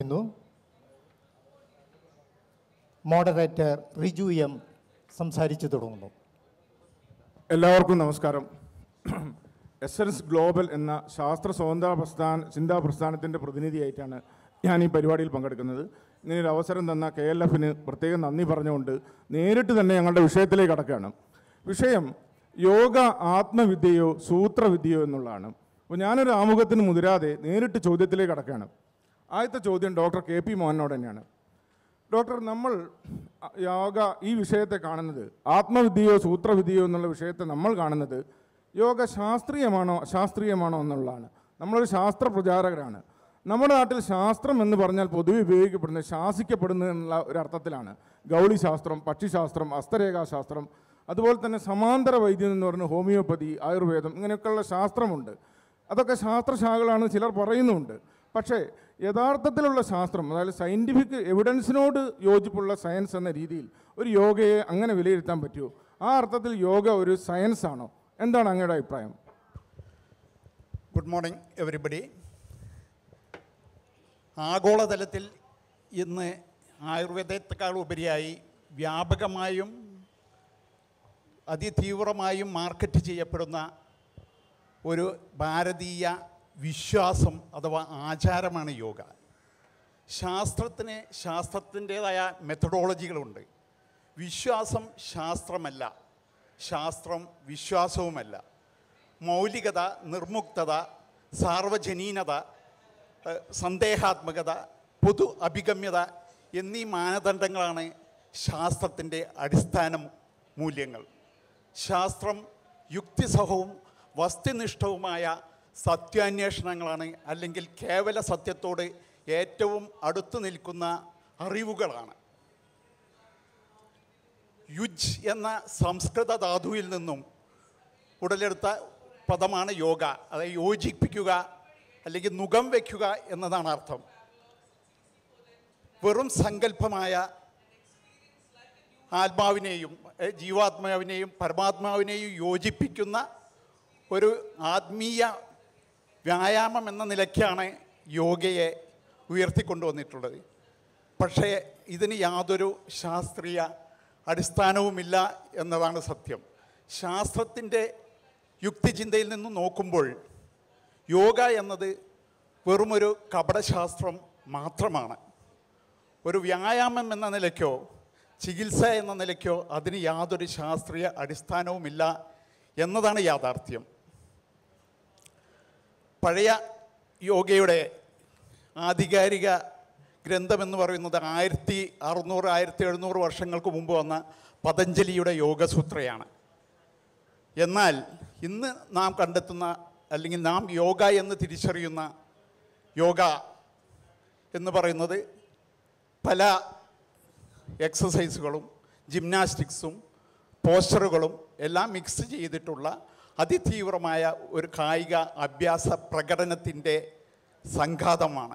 ന്നു. Moderator Riju M സംസാരിച്ചു തുടങ്ങുന്നു എല്ലാവർക്കും നമസ്കാരം എസൻസ് ഗ്ലോബൽ എന്ന ശാസ്ത്ര സ്വതന്ത്ര പ്രസ്ഥാന ചിന്താ പ്രസ്ഥാനത്തിൻ്റെ പ്രതിനിധിയായിട്ടാണ് ഞാൻ ഈ പരിപാടിയിൽ പങ്കെടുക്കുന്നത് ഇങ്ങനൊരു അവസരം തന്ന കെ എൽ എഫിന് പ്രത്യേകം നന്ദി പറഞ്ഞുകൊണ്ട് നേരിട്ട് തന്നെ ഞങ്ങളുടെ വിഷയത്തിലേക്ക് കടക്കുകയാണ് വിഷയം യോഗ ആത്മവിദ്യയോ സൂത്രവിദ്യയോ എന്നുള്ളതാണ് അപ്പോൾ ഞാനൊരു ആമുഖത്തിന് മുതിരാതെ നേരിട്ട് ചോദ്യത്തിലേക്ക് കടക്കുകയാണ് ആദ്യത്തെ ചോദ്യം ഡോക്ടർ കെ പി മോഹനോട് തന്നെയാണ് ഡോക്ടർ നമ്മൾ യോഗ ഈ വിഷയത്തെ കാണുന്നത് ആത്മവിദ്യയോ സൂത്രവിദ്യയോ എന്നുള്ള വിഷയത്തെ നമ്മൾ കാണുന്നത് യോഗ ശാസ്ത്രീയമാണോ അശാസ്ത്രീയമാണോ എന്നുള്ളതാണ് നമ്മളൊരു ശാസ്ത്ര പ്രചാരകരാണ് നമ്മുടെ നാട്ടിൽ ശാസ്ത്രം എന്ന് പറഞ്ഞാൽ പൊതുവെ ഉപയോഗിക്കപ്പെടുന്നത് ശാസിക്കപ്പെടുന്നത് എന്നുള്ള ഒരു അർത്ഥത്തിലാണ് ഗൗളി ശാസ്ത്രം പക്ഷിശാസ്ത്രം ഹസ്തരേഖാശാസ്ത്രം അതുപോലെ തന്നെ സമാന്തര വൈദ്യം എന്ന് പറഞ്ഞ ഹോമിയോപ്പതി ആയുർവേദം ഇങ്ങനെയൊക്കെയുള്ള ശാസ്ത്രമുണ്ട് അതൊക്കെ ശാസ്ത്രശാഖകളാണ് ചിലർ പറയുന്നുമുണ്ട് പക്ഷേ യഥാർത്ഥത്തിലുള്ള ശാസ്ത്രം അതായത് സയൻറ്റിഫിക് എവിഡൻസിനോട് യോജിപ്പുള്ള സയൻസ് എന്ന രീതിയിൽ ഒരു യോഗയെ അങ്ങനെ വിലയിരുത്താൻ പറ്റുമോ ആ അർത്ഥത്തിൽ യോഗ ഒരു സയൻസ് ആണോ എന്താണ് അങ്ങയുടെ അഭിപ്രായം ഗുഡ് മോർണിംഗ് എവറിബഡി ആഗോളതലത്തിൽ ഇന്ന് ആയുർവേദത്തെക്കാൾ ഉപരിയായി വ്യാപകമായും അതിതീവ്രമായും മാർക്കറ്റ് ചെയ്യപ്പെടുന്ന ഒരു ഭാരതീയ വിശ്വാസം അഥവാ ആചാരമാണ് യോഗ ശാസ്ത്രത്തിന് ശാസ്ത്രത്തിൻ്റേതായ മെത്തഡോളജികളുണ്ട് വിശ്വാസം ശാസ്ത്രമല്ല ശാസ്ത്രം വിശ്വാസവുമല്ല മൗലികത നിർമുക്തത സാർവജനീനത ഏഹ്, സന്ദേഹാത്മകത പൊതു അഭിഗമ്യത എന്നീ മാനദണ്ഡങ്ങളാണ് ശാസ്ത്രത്തിൻ്റെ അടിസ്ഥാന മൂല്യങ്ങൾ ശാസ്ത്രം യുക്തിസഹവും വസ്തുനിഷ്ഠവുമായ സത്യാന്വേഷണങ്ങളാണ് അല്ലെങ്കിൽ കേവല സത്യത്തോട് ഏറ്റവും അടുത്തു നിൽക്കുന്ന അറിവുകളാണ് യുജ് എന്ന സംസ്കൃത ധാതുവിൽ നിന്നും ഉടലെടുത്ത പദമാണ് യോഗ അതായത് യോജിപ്പിക്കുക അല്ലെങ്കിൽ മുഖം വയ്ക്കുക എന്നതാണ് അർത്ഥം വെറും സങ്കല്പമായ ആത്മാവിനെയും ഏ, ജീവാത്മാവിനെയും പരമാത്മാവിനെയും യോജിപ്പിക്കുന്ന ഒരു ആത്മീയ വ്യായാമം എന്ന നിലയ്ക്കാണ് യോഗയെ ഉയർത്തിക്കൊണ്ടുവന്നിട്ടുള്ളത് പക്ഷേ ഇതിന് യാതൊരു ശാസ്ത്രീയ അടിസ്ഥാനവുമില്ല എന്നതാണ് സത്യം ശാസ്ത്രത്തിൻ്റെ യുക്തിചിന്തയിൽ നിന്ന് നോക്കുമ്പോൾ യോഗ എന്നത് വെറുമൊരു കപടശാസ്ത്രം മാത്രമാണ് ഒരു വ്യായാമം എന്ന നിലയ്ക്കോ ചികിത്സ എന്ന നിലയ്ക്കോ അതിന് യാതൊരു ശാസ്ത്രീയ അടിസ്ഥാനവുമില്ല എന്നതാണ് യാഥാർത്ഥ്യം പഴയ യോഗയുടെ ആധികാരിക ഗ്രന്ഥമെന്ന് പറയുന്നത് ആയിരത്തി അറുന്നൂറ് ആയിരത്തി എഴുന്നൂറ് വർഷങ്ങൾക്ക് മുമ്പ് വന്ന പതഞ്ജലിയുടെ യോഗസൂത്രയാണ് എന്നാൽ ഇന്ന് നാം കണ്ടെത്തുന്ന അല്ലെങ്കിൽ നാം യോഗ എന്ന് തിരിച്ചറിയുന്ന യോഗ എന്ന് പറയുന്നത് പല എക്സസൈസുകളും ജിംനാസ്റ്റിക്സും പോസ്റ്ററുകളും എല്ലാം മിക്സ് ചെയ്തിട്ടുള്ള അതിതീവ്രമായ ഒരു കായിക അഭ്യാസ പ്രകടനത്തിൻ്റെ സംഘാതമാണ്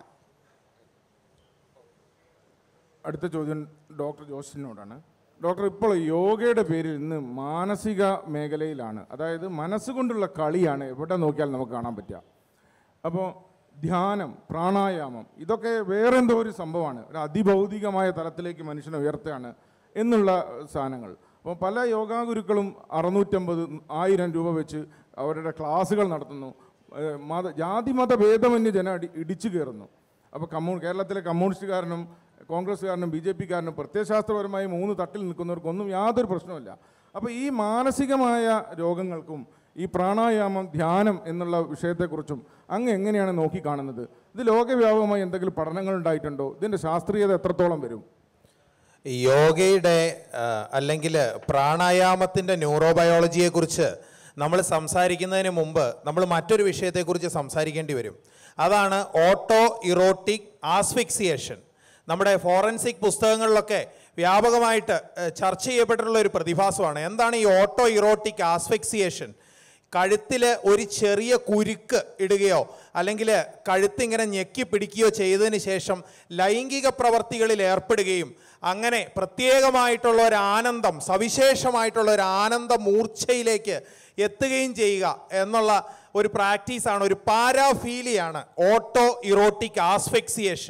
അടുത്ത ചോദ്യം ഡോക്ടർ ജോസിനോടാണ് ഡോക്ടർ ഇപ്പോൾ യോഗയുടെ പേരിൽ ഇന്ന് മാനസിക മേഖലയിലാണ് അതായത് മനസ്സുകൊണ്ടുള്ള കളിയാണ് എവിടെ നോക്കിയാൽ നമുക്ക് കാണാൻ പറ്റുക അപ്പോൾ ധ്യാനം പ്രാണായാമം ഇതൊക്കെ വേറെന്തോ ഒരു സംഭവമാണ് ഒരു അതിഭൗതികമായ തലത്തിലേക്ക് മനുഷ്യനെ ഉയർത്തുകയാണ് എന്നുള്ള സാധനങ്ങൾ അപ്പോൾ പല യോഗാ ഗുരുക്കളും അറുന്നൂറ്റമ്പത് ആയിരം രൂപ വെച്ച് അവരുടെ ക്ലാസ്സുകൾ നടത്തുന്നു ഏഹ് മത ജാതി മത ഭേദമന്യ ജന അടി ഇടിച്ചു കയറുന്നു അപ്പോൾ കമ്മ്യൂ കേരളത്തിലെ കമ്മ്യൂണിസ്റ്റുകാരനും കോൺഗ്രസ്സുകാരനും ബി ജെ പിക്കാരനും പ്രത്യയശാസ്ത്രപരമായി മൂന്ന് തട്ടിൽ നിൽക്കുന്നവർക്കൊന്നും യാതൊരു പ്രശ്നവുമില്ല അപ്പോൾ ഈ മാനസികമായ രോഗങ്ങൾക്കും ഈ പ്രാണായാമം ധ്യാനം എന്നുള്ള വിഷയത്തെക്കുറിച്ചും അങ്ങ് എങ്ങനെയാണ് നോക്കിക്കാണുന്നത് ഇത് ലോകവ്യാപകമായി എന്തെങ്കിലും പഠനങ്ങൾ ഉണ്ടായിട്ടുണ്ടോ ഇതിൻ്റെ ശാസ്ത്രീയത എത്രത്തോളം വരും യോഗയുടെ അല്ലെങ്കിൽ പ്രാണായാമത്തിൻ്റെ ന്യൂറോബയോളജിയെക്കുറിച്ച് നമ്മൾ സംസാരിക്കുന്നതിന് മുമ്പ് നമ്മൾ മറ്റൊരു വിഷയത്തെക്കുറിച്ച് സംസാരിക്കേണ്ടി വരും അതാണ് ഓട്ടോ ഇറോട്ടിക് ആസ്ഫിക്സിയേഷൻ നമ്മുടെ ഫോറൻസിക് പുസ്തകങ്ങളിലൊക്കെ വ്യാപകമായിട്ട് ഏഹ്, ചർച്ച ചെയ്യപ്പെട്ടിട്ടുള്ള ഒരു പ്രതിഭാസമാണ് എന്താണ് ഈ ഓട്ടോ ഇറോട്ടിക് ആസ്ഫിക്സിയേഷൻ കഴുത്തിൽ ഒരു ചെറിയ കുരുക്ക് ഇടുകയോ അല്ലെങ്കിൽ കഴുത്തിങ്ങനെ ഞെക്കി പിടിക്കുകയോ ചെയ്തതിന് ശേഷം ലൈംഗിക പ്രവർത്തികളിൽ ഏർപ്പെടുകയും അങ്ങനെ പ്രത്യേകമായിട്ടുള്ള ഒരു ആനന്ദം സവിശേഷമായിട്ടുള്ള ഒരു ആനന്ദ മൂർച്ഛയിലേക്ക് എത്തുകയും ചെയ്യുക എന്നുള്ള ഒരു പ്രാക്ടീസാണ് ഒരു പാരാഫീലിയാണ് ഓട്ടോ ഇറോട്ടിക് ആസ്ഫെക്സിയേഷൻ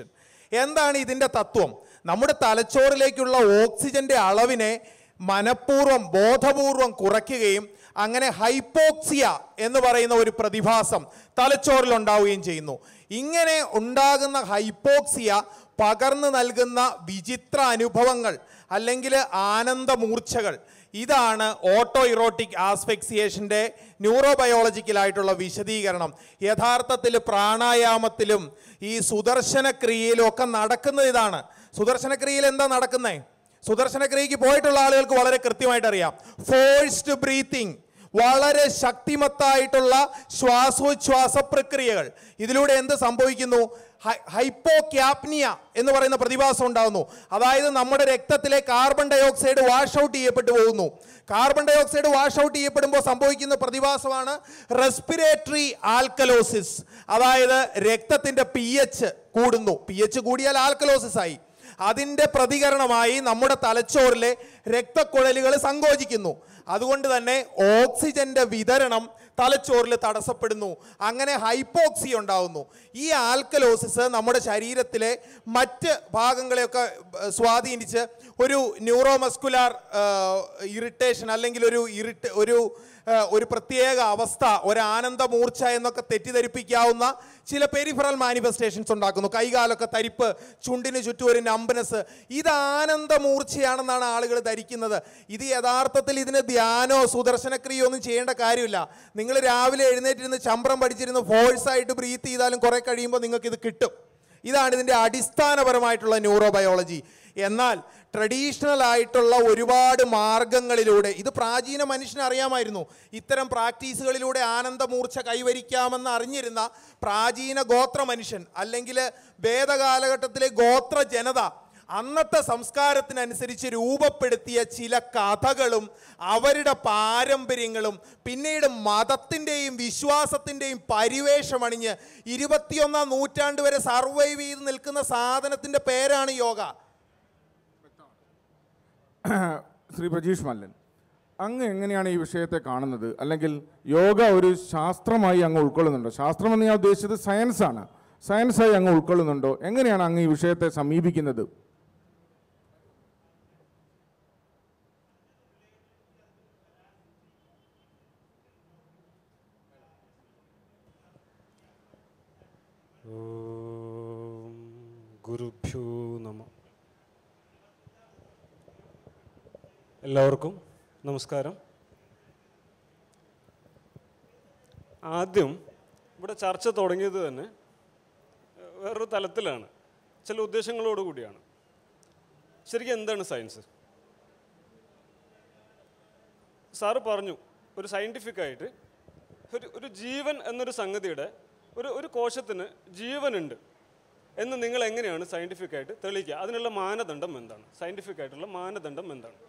എന്താണ് ഇതിൻ്റെ തത്വം നമ്മുടെ തലച്ചോറിലേക്കുള്ള ഓക്സിജന്റെ അളവിനെ മനഃപൂർവ്വം ബോധപൂർവം കുറയ്ക്കുകയും അങ്ങനെ ഹൈപ്പോക്സിയ എന്ന് പറയുന്ന ഒരു പ്രതിഭാസം തലച്ചോറിൽ ഉണ്ടാവുകയും ചെയ്യുന്നു ഇങ്ങനെ ഉണ്ടാകുന്ന ഹൈപ്പോക്സിയ പകർന്നു നൽകുന്ന വിചിത്ര അനുഭവങ്ങൾ അല്ലെങ്കിൽ ആനന്ദമൂർച്ഛകൾ ഇതാണ് ഓട്ടോ ഇറോട്ടിക് ആസ്ഫെക്സിയേഷൻ്റെ ന്യൂറോബയോളജിക്കലായിട്ടുള്ള വിശദീകരണം യഥാർത്ഥത്തിൽ പ്രാണായാമത്തിലും ഈ സുദർശന ക്രിയയിലും ഒക്കെ നടക്കുന്നത് ഇതാണ് സുദർശന ക്രിയയിൽ എന്താ നടക്കുന്നത് സുദർശന ക്രിയക്ക് പോയിട്ടുള്ള ആളുകൾക്ക് വളരെ കൃത്യമായിട്ട് അറിയാം ഫോഴ്സ്ഡ് ബ്രീത്തിങ് വളരെ ശക്തിമത്തായിട്ടുള്ള ശ്വാസോച്ഛ്വാസ പ്രക്രിയകൾ ഇതിലൂടെ എന്ത് സംഭവിക്കുന്നു ഹൈപ്പോക്യാപ്നിയ എന്ന് പറയുന്ന പ്രതിഭാസം ഉണ്ടാകുന്നു അതായത് നമ്മുടെ രക്തത്തിലെ carbon dioxide wash out ചെയ്യപ്പെട്ടു പോകുന്നു carbon dioxide wash out ചെയ്യപ്പെടുമ്പോൾ സംഭവിക്കുന്ന പ്രതിഭാസമാണ് റെസ്പിറേറ്ററി ആൽക്കലോസിസ് അതായത് രക്തത്തിന്റെ പി എച്ച് കൂടുന്നു പി എച്ച് കൂടിയാൽ ആൽക്കലോസിസ് ആയി അതിൻ്റെ പ്രതികരണമായി നമ്മുടെ തലച്ചോറിലെ രക്തക്കുഴലുകൾ സങ്കോചിക്കുന്നു അതുകൊണ്ട് തന്നെ ഓക്സിജന്റെ വിതരണം തലച്ചോറിൽ തടസ്സപ്പെടുന്നു അങ്ങനെ ഹൈപ്പോക്സി ഉണ്ടാവുന്നു ഈ ആൽക്കലോസിസ് നമ്മുടെ ശരീരത്തിലെ മറ്റ് ഭാഗങ്ങളെയൊക്കെ ഏർ, സ്വാധീനിച്ച് ഒരു ന്യൂറോമസ്കുലാർ ഇറിറ്റേഷൻ അല്ലെങ്കിൽ ഒരു ഇറിറ്റ് ഒരു ഏർ, ഒരു പ്രത്യേക അവസ്ഥ ഒരു ആനന്ദമൂർച്ച എന്നൊക്കെ തെറ്റിദ്ധരിപ്പിക്കാവുന്ന ചില പെരിഫറൽ മാനിഫെസ്റ്റേഷൻസ് ഉണ്ടാക്കുന്നു കൈകാലൊക്കെ തരിപ്പ് ചുണ്ടിന് ചുറ്റും ഒരു നമ്പനസ് ഇത് ആനന്ദമൂർച്ചയാണെന്നാണ് ആളുകൾ ധരിക്കുന്നത് ഇത് യഥാർത്ഥത്തിൽ ഇതിന് ധ്യാനോ സുദർശനക്രിയോ ഒന്നും ചെയ്യേണ്ട കാര്യമില്ല നിങ്ങൾ രാവിലെ എഴുന്നേറ്റിരുന്ന് ചമ്പ്രം പഠിച്ചിരുന്ന് ഫോഴ്സ് ആയിട്ട് ബ്രീത്ത് ചെയ്താലും കുറെ കഴിയുമ്പോൾ നിങ്ങൾക്ക് ഇത് കിട്ടും ഇതാണ് ഇതിൻ്റെ അടിസ്ഥാനപരമായിട്ടുള്ള ന്യൂറോബയോളജി എന്നാൽ ട്രഡീഷണൽ ആയിട്ടുള്ള ഒരുപാട് മാർഗങ്ങളിലൂടെ ഇത് പ്രാചീന മനുഷ്യന് അറിയാമായിരുന്നു ഇത്തരം പ്രാക്ടീസുകളിലൂടെ ആനന്ദമൂർച്ച കൈവരിക്കാമെന്ന് അറിഞ്ഞിരുന്ന പ്രാചീന ഗോത്ര മനുഷ്യൻ അല്ലെങ്കിൽ വേദകാലഘട്ടത്തിലെ ഗോത്ര ജനത അന്നത്തെ സംസ്കാരത്തിനനുസരിച്ച് രൂപപ്പെടുത്തിയ ചില കഥകളും അവരുടെ പാരമ്പര്യങ്ങളും പിന്നീട് മതത്തിൻ്റെയും വിശ്വാസത്തിൻ്റെയും പരിവേഷമണിഞ്ഞ് ഇരുപത്തിയൊന്നാം നൂറ്റാണ്ട് വരെ സർവൈവ് ചെയ്ത് നിൽക്കുന്ന സാധനത്തിൻ്റെ പേരാണ് യോഗ ശ്രീ പ്രജീഷ് മല്ലൻ അങ്ങ് എങ്ങനെയാണ് ഈ വിഷയത്തെ കാണുന്നത് അല്ലെങ്കിൽ യോഗ ഒരു ശാസ്ത്രമായി അങ്ങ് ഉൾക്കൊള്ളുന്നുണ്ടോ ശാസ്ത്രം എന്ന് ഞാൻ ഉദ്ദേശിച്ചത് സയൻസാണ് സയൻസായി അങ്ങ് ഉൾക്കൊള്ളുന്നുണ്ടോ എങ്ങനെയാണ് അങ്ങ് ഈ വിഷയത്തെ സമീപിക്കുന്നത് ഓം ഗുരുഭ്യോ നമ എല്ലാവർക്കും നമസ്കാരം ആദ്യം ഇവിടെ ചർച്ച തുടങ്ങിയത് തന്നെ ഏഹ്, വേറൊരു തലത്തിലാണ് ചില ഉദ്ദേശങ്ങളോട് കൂടിയാണ് ശരിക്കും എന്താണ് സയൻസ് സാറ് പറഞ്ഞു ഒരു സയൻറ്റിഫിക് ആയിട്ട് ഒരു ഒരു ജീവൻ എന്നൊരു സംഗതിയുടെ ഒരു ഒരു കോശത്തിന് ജീവനുണ്ട് എന്ന് നിങ്ങൾ എങ്ങനെയാണ് സയൻറ്റിഫിക് ആയിട്ട് തെളിയിക്കുക അതിനുള്ള മാനദണ്ഡം എന്താണ് സയൻറ്റിഫിക് ആയിട്ടുള്ള മാനദണ്ഡം എന്താണ്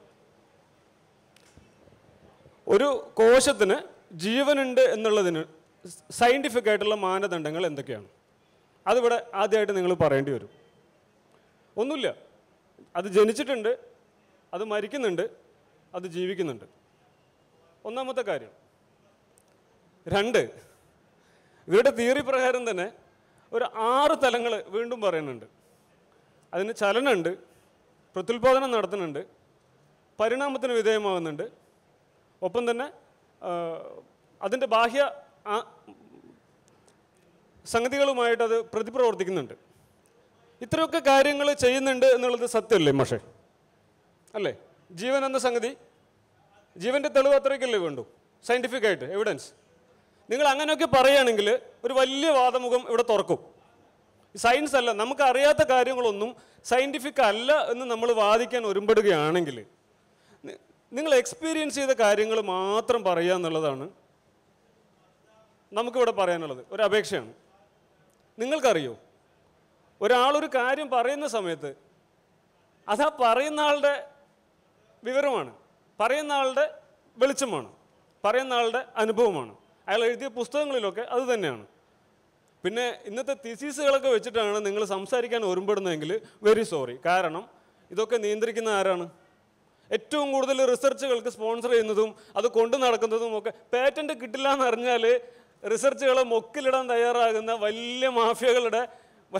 ഒരു കോശത്തിന് ജീവനുണ്ട് എന്നുള്ളതിന് സയൻറ്റിഫിക് ആയിട്ടുള്ള മാനദണ്ഡങ്ങൾ എന്തൊക്കെയാണ് അതിവിടെ ആദ്യമായിട്ട് നിങ്ങൾ പറയേണ്ടി വരും ഒന്നുമില്ല അത് ജനിച്ചിട്ടുണ്ട് അത് മരിക്കുന്നുണ്ട് അത് ജീവിക്കുന്നുണ്ട് ഒന്നാമത്തെ കാര്യം രണ്ട് ഇവരുടെ തിയറി പ്രകാരം തന്നെ ഒരു ആറ് തലങ്ങൾ വീണ്ടും പറയുന്നുണ്ട് അതിന് ചലനമുണ്ട് പ്രത്യുൽപാദനം നടത്തുന്നുണ്ട് പരിണാമത്തിന് വിധേയമാകുന്നുണ്ട് ഒപ്പം തന്നെ അതിൻ്റെ ബാഹ്യ ആ- സംഗതികളുമായിട്ട് അത് പ്രതിപ്രവർത്തിക്കുന്നുണ്ട് ഇത്രയൊക്കെ കാര്യങ്ങൾ ചെയ്യുന്നുണ്ട് എന്നുള്ളത് സത്യമല്ലേ പക്ഷേ അല്ലേ ജീവൻ എന്ന സംഗതി ജീവൻ്റെ തെളിവ് അത്രയ്ക്കല്ലേ വേണ്ടു സയൻറ്റിഫിക് ആയിട്ട് എവിഡൻസ് നിങ്ങൾ അങ്ങനെയൊക്കെ പറയുകയാണെങ്കിൽ ഒരു വലിയ വാദമുഖം ഇവിടെ തുറക്കും സയൻസ് അല്ല നമുക്ക് അറിയാത്ത കാര്യങ്ങളൊന്നും സയൻറ്റിഫിക് അല്ല എന്ന് നമ്മൾ വാദിക്കാൻ ഒരുമ്പെടുകയാണെങ്കിൽ നി- നിങ്ങൾ എക്സ്പീരിയൻസ് ചെയ്ത കാര്യങ്ങൾ മാത്രം പറയുക എന്നുള്ളതാണ് നമുക്കിവിടെ പറയാനുള്ളത് ഒരു അപേക്ഷയാണ് നിങ്ങൾക്കറിയോ ഒരാളൊരു കാര്യം പറയുന്ന സമയത്ത് അത് ആ പറയുന്ന ആളുടെ വിവരമാണ് പറയുന്ന ആളുടെ വെളിച്ചമാണ് പറയുന്ന ആളുടെ അനുഭവമാണ് അയാൾ എഴുതിയ പുസ്തകങ്ങളിലൊക്കെ അത് തന്നെയാണ് പിന്നെ ഇന്നത്തെ തിസീസുകളൊക്കെ വെച്ചിട്ടാണ് നിങ്ങൾ സംസാരിക്കാൻ ഒരുമ്പെടുന്നതെങ്കിൽ വെരി സോറി കാരണം ഇതൊക്കെ നിയന്ത്രിക്കുന്ന ആരാണ് ഏറ്റവും കൂടുതൽ റിസർച്ചുകൾക്ക് സ്പോൺസർ ചെയ്യുന്നതും അത് കൊണ്ടു നടക്കുന്നതും ഒക്കെ പേറ്റന്റ് കിട്ടില്ല എന്ന് അറിഞ്ഞാൽ റിസർച്ചുകളെ മൊക്കിലിടാൻ തയ്യാറാകുന്ന വലിയ മാഫിയകളുടെ വ-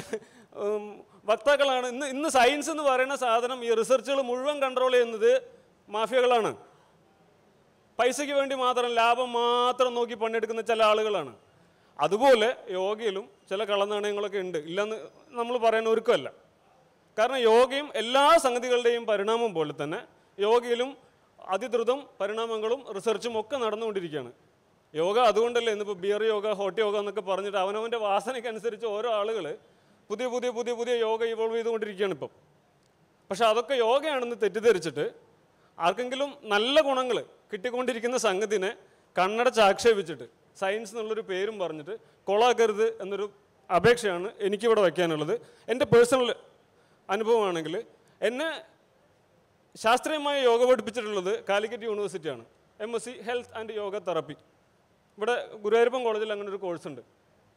ഉം, വക്താക്കളാണ് ഇന്ന് ഇന്ന് സയൻസ് എന്ന് പറയുന്ന സാധനം ഈ റിസർച്ചുകൾ മുഴുവൻ കൺട്രോൾ ചെയ്യുന്നത് മാഫിയകളാണ് പൈസയ്ക്ക് വേണ്ടി മാത്രം ലാഭം മാത്രം നോക്കി പണിയെടുക്കുന്ന ചില ആളുകളാണ് അതുപോലെ യോഗയിലും ചില കള്ളനാണയങ്ങളൊക്കെ ഉണ്ട് ഇല്ലെന്ന് നമ്മൾ പറയുന്ന ഒരുക്കമല്ല കാരണം യോഗയും എല്ലാ സംഗതികളുടെയും പരിണാമം പോലെ തന്നെ യോഗയിലും അതിദ്രുതം പരിണാമങ്ങളും റിസർച്ചും ഒക്കെ നടന്നുകൊണ്ടിരിക്കുകയാണ് യോഗ അതുകൊണ്ടല്ലേ ഇന്നിപ്പോൾ ബിയർ യോഗ ഹോട്ട് യോഗ എന്നൊക്കെ പറഞ്ഞിട്ട് അവനവൻ്റെ വാസനയ്ക്കനുസരിച്ച് ഓരോ ആളുകൾ പുതിയ പുതിയ പുതിയ പുതിയ യോഗ ഇവോൾവ് ചെയ്തുകൊണ്ടിരിക്കുകയാണ് ഇപ്പം പക്ഷെ അതൊക്കെ യോഗയാണെന്ന് തെറ്റിദ്ധരിച്ചിട്ട് ആർക്കെങ്കിലും നല്ല ഗുണങ്ങൾ കിട്ടിക്കൊണ്ടിരിക്കുന്ന സംഗതിനെ കണ്ണടച്ച് ആക്ഷേപിച്ചിട്ട് സയൻസ് എന്നുള്ളൊരു പേരും പറഞ്ഞിട്ട് കൊളാക്കരുത് എന്നൊരു അപേക്ഷയാണ് എനിക്കിവിടെ വയ്ക്കാനുള്ളത് എൻ്റെ പേഴ്സണൽ അനുഭവമാണെങ്കിൽ എന്നെ ശാസ്ത്രീയമായ യോഗ പഠിപ്പിച്ചിട്ടുള്ളത് കാലിക്കറ്റ് യൂണിവേഴ്സിറ്റിയാണ് M S C health and yoga therapy ഇവിടെ ഗുരുവായൂരപ്പൻ കോളേജിൽ അങ്ങനെ ഒരു കോഴ്സ് ഉണ്ട്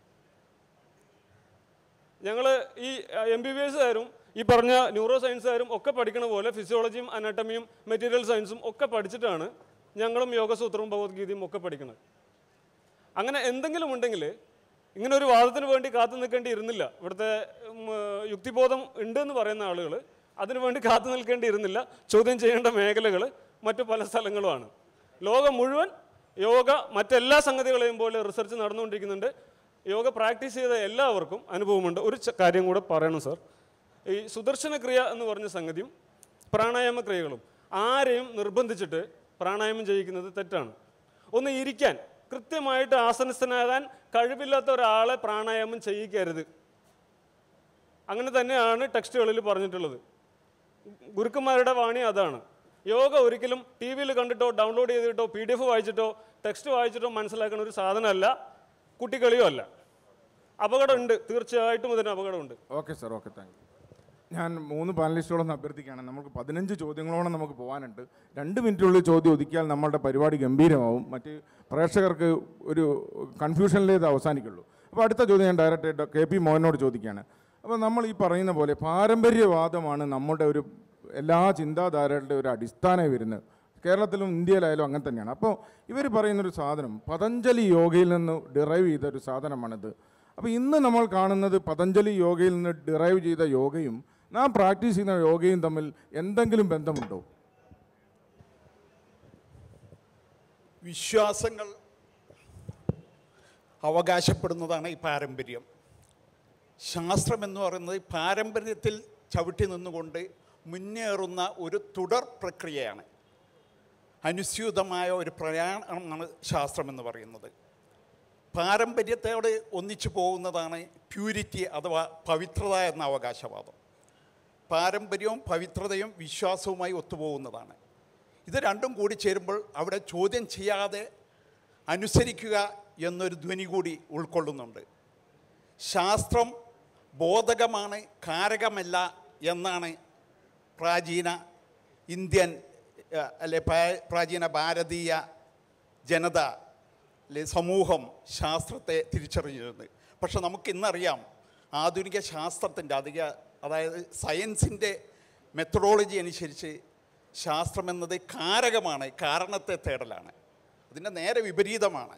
ഞങ്ങൾ ഈ എം ബി ബി എസ്സുകാരും ഈ പറഞ്ഞ ന്യൂറോ സയൻസുകാരും ഒക്കെ പഠിക്കണ പോലെ ഫിസിയോളജിയും അനാട്ടമിയും മെറ്റീരിയൽ സയൻസും ഒക്കെ പഠിച്ചിട്ടാണ് ഞങ്ങളും യോഗസൂത്രവും ഭഗവത്ഗീതയും ഒക്കെ പഠിക്കുന്നത് അങ്ങനെ എന്തെങ്കിലും ഉണ്ടെങ്കിൽ ഇങ്ങനെ ഒരു വാദത്തിന് വേണ്ടി കാത്തു നിൽക്കേണ്ടി ഇരുന്നില്ല ഇവിടുത്തെ ഉം, യുക്തിബോധം ഉണ്ട് എന്ന് പറയുന്ന ആളുകൾ അതിനു വേണ്ടി കാത്തു നിൽക്കേണ്ടി ഇരുന്നില്ല ചോദ്യം ചെയ്യേണ്ട മേഖലകൾ മറ്റു പല സ്ഥലങ്ങളുമാണ് ലോകം മുഴുവൻ യോഗ മറ്റെല്ലാ സംഗതികളെയും പോലെ റിസർച്ച് നടന്നുകൊണ്ടിരിക്കുന്നുണ്ട് യോഗ പ്രാക്ടീസ് ചെയ്ത എല്ലാവർക്കും അനുഭവമുണ്ട് ഒരു ച- കാര്യം കൂടെ പറയണം സാർ ഈ സുദർശന ക്രിയ എന്ന് പറഞ്ഞ സംഗതിയും പ്രാണായാമ ക്രിയകളും ആരെയും നിർബന്ധിച്ചിട്ട് പ്രാണായാമം ചെയ്യിക്കുന്നത് തെറ്റാണ് ഒന്ന് ഇരിക്കാൻ കൃത്യമായിട്ട് ആസനസ്ഥനാകാൻ കഴിവില്ലാത്ത ഒരാളെ പ്രാണായാമം ചെയ്യിക്കരുത് അങ്ങനെ തന്നെയാണ് ടെക്സ്റ്റുകളിൽ പറഞ്ഞിട്ടുള്ളത് ഗുരുക്കന്മാരുടെ വാണി അതാണ് യോഗ ഒരിക്കലും ടി വിയിൽ കണ്ടിട്ടോ ഡൗൺലോഡ് ചെയ്തിട്ടോ പി ഡി എഫ് വായിച്ചിട്ടോ ടെക്സ്റ്റ് വായിച്ചിട്ടോ മനസ്സിലാക്കുന്ന ഒരു സാധനമല്ല കുട്ടിക്കളിയോ അല്ല അപകടമുണ്ട് തീർച്ചയായിട്ടും ഇതിന് അപകടമുണ്ട് okay sir okay thank you ഞാൻ മൂന്ന് പാനലിസ്റ്റുകളൊന്ന് അഭ്യർത്ഥിക്കുകയാണ് നമുക്ക് പതിനഞ്ച് ചോദ്യങ്ങളോളം നമുക്ക് പോകാനുണ്ട് രണ്ട് മിനിറ്റിനുള്ളിൽ ചോദ്യം ഒതുക്കിയാൽ നമ്മളുടെ പരിപാടി ഗംഭീരമാവും മറ്റ് പ്രേക്ഷകർക്ക് ഒരു കൺഫ്യൂഷനിലേ ഇത് അവസാനിക്കുള്ളൂ അപ്പോൾ അടുത്ത ചോദ്യം ഞാൻ ഡയറക്റ്റ് കെ പി മോഹനോട് ചോദിക്കുകയാണ് അപ്പോൾ നമ്മൾ ഈ പറയുന്ന പോലെ പാരമ്പര്യവാദമാണ് നമ്മുടെ ഒരു എല്ലാ ചിന്താധാരകളുടെ ഒരു അടിസ്ഥാനമായി വരുന്നത് കേരളത്തിലും ഇന്ത്യയിലായാലും അങ്ങനെ തന്നെയാണ് അപ്പോൾ ഇവർ പറയുന്നൊരു സാധനം പതഞ്ജലി യോഗയിൽ നിന്ന് ഡിറൈവ് ചെയ്ത ഒരു സാധനമാണിത് അപ്പോൾ ഇന്ന് നമ്മൾ കാണുന്നത് പതഞ്ജലി യോഗയിൽ നിന്ന് ഡിറൈവ് ചെയ്ത യോഗയും നാം പ്രാക്ടീസ് ചെയ്യുന്ന യോഗയും തമ്മിൽ എന്തെങ്കിലും ബന്ധമുണ്ടോ വിശ്വാസങ്ങൾ അവകാശപ്പെടുന്നതാണ് ഈ പാരമ്പര്യം ശാസ്ത്രം എന്ന് പറയുന്നത് ഈ പാരമ്പര്യത്തിൽ ചവിട്ടി നിന്നുകൊണ്ട് മുന്നേറുന്ന ഒരു തുടർ പ്രക്രിയയാണ് അനുസ്യൂതമായ ഒരു പ്രയാണമാണ് ശാസ്ത്രം എന്ന് പറയുന്നത് പാരമ്പര്യത്തോട് ഒന്നിച്ചു പോകുന്നതാണ് പ്യൂരിറ്റി അഥവാ പവിത്രത എന്ന അവകാശവാദം പാരമ്പര്യവും പവിത്രതയും വിശ്വാസവുമായി ഒത്തുപോകുന്നതാണ് ഇത് രണ്ടും കൂടി ചേരുമ്പോൾ അവിടെ ചോദ്യം ചെയ്യാതെ അനുസരിക്കുക എന്നൊരു ധ്വനി കൂടി ഉൾക്കൊള്ളുന്നുണ്ട് ശാസ്ത്രം ബോധകമാണ് കാരകമല്ല എന്നാണ് പ്രാചീന ഇന്ത്യൻ ഏഹ്, അല്ലെ പ്രാ- പ്രാചീന ഭാരതീയ ജനത അല്ലെ സമൂഹം ശാസ്ത്രത്തെ തിരിച്ചറിഞ്ഞിരുന്നത് പക്ഷെ നമുക്ക് ഇന്നറിയാം ആധുനിക ശാസ്ത്രത്തിൻ്റെ അധിക അതായത് സയൻസിൻ്റെ മെത്തഡോളജി അനുസരിച്ച് ശാസ്ത്രം എന്നത് കാരകമാണ് കാരണത്തെ തേടലാണ് അതിൻ്റെ നേരെ വിപരീതമാണ്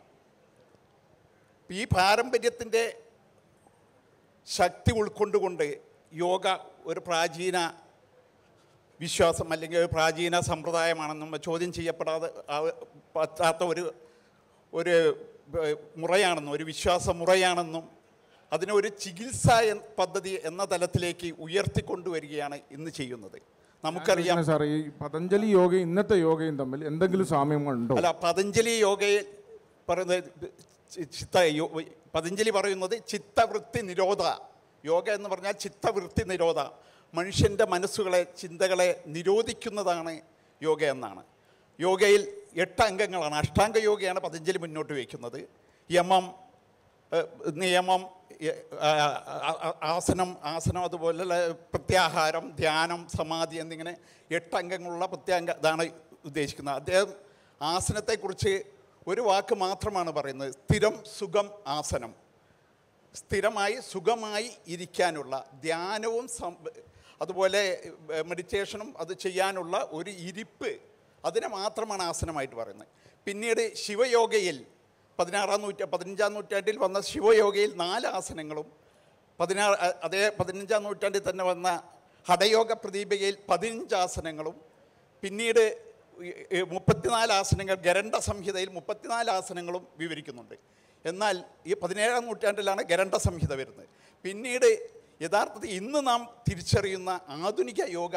ഈ പാരമ്പര്യത്തിൻ്റെ ശക്തി ഉൾക്കൊണ്ടുകൊണ്ട് യോഗ ഒരു പ്രാചീന വിശ്വാസം അല്ലെങ്കിൽ ഒരു പ്രാചീന സമ്പ്രദായമാണെന്നും ചോദ്യം ചെയ്യപ്പെടാതെ ആ- പറ്റാത്ത ഒരു ഒരു ഏഹ്, മുറയാണെന്നും ഒരു വിശ്വാസ മുറയാണെന്നും അതിനെ ഒരു ചികിത്സ എൻ- പദ്ധതി എന്ന തലത്തിലേക്ക് ഉയർത്തിക്കൊണ്ടുവരികയാണ് ഇന്ന് ചെയ്യുന്നത് നമുക്കറിയാം സാർ ഈ പതഞ്ജലി യോഗയും ഇന്നത്തെ യോഗയും തമ്മിൽ എന്തെങ്കിലും സാമ്യങ്ങളുണ്ടോ അല്ല പതഞ്ജലി യോഗയിൽ പറയുന്നത് ചി- ചിത്ത യോ- പതഞ്ജലി പറയുന്നത് ചിത്തവൃത്തി നിരോധ യോഗ എന്ന് പറഞ്ഞാൽ ചിത്തവൃത്തി നിരോധ മനുഷ്യൻ്റെ മനസ്സുകളെ ചിന്തകളെ നിരോധിക്കുന്നതാണ് യോഗ എന്നാണ് യോഗയിൽ എട്ട് അംഗങ്ങളാണ് അഷ്ടാംഗ യോഗയാണ് പതഞ്ജലി മുന്നോട്ട് വയ്ക്കുന്നത് യമം ഏഹ്, നിയമം ഏഹ്, ആ- ആ- ആ- ആസനം ആസനം അതുപോലെ പ്രത്യാഹാരം ധ്യാനം സമാധി എന്നിങ്ങനെ എട്ട് അംഗങ്ങളുള്ള പ്രത്യാംഗ ഇതാണ് ഉദ്ദേശിക്കുന്നത് അദ്ദേഹം ആസനത്തെക്കുറിച്ച് ഒരു വാക്ക് മാത്രമാണ് പറയുന്നത് സ്ഥിരം സുഖം ആസനം സ്ഥിരമായി സുഖമായി ഇരിക്കാനുള്ള ധ്യാനവും സം- അതുപോലെ മെഡിറ്റേഷനും അത് ചെയ്യാനുള്ള ഒരു ഇരിപ്പ് അതിനെ മാത്രമാണ് ആസനമായിട്ട് പറയുന്നത് പിന്നീട് ശിവയോഗയിൽ പതിനാറാം നൂറ്റ പതിനഞ്ചാം നൂറ്റാണ്ടിൽ വന്ന ശിവയോഗയിൽ നാല് ആസനങ്ങളും പതിനാറ് അ- അതേ പതിനഞ്ചാം നൂറ്റാണ്ടിൽ തന്നെ വന്ന ഹഠയോഗ പ്രദീപികയിൽ പതിനഞ്ച് ആസനങ്ങളും പിന്നീട് ഈ- ഈ മുപ്പത്തിനാല് ആസനങ്ങൾ ഗരണ്ട സംഹിതയിൽ മുപ്പത്തിനാല് ആസനങ്ങളും വിവരിക്കുന്നുണ്ട് എന്നാൽ ഈ പതിനേഴാം നൂറ്റാണ്ടിലാണ് ഗരണ്ട സംഹിത വരുന്നത് പിന്നീട് യഥാർത്ഥത്തിൽ ഇന്ന് നാം തിരിച്ചറിയുന്ന ആധുനിക യോഗ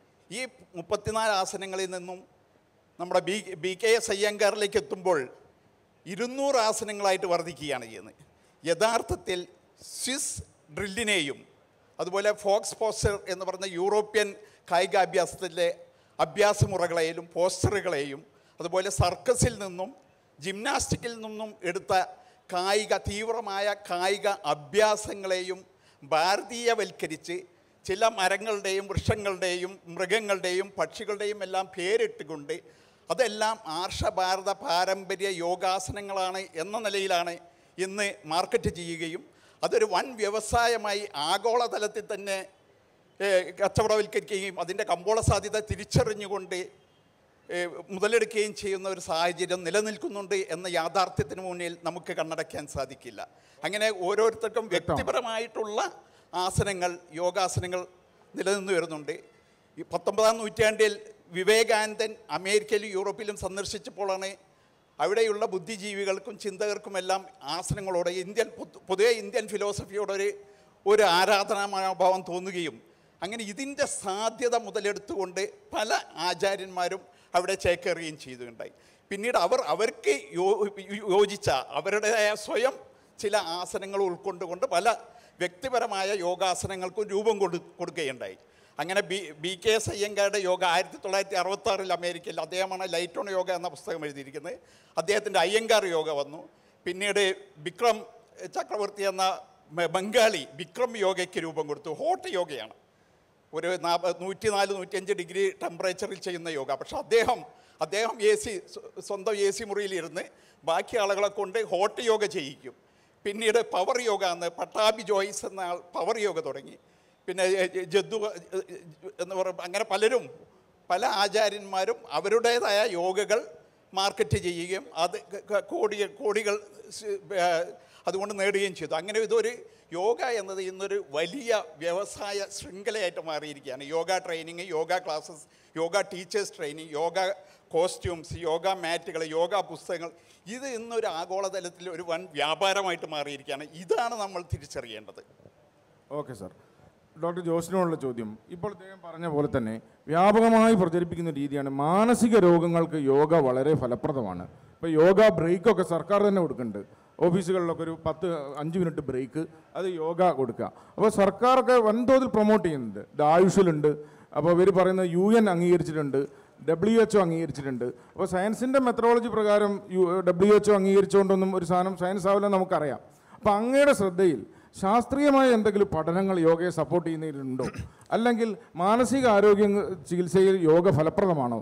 ഈ മുപ്പത്തിനാല് ആസനങ്ങളിൽ നിന്നും നമ്മുടെ ബി ബി കെ എസ് അയ്യങ്കാറിലേക്ക് എത്തുമ്പോൾ ഇരുന്നൂറ് ആസനങ്ങളായിട്ട് വർദ്ധിക്കുകയാണ് ചെയ്യുന്നത് യഥാർത്ഥത്തിൽ സ്വിസ് ഡ്രില്ലിനെയും അതുപോലെ ഫോക്സ് പോസ്റ്റർ എന്ന് പറഞ്ഞ യൂറോപ്യൻ കായികാഭ്യാസത്തിലെ അഭ്യാസമുറകളെയും പോസ്റ്ററുകളെയും അതുപോലെ സർക്കസിൽ നിന്നും ജിംനാസ്റ്റിക്കിൽ നിന്നും എടുത്ത കായിക തീവ്രമായ കായിക അഭ്യാസങ്ങളെയും ഭാരതീയവൽക്കരിച്ച് ചില മരങ്ങളുടെയും വൃക്ഷങ്ങളുടെയും മൃഗങ്ങളുടെയും പക്ഷികളുടെയും എല്ലാം പേരിട്ടുകൊണ്ട് അതെല്ലാം ആർഷഭാരത പാരമ്പര്യ യോഗാസനങ്ങളാണ് എന്ന നിലയിലാണ് ഇന്ന് മാർക്കറ്റ് ചെയ്യുകയും അതൊരു വൻ വ്യവസായമായി ആഗോളതലത്തിൽ തന്നെ ഏഹ്, കച്ചവടവൽക്കരിക്കുകയും അതിൻ്റെ കമ്പോള സാധ്യത തിരിച്ചറിഞ്ഞുകൊണ്ട് ഏഹ്, മുതലെടുക്കുകയും ചെയ്യുന്ന ഒരു സാഹചര്യം നിലനിൽക്കുന്നുണ്ട് എന്ന യാഥാർത്ഥ്യത്തിന് മുന്നിൽ നമുക്ക് കണ്ണടയ്ക്കാൻ സാധിക്കില്ല അങ്ങനെ ഓരോരുത്തർക്കും വ്യക്തിപരമായിട്ടുള്ള ആസനങ്ങൾ യോഗാസനങ്ങൾ നിലനിന്ന് വരുന്നുണ്ട് ഈ പത്തൊമ്പതാം നൂറ്റാണ്ടിൽ വിവേകാനന്ദൻ അമേരിക്കയിലും യൂറോപ്പിലും സന്ദർശിച്ചപ്പോഴാണ് അവിടെയുള്ള ബുദ്ധിജീവികൾക്കും ചിന്തകർക്കുമെല്ലാം ആസനങ്ങളോട് ഇന്ത്യൻ പൊതു- പൊതുവെ ഇന്ത്യൻ ഫിലോസഫിയോടൊരു ഒരു ആരാധനാഭാവം തോന്നുകയും അങ്ങനെ ഇതിൻ്റെ സാധ്യത മുതലെടുത്തുകൊണ്ട് പല ആചാര്യന്മാരും അവിടെ ചേക്കേറുകയും ചെയ്തുണ്ടായി പിന്നീട് അവർ അവർക്ക് യോ- യോജിച്ച അവരുടേതായ സ്വയം ചില ആസനങ്ങൾ ഉൾക്കൊണ്ടുകൊണ്ട് പല വ്യക്തിപരമായ യോഗാസനങ്ങൾക്കും രൂപം കൊടു കൊടുക്കുകയുണ്ടായി അങ്ങനെ ബി ബി കെ എസ് അയ്യങ്കാരുടെ യോഗ ആയിരത്തി തൊള്ളായിരത്തി അറുപത്തി ആറിൽ അമേരിക്കയിൽ അദ്ദേഹമാണ് ലൈറ്റ് ഓൺ യോഗ എന്ന പുസ്തകം എഴുതിയിരിക്കുന്നത് അദ്ദേഹത്തിൻ്റെ അയ്യങ്കാർ യോഗ വന്നു പിന്നീട് വിക്രം ചക്രവർത്തി എന്ന മ- ബംഗാളി വിക്രം യോഗയ്ക്ക് രൂപം കൊടുത്തു ഹോട്ട് യോഗയാണ് ഒരു നാൽപ്പ നൂറ്റിനാല് നൂറ്റിയഞ്ച് ഡിഗ്രി ടെമ്പറേച്ചറിൽ ചെയ്യുന്ന യോഗ പക്ഷെ അദ്ദേഹം അദ്ദേഹം എ സി സ്വന്തം എ സി മുറിയിലിരുന്ന് ബാക്കി ആളുകളെ കൊണ്ട് ഹോട്ട് യോഗ ചെയ്യിക്കും പിന്നീട് പവർ യോഗ എന്ന് പട്ടാബി ജോയ്സ് എന്ന ആൾ പവർ യോഗ തുടങ്ങി പിന്നെ എ- എ- ജദ്ദു എ- എ- എന്ന് പറയുമ്പോൾ അങ്ങനെ പലരും പല ആചാര്യന്മാരും അവരുടേതായ യോഗകൾ മാർക്കറ്റ് ചെയ്യുകയും അത് ക- ക- കോടി കോടികൾ സ്- ഏ, അതുകൊണ്ട് നേടുകയും ചെയ്തു അങ്ങനെ ഇതൊരു യോഗ എന്നത് ഇന്നൊരു വലിയ വ്യവസായ ശൃംഖലയായിട്ട് മാറിയിരിക്കുകയാണ് yoga training yoga classes yoga teachers training yoga costumes yoga മാറ്റുകൾ യോഗ പുസ്തകങ്ങൾ ഇത് ഇന്നൊരു ആഗോളതലത്തിൽ ഒരു വൻ വ്യാപാരമായിട്ട് മാറിയിരിക്കുകയാണ് ഇതാണ് നമ്മൾ തിരിച്ചറിയേണ്ടത് ഓക്കെ സാർ ഡോക്ടർ ജോസിനോടുള്ള ചോദ്യം ഇപ്പോൾ അദ്ദേഹം പറഞ്ഞ പോലെ തന്നെ വ്യാപകമായി പ്രചരിപ്പിക്കുന്ന രീതിയാണ് മാനസിക രോഗങ്ങൾക്ക് യോഗ വളരെ ഫലപ്രദമാണ് ഇപ്പോൾ യോഗ ബ്രേക്കൊക്കെ സർക്കാർ തന്നെ കൊടുക്കുന്നുണ്ട് ഓഫീസുകളിലൊക്കെ ഒരു പത്ത് അഞ്ച് മിനിറ്റ് ബ്രേക്ക് അത് യോഗ കൊടുക്കുക അപ്പോൾ സർക്കാരൊക്കെ വൻതോതിൽ പ്രൊമോട്ട് ചെയ്യുന്നുണ്ട് ഇത് ആയുഷിലുണ്ട് അപ്പോൾ ഇവർ പറയുന്നത് യു എൻ അംഗീകരിച്ചിട്ടുണ്ട് ഡബ്ല്യു എച്ച് ഒ അംഗീകരിച്ചിട്ടുണ്ട് അപ്പോൾ സയൻസിൻ്റെ മെത്തഡോളജി പ്രകാരം യു ഡബ്ല്യു എച്ച് ഒ അംഗീകരിച്ചുകൊണ്ടൊന്നും ഒരു സാധനം സയൻസ് ആവില്ല നമുക്കറിയാം അപ്പോൾ അങ്ങയുടെ ശ്രദ്ധയിൽ ശാസ്ത്രീയമായ എന്തെങ്കിലും പഠനങ്ങൾ യോഗയെ സപ്പോർട്ട് ചെയ്യുന്നതിലുണ്ടോ അല്ലെങ്കിൽ മാനസിക ആരോഗ്യ ചികിത്സയിൽ യോഗ ഫലപ്രദമാണോ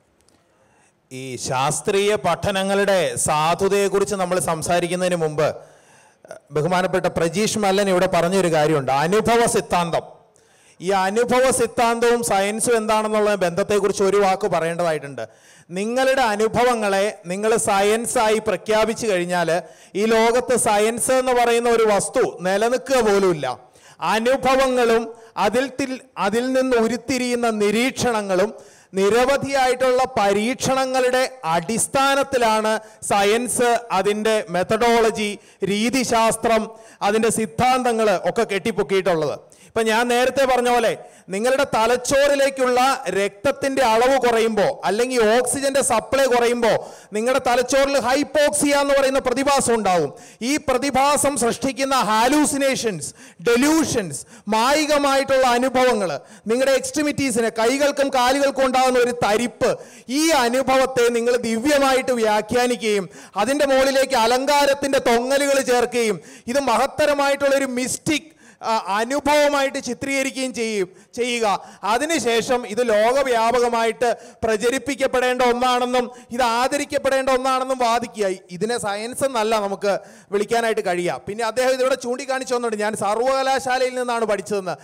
ഈ ശാസ്ത്രീയ പഠനങ്ങളുടെ സാധുതയെക്കുറിച്ച് നമ്മൾ സംസാരിക്കുന്നതിന് മുമ്പ് ഏഹ്, ബഹുമാനപ്പെട്ട പ്രജീഷ് മല്ലൻ ഇവിടെ പറഞ്ഞൊരു കാര്യമുണ്ട് അനുഭവ സിദ്ധാന്തം ഈ അനുഭവ സിദ്ധാന്തവും സയൻസും എന്താണെന്നുള്ള ബന്ധത്തെക്കുറിച്ച് ഒരു വാക്ക് പറയേണ്ടതായിട്ടുണ്ട് നിങ്ങളുടെ അനുഭവങ്ങളെ നിങ്ങൾ സയൻസായി പ്രഖ്യാപിച്ചു കഴിഞ്ഞാൽ ഈ ലോകത്ത് സയൻസ് എന്ന് പറയുന്ന ഒരു വസ്തു നിലനിൽക്കുക പോലുമില്ല അനുഭവങ്ങളും അതിൽ തിൽ- അതിൽ നിന്ന് ഉരുത്തിരിയുന്ന നിരീക്ഷണങ്ങളും നിരവധിയായിട്ടുള്ള പരീക്ഷണങ്ങളുടെ അടിസ്ഥാനത്തിലാണ് സയൻസ് അതിൻ്റെ മെത്തഡോളജി രീതിശാസ്ത്രം അതിൻ്റെ സിദ്ധാന്തങ്ങൾ ഒക്കെ കെട്ടിപ്പൊക്കിയിട്ടുള്ളത് ഇപ്പം ഞാൻ നേരത്തെ പറഞ്ഞ പോലെ നിങ്ങളുടെ തലച്ചോറിലേക്കുള്ള രക്തത്തിൻ്റെ അളവ് കുറയുമ്പോൾ അല്ലെങ്കിൽ ഓക്സിജന്റെ സപ്ലൈ കുറയുമ്പോൾ നിങ്ങളുടെ തലച്ചോറിൽ ഹൈപ്പോക്സിയ എന്ന് പറയുന്ന പ്രതിഭാസം ഉണ്ടാവും ഈ പ്രതിഭാസം സൃഷ്ടിക്കുന്ന ഹാലൂസിനേഷൻസ് ഡെലൂഷൻസ് മായികമായിട്ടുള്ള അനുഭവങ്ങൾ നിങ്ങളുടെ എക്സ്ട്രിമിറ്റീസിന് കൈകൾക്കും കാലുകൾക്കും ഉണ്ടാകുന്ന ഒരു തരിപ്പ് ഈ അനുഭവത്തെ നിങ്ങൾ ദിവ്യമായിട്ട് വ്യാഖ്യാനിക്കുകയും അതിൻ്റെ മുകളിലേക്ക് അലങ്കാരത്തിൻ്റെ തൊങ്ങലുകൾ ചേർക്കുകയും ഇത് മഹത്തരമായിട്ടുള്ള ഒരു മിസ്റ്റിക് ആ, അനുഭവമായിട്ട് ചിത്രീകരിക്കുകയും ചെയ്യും ചെയ്യുക അതിനുശേഷം ഇത് ലോകവ്യാപകമായിട്ട് പ്രചരിപ്പിക്കപ്പെടേണ്ട ഒന്നാണെന്നും ഇത് ആദരിക്കപ്പെടേണ്ട ഒന്നാണെന്നും വാദിക്കുക ഇതിനെ സയൻസ് എന്നല്ല നമുക്ക് വിളിക്കാനായിട്ട് കഴിയുക പിന്നെ അദ്ദേഹം ഇതിവിടെ ചൂണ്ടിക്കാണിച്ചു വന്നിട്ടുണ്ട് ഞാൻ സർവകലാശാലയിൽ നിന്നാണ് പഠിച്ചതെന്ന്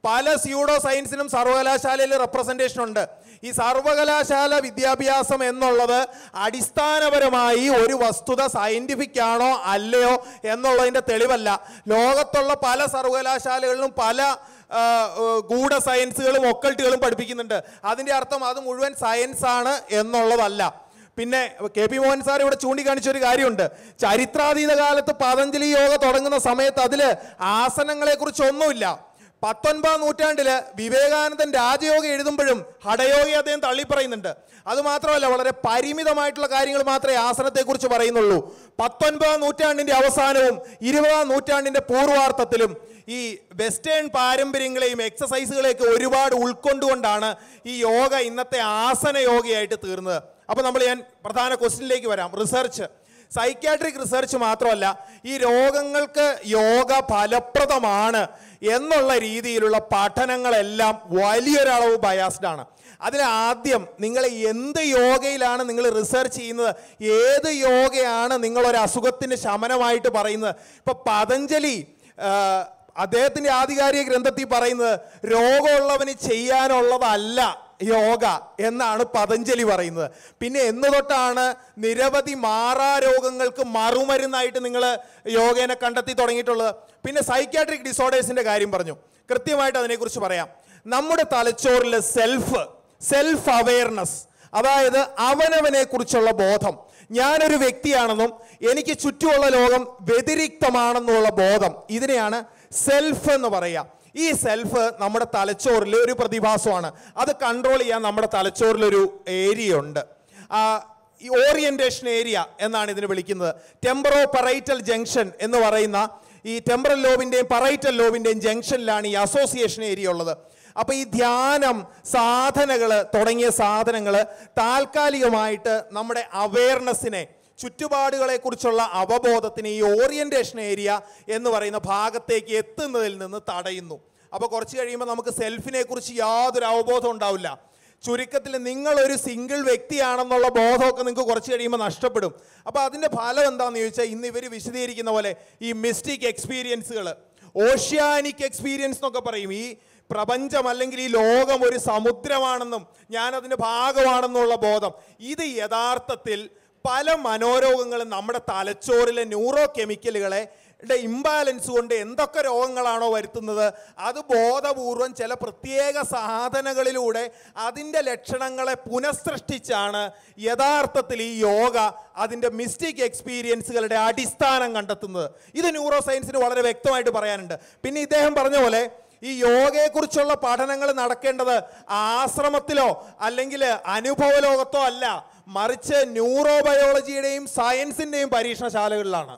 പല സ്യൂഡോ സയൻസിനും സർവകലാശാലയിൽ റെപ്രസെൻറ്റേഷൻ ഉണ്ട് ഈ സർവകലാശാല വിദ്യാഭ്യാസം എന്നുള്ളത് അടിസ്ഥാനപരമായി ഒരു വസ്തുത സയന്റിഫിക് ആണോ അല്ലയോ എന്നുള്ളതിൻ്റെ തെളിവല്ല ലോകത്തുള്ള പല സർവകലാശാലകളിലും പല ആ, ഏ, ഗൂഢ സയൻസുകളും ഒക്കൾട്ടുകളും പഠിപ്പിക്കുന്നുണ്ട് അതിൻ്റെ അർത്ഥം അത് മുഴുവൻ സയൻസ് ആണ് എന്നുള്ളതല്ല പിന്നെ കെ പി മോഹൻ സാർ ഇവിടെ ചൂണ്ടിക്കാണിച്ച ഒരു കാര്യമുണ്ട് ചരിത്രാതീത കാലത്ത് പതഞ്ജലി യോഗ തുടങ്ങുന്ന സമയത്ത് അതിൽ ആസനങ്ങളെ കുറിച്ചൊന്നുമില്ല പത്തൊൻപതാം നൂറ്റാണ്ടില് വിവേകാനന്ദൻ രാജയോഗ എഴുതുമ്പോഴും ഹഠയോഗി അദ്ദേഹം തള്ളിപ്പറയുന്നുണ്ട് അത് മാത്രമല്ല വളരെ പരിമിതമായിട്ടുള്ള കാര്യങ്ങൾ മാത്രമേ ആസനത്തെക്കുറിച്ച് പറയുന്നുള്ളൂ പത്തൊൻപതാം നൂറ്റാണ്ടിന്റെ അവസാനവും ഇരുപതാം നൂറ്റാണ്ടിന്റെ പൂർവാർത്ഥത്തിലും ഈ വെസ്റ്റേൺ പാരമ്പര്യങ്ങളെയും എക്സസൈസുകളെയൊക്കെ ഒരുപാട് ഉൾക്കൊണ്ടുകൊണ്ടാണ് ഈ യോഗ ഇന്നത്തെ ആസന യോഗയായിട്ട് തീർന്നത് അപ്പോൾ നമ്മൾ ഞാൻ പ്രധാന ക്വസ്റ്റ്യനിലേക്ക് വരാം റിസർച്ച് സൈക്യാട്രിക് റിസർച്ച് മാത്രമല്ല ഈ രോഗങ്ങൾക്ക് യോഗ ഫലപ്രദമാണ് എന്നുള്ള രീതിയിലുള്ള പഠനങ്ങളെല്ലാം വലിയൊരളവ് ബയാസ്ഡ് ആണ് അതിൽ ആദ്യം നിങ്ങൾ എന്ത് യോഗയിലാണ് നിങ്ങൾ റിസർച്ച് ചെയ്യുന്നത് ഏത് യോഗയാണ് നിങ്ങളൊരു അസുഖത്തിന് ശമനമായിട്ട് പറയുന്നത് ഇപ്പൊ പതഞ്ജലി ആ, അദ്ദേഹത്തിന്റെ ആധികാരിക ഗ്രന്ഥത്തിൽ പറയുന്നത് രോഗമുള്ളവന് ചെയ്യാനുള്ളതല്ല യോഗ എന്നാണ് പതഞ്ജലി പറയുന്നത് പിന്നെ എന്ന് തൊട്ടാണ് നിരവധി മാറാ രോഗങ്ങൾക്ക് മറുമരുന്നായിട്ട് നിങ്ങൾ യോഗേനെ കണ്ടെത്തി തുടങ്ങിയിട്ടുള്ളത് പിന്നെ സൈക്യാട്രിക് ഡിസോർഡേഴ്സിന്റെ കാര്യം പറഞ്ഞു കൃത്യമായിട്ട് അതിനെക്കുറിച്ച് പറയാം നമ്മുടെ തലച്ചോറിൽ സെൽഫ് സെൽഫ് അവയർനെസ് അതായത് അവനവനെ കുറിച്ചുള്ള ബോധം ഞാനൊരു വ്യക്തിയാണെന്നും എനിക്ക് ചുറ്റുമുള്ള ലോകം വ്യതിരിക്തമാണെന്നുള്ള ബോധം ഇതിനെയാണ് സെൽഫ് എന്ന് പറയുക ഈ സെൽഫ് നമ്മുടെ തലച്ചോറിൽ ഒരു പ്രതിഭാസമാണ് അത് കൺട്രോൾ ചെയ്യാൻ നമ്മുടെ തലച്ചോറിൽ ഒരു ഏരിയ ഉണ്ട് ആ, ഈ ഓറിയന്റേഷൻ ഏരിയ എന്നാണ് ഇതിന് വിളിക്കുന്നത് ടെമ്പറോ പറൈറ്റൽ ജംഗ്ഷൻ എന്ന് പറയുന്ന ഈ ടെമ്പറൽ ലോബിന്റെയും പറൈറ്റൽ ലോബിന്റെയും ജംഗ്ഷനിലാണ് ഈ അസോസിയേഷൻ ഏരിയ ഉള്ളത് അപ്പൊ ഈ ധ്യാനം സാധനകൾ തുടങ്ങിയ സാധനങ്ങൾ താൽക്കാലികമായിട്ട് നമ്മുടെ അവയർനെസ്സിനെ ചുറ്റുപാടുകളെ കുറിച്ചുള്ള അവബോധത്തിന് ഈ ഓറിയന്റേഷൻ ഏരിയ എന്ന് പറയുന്ന ഭാഗത്തേക്ക് എത്തുന്നതിൽ നിന്ന് തടയുന്നു അപ്പോൾ കുറച്ച് കഴിയുമ്പോൾ നമുക്ക് സെൽഫിനെ കുറിച്ച് യാതൊരു അവബോധം ഉണ്ടാവില്ല ചുരുക്കത്തിൽ നിങ്ങൾ ഒരു സിംഗിൾ വ്യക്തിയാണെന്നുള്ള ബോധമൊക്കെ നിങ്ങൾക്ക് കുറച്ച് കഴിയുമ്പോൾ നഷ്ടപ്പെടും അപ്പോൾ അതിൻ്റെ ഫലം എന്താണെന്ന് ചോദിച്ചാൽ ഇന്ന് ഇവർ വിശദീകരിക്കുന്ന പോലെ ഈ മിസ്റ്റിക് എക്സ്പീരിയൻസുകൾ ഓഷ്യാനിക് എക്സ്പീരിയൻസ് എന്നൊക്കെ പറയും ഈ പ്രപഞ്ചം അല്ലെങ്കിൽ ഈ ലോകം ഒരു സമുദ്രമാണെന്നും ഞാൻ അതിൻ്റെ ഭാഗമാണെന്നുള്ള ബോധം ഇത് യഥാർത്ഥത്തിൽ പല മനോരോഗങ്ങളും നമ്മുടെ തലച്ചോറിലെ ന്യൂറോ കെമിക്കലുകളെ ടെ ഇംബാലൻസ് കൊണ്ട് എന്തൊക്കെ രോഗങ്ങളാണോ വരുത്തുന്നത് അത് ബോധപൂർവം ചില പ്രത്യേക സാധനങ്ങളിലൂടെ അതിൻ്റെ ലക്ഷണങ്ങളെ പുനഃസൃഷ്ടിച്ചാണ് യഥാർത്ഥത്തിൽ ഈ യോഗ അതിൻ്റെ മിസ്റ്റിക് എക്സ്പീരിയൻസുകളുടെ അടിസ്ഥാനം കണ്ടെത്തുന്നത് ഇത് ന്യൂറോ സയൻസിന് വളരെ വ്യക്തമായിട്ട് പറയാനുണ്ട് പിന്നെ ഇദ്ദേഹം പറഞ്ഞ പോലെ ഈ യോഗയെക്കുറിച്ചുള്ള പഠനങ്ങൾ നടക്കേണ്ടത് ആശ്രമത്തിലോ അല്ലെങ്കിൽ അനുഭവ ലോകത്തോ അല്ല മറിച്ച് ന്യൂറോബയോളജിയുടെയും സയൻസിൻ്റെയും പരീക്ഷണശാലകളിലാണ്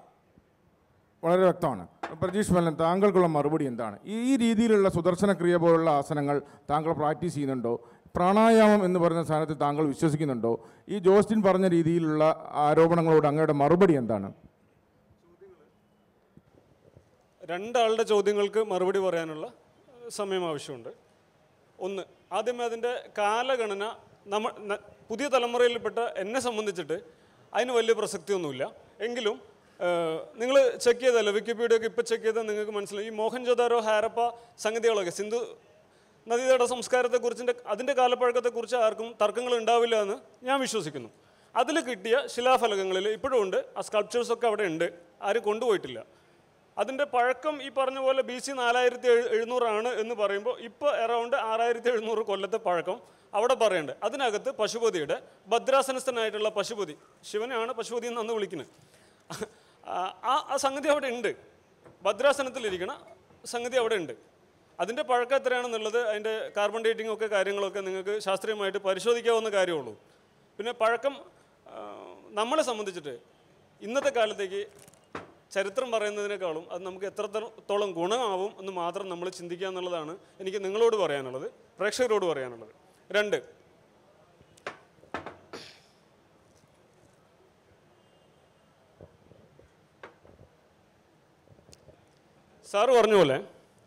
വളരെ വ്യക്തമാണ് പ്രജീഷ് മല്ലൻ താങ്കൾക്കുള്ള മറുപടി എന്താണ് ഈ ഈ രീതിയിലുള്ള സുദർശന ക്രിയ പോലുള്ള ആസനങ്ങൾ താങ്കൾ പ്രാക്ടീസ് ചെയ്യുന്നുണ്ടോ പ്രാണായാമം എന്ന് പറയുന്ന സാധനത്തിൽ താങ്കൾ വിശ്വസിക്കുന്നുണ്ടോ ഈ ജോസ്റ്റിൻ പറഞ്ഞ രീതിയിലുള്ള ആരോപണങ്ങളോട് അങ്ങയുടെ മറുപടി എന്താണ് രണ്ടാളുടെ ചോദ്യങ്ങൾക്ക് മറുപടി പറയാനുള്ള സമയം ആവശ്യമുണ്ട് ഒന്ന് ആദ്യമേ അതിൻ്റെ കാലഗണന നമ്മ ന- പുതിയ തലമുറയിൽപ്പെട്ട എന്നെ സംബന്ധിച്ചിട്ട് അതിന് വലിയ പ്രസക്തിയൊന്നുമില്ല എങ്കിലും നിങ്ങൾ ചെക്ക് ചെയ്തല്ലോ വിക്കിപീഡിയ ഒക്കെ ഇപ്പോൾ ചെക്ക് ചെയ്താൽ നിങ്ങൾക്ക് മനസ്സിലായി ഈ മോഹൻജോദാരോ ഹാരപ്പ സംഗതികളൊക്കെ സിന്ധു നദീതട സംസ്കാരത്തെക്കുറിച്ചിൻ്റെ അതിൻ്റെ കാലപ്പഴക്കത്തെക്കുറിച്ച് ആർക്കും തർക്കങ്ങൾ ഉണ്ടാവില്ല എന്ന് ഞാൻ വിശ്വസിക്കുന്നു അതിൽ കിട്ടിയ ശിലാഫലകങ്ങളിൽ ഇപ്പോഴും ഉണ്ട് ആ സ്കൾപ്ചേഴ്സ് ഒക്കെ അവിടെ ഉണ്ട് ആരും കൊണ്ടുപോയിട്ടില്ല അതിൻ്റെ പഴക്കം ഈ പറഞ്ഞ പോലെ ബി സി നാലായിരത്തി എഴു എഴുന്നൂറാണ് എന്ന് പറയുമ്പോൾ ഇപ്പോൾ അറൗണ്ട് ആറായിരത്തി എഴുന്നൂറ് കൊല്ലത്തെ പഴക്കം അവിടെ പറയുന്നുണ്ട് അതിനകത്ത് പശുപതിയുടെ ഭദ്രാസനസ്ഥനായിട്ടുള്ള പശുപതി ശിവനെയാണ് പശുപതി എന്ന് അന്ന് വിളിക്കുന്നത് ആ ആ സംഗതി അവിടെ ഉണ്ട് ഭദ്രാസനത്തിലിരിക്കണ സംഗതി അവിടെ ഉണ്ട് അതിൻ്റെ പഴക്കം എത്രയാണെന്നുള്ളത് അതിൻ്റെ കാർബൺ ഡേറ്റിംഗ് ഒക്കെ കാര്യങ്ങളൊക്കെ നിങ്ങൾക്ക് ശാസ്ത്രീയമായിട്ട് പരിശോധിക്കാവുന്ന കാര്യമുള്ളൂ പിന്നെ പഴക്കം ആ, നമ്മളെ സംബന്ധിച്ചിട്ട് ഇന്നത്തെ കാലത്തേക്ക് ചരിത്രം പറയുന്നതിനേക്കാളും അത് നമുക്ക് എത്രത്തോളം ഗുണമാവും എന്ന് മാത്രം നമ്മൾ ചിന്തിക്കുക എന്നുള്ളതാണ് എനിക്ക് നിങ്ങളോട് പറയാനുള്ളത് പ്രേക്ഷകരോട് പറയാനുള്ളത് രണ്ട് സാറ് പറഞ്ഞ പോലെ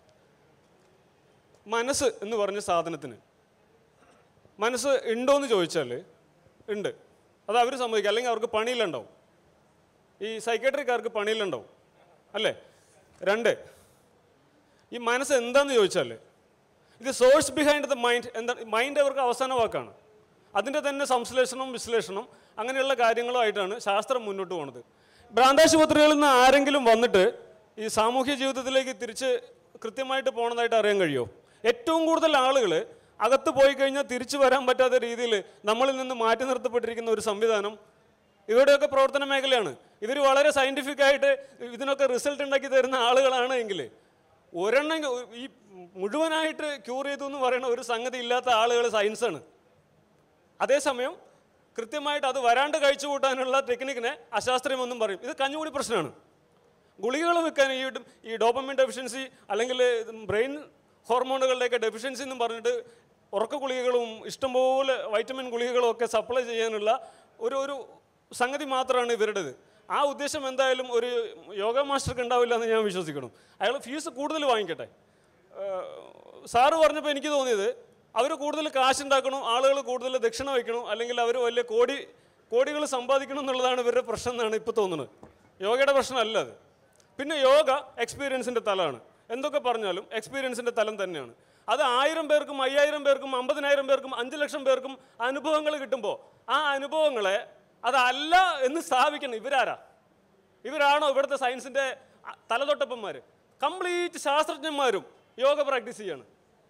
മനസ്സ് എന്ന് പറഞ്ഞ സാധനത്തിന് മനസ്സ് ഉണ്ടോ എന്ന് ചോദിച്ചാൽ ഉണ്ട് അത് അവർ സമ്മതിക്കും അല്ലെങ്കിൽ അവർക്ക് പണിയിലുണ്ടാവും ഈ സൈക്കാട്രിക്കാർക്ക് പണിയിലുണ്ടാവും അല്ലേ രണ്ട് ഈ മനസ്സ് എന്താന്ന് ചോദിച്ചാൽ ഇത് സോഴ്സ് ബിഹൈൻഡ് ദ മൈൻഡ് എന്താ മൈൻഡ് അവർക്ക് അവസാന വാക്കാണ് അതിൻ്റെ തന്നെ സംശ്ലേഷണം വിശ്ലേഷണം അങ്ങനെയുള്ള കാര്യങ്ങളുമായിട്ടാണ് ശാസ്ത്രം മുന്നോട്ട് പോകുന്നത് ഭ്രാന്താശുപത്രികളിൽ നിന്ന് ആരെങ്കിലും വന്നിട്ട് ഈ സാമൂഹ്യ ജീവിതത്തിലേക്ക് തിരിച്ച് കൃത്യമായിട്ട് പോകണതായിട്ട് അറിയാൻ കഴിയുമോ ഏറ്റവും കൂടുതൽ ആളുകൾ അകത്ത് പോയി കഴിഞ്ഞാൽ തിരിച്ചു വരാൻ പറ്റാത്ത രീതിയിൽ നമ്മളിൽ നിന്ന് മാറ്റി നിർത്തപ്പെട്ടിരിക്കുന്ന ഒരു സംവിധാനം ഇവരുടെയൊക്കെ പ്രവർത്തന മേഖലയാണ് ഇവർ വളരെ സയൻറ്റിഫിക് ആയിട്ട് ഇതിനൊക്കെ റിസൾട്ട് ഉണ്ടാക്കി തരുന്ന ആളുകളാണ് എങ്കിൽ ഒരെണ്ണം ഈ മുഴുവനായിട്ട് ക്യൂർ ചെയ്തു എന്ന് പറയുന്ന ഒരു സംഗതി ഇല്ലാത്ത ആളുകൾ സയൻസാണ് അതേസമയം കൃത്യമായിട്ട് അത് വരാണ്ട് കഴിച്ചു കൂട്ടാനുള്ള ടെക്നിക്കിനെ അശാസ്ത്രീയമെന്നും പറയും ഇത് കഞ്ഞുകൂടി പ്രശ്നമാണ് ഗുളികകൾ വെക്കാൻ ഈ ഈ ഡോപ്പമിൻ ഡെഫിഷ്യൻസി അല്ലെങ്കിൽ ബ്രെയിൻ ഹോർമോണുകളുടെയൊക്കെ ഡെഫിഷ്യൻസി എന്നും പറഞ്ഞിട്ട് ഉറക്ക ഗുളികകളും ഇഷ്ടംപോലെ വൈറ്റമിൻ ഗുളികകളും ഒക്കെ സപ്ലൈ ചെയ്യാനുള്ള ഒരു ഒരു സംഗതി മാത്രമാണ് ഇവരുടേത് ആ ഉദ്ദേശം എന്തായാലും ഒരു യോഗ മാസ്റ്റർക്ക് ഉണ്ടാവില്ല എന്ന് ഞാൻ വിശ്വസിക്കണം അയാൾ ഫീസ് കൂടുതൽ വാങ്ങിക്കട്ടെ ഏഹ് സാറ് പറഞ്ഞപ്പോൾ എനിക്ക് തോന്നിയത് അവർ കൂടുതൽ കാശുണ്ടാക്കണം ആളുകൾ കൂടുതൽ ദക്ഷിണ വയ്ക്കണം അല്ലെങ്കിൽ അവർ വലിയ കോടി കോടികൾ സമ്പാദിക്കണം എന്നുള്ളതാണ് ഇവരുടെ പ്രശ്നം എന്നാണ് ഇപ്പോൾ തോന്നുന്നത് യോഗയുടെ പ്രശ്നമല്ല അത് പിന്നെ യോഗ എക്സ്പീരിയൻസിൻ്റെ തലമാണ് എന്തൊക്കെ പറഞ്ഞാലും എക്സ്പീരിയൻസിൻ്റെ തലം തന്നെയാണ് അത് ആയിരം പേർക്കും അയ്യായിരം പേർക്കും അമ്പതിനായിരം പേർക്കും അഞ്ച് ലക്ഷം പേർക്കും അനുഭവങ്ങൾ കിട്ടുമ്പോൾ ആ അനുഭവങ്ങളെ അതല്ല എന്ന് സ്ഥാപിക്കണം ഇവരാരാ ഇവരാണോ ഇവിടുത്തെ സയൻസിൻ്റെ തലതൊട്ടപ്പന്മാർ കംപ്ലീറ്റ് ശാസ്ത്രജ്ഞന്മാരും യോഗ പ്രാക്ടീസ് ചെയ്യാണ്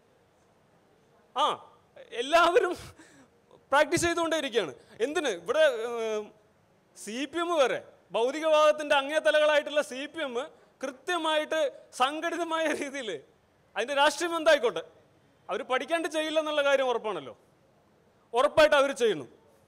ആ എല്ലാവരും പ്രാക്ടീസ് ചെയ്തുകൊണ്ടേ ഇരിക്കുകയാണ് എന്തിന് ഇവിടെ സി പി എം വരെ ഭൗതികവാദത്തിൻ്റെ അങ്ങേ തലകളായിട്ടുള്ള സി പി എം കൃത്യമായിട്ട് സംഘടിതമായ രീതിയിൽ അതിൻ്റെ രാഷ്ട്രീയം എന്തായിക്കോട്ടെ അവർ പഠിക്കാണ്ട് ചെയ്യില്ല എന്നുള്ള കാര്യം ഉറപ്പാണല്ലോ ഉറപ്പായിട്ട് അവർ ചെയ്യുന്നു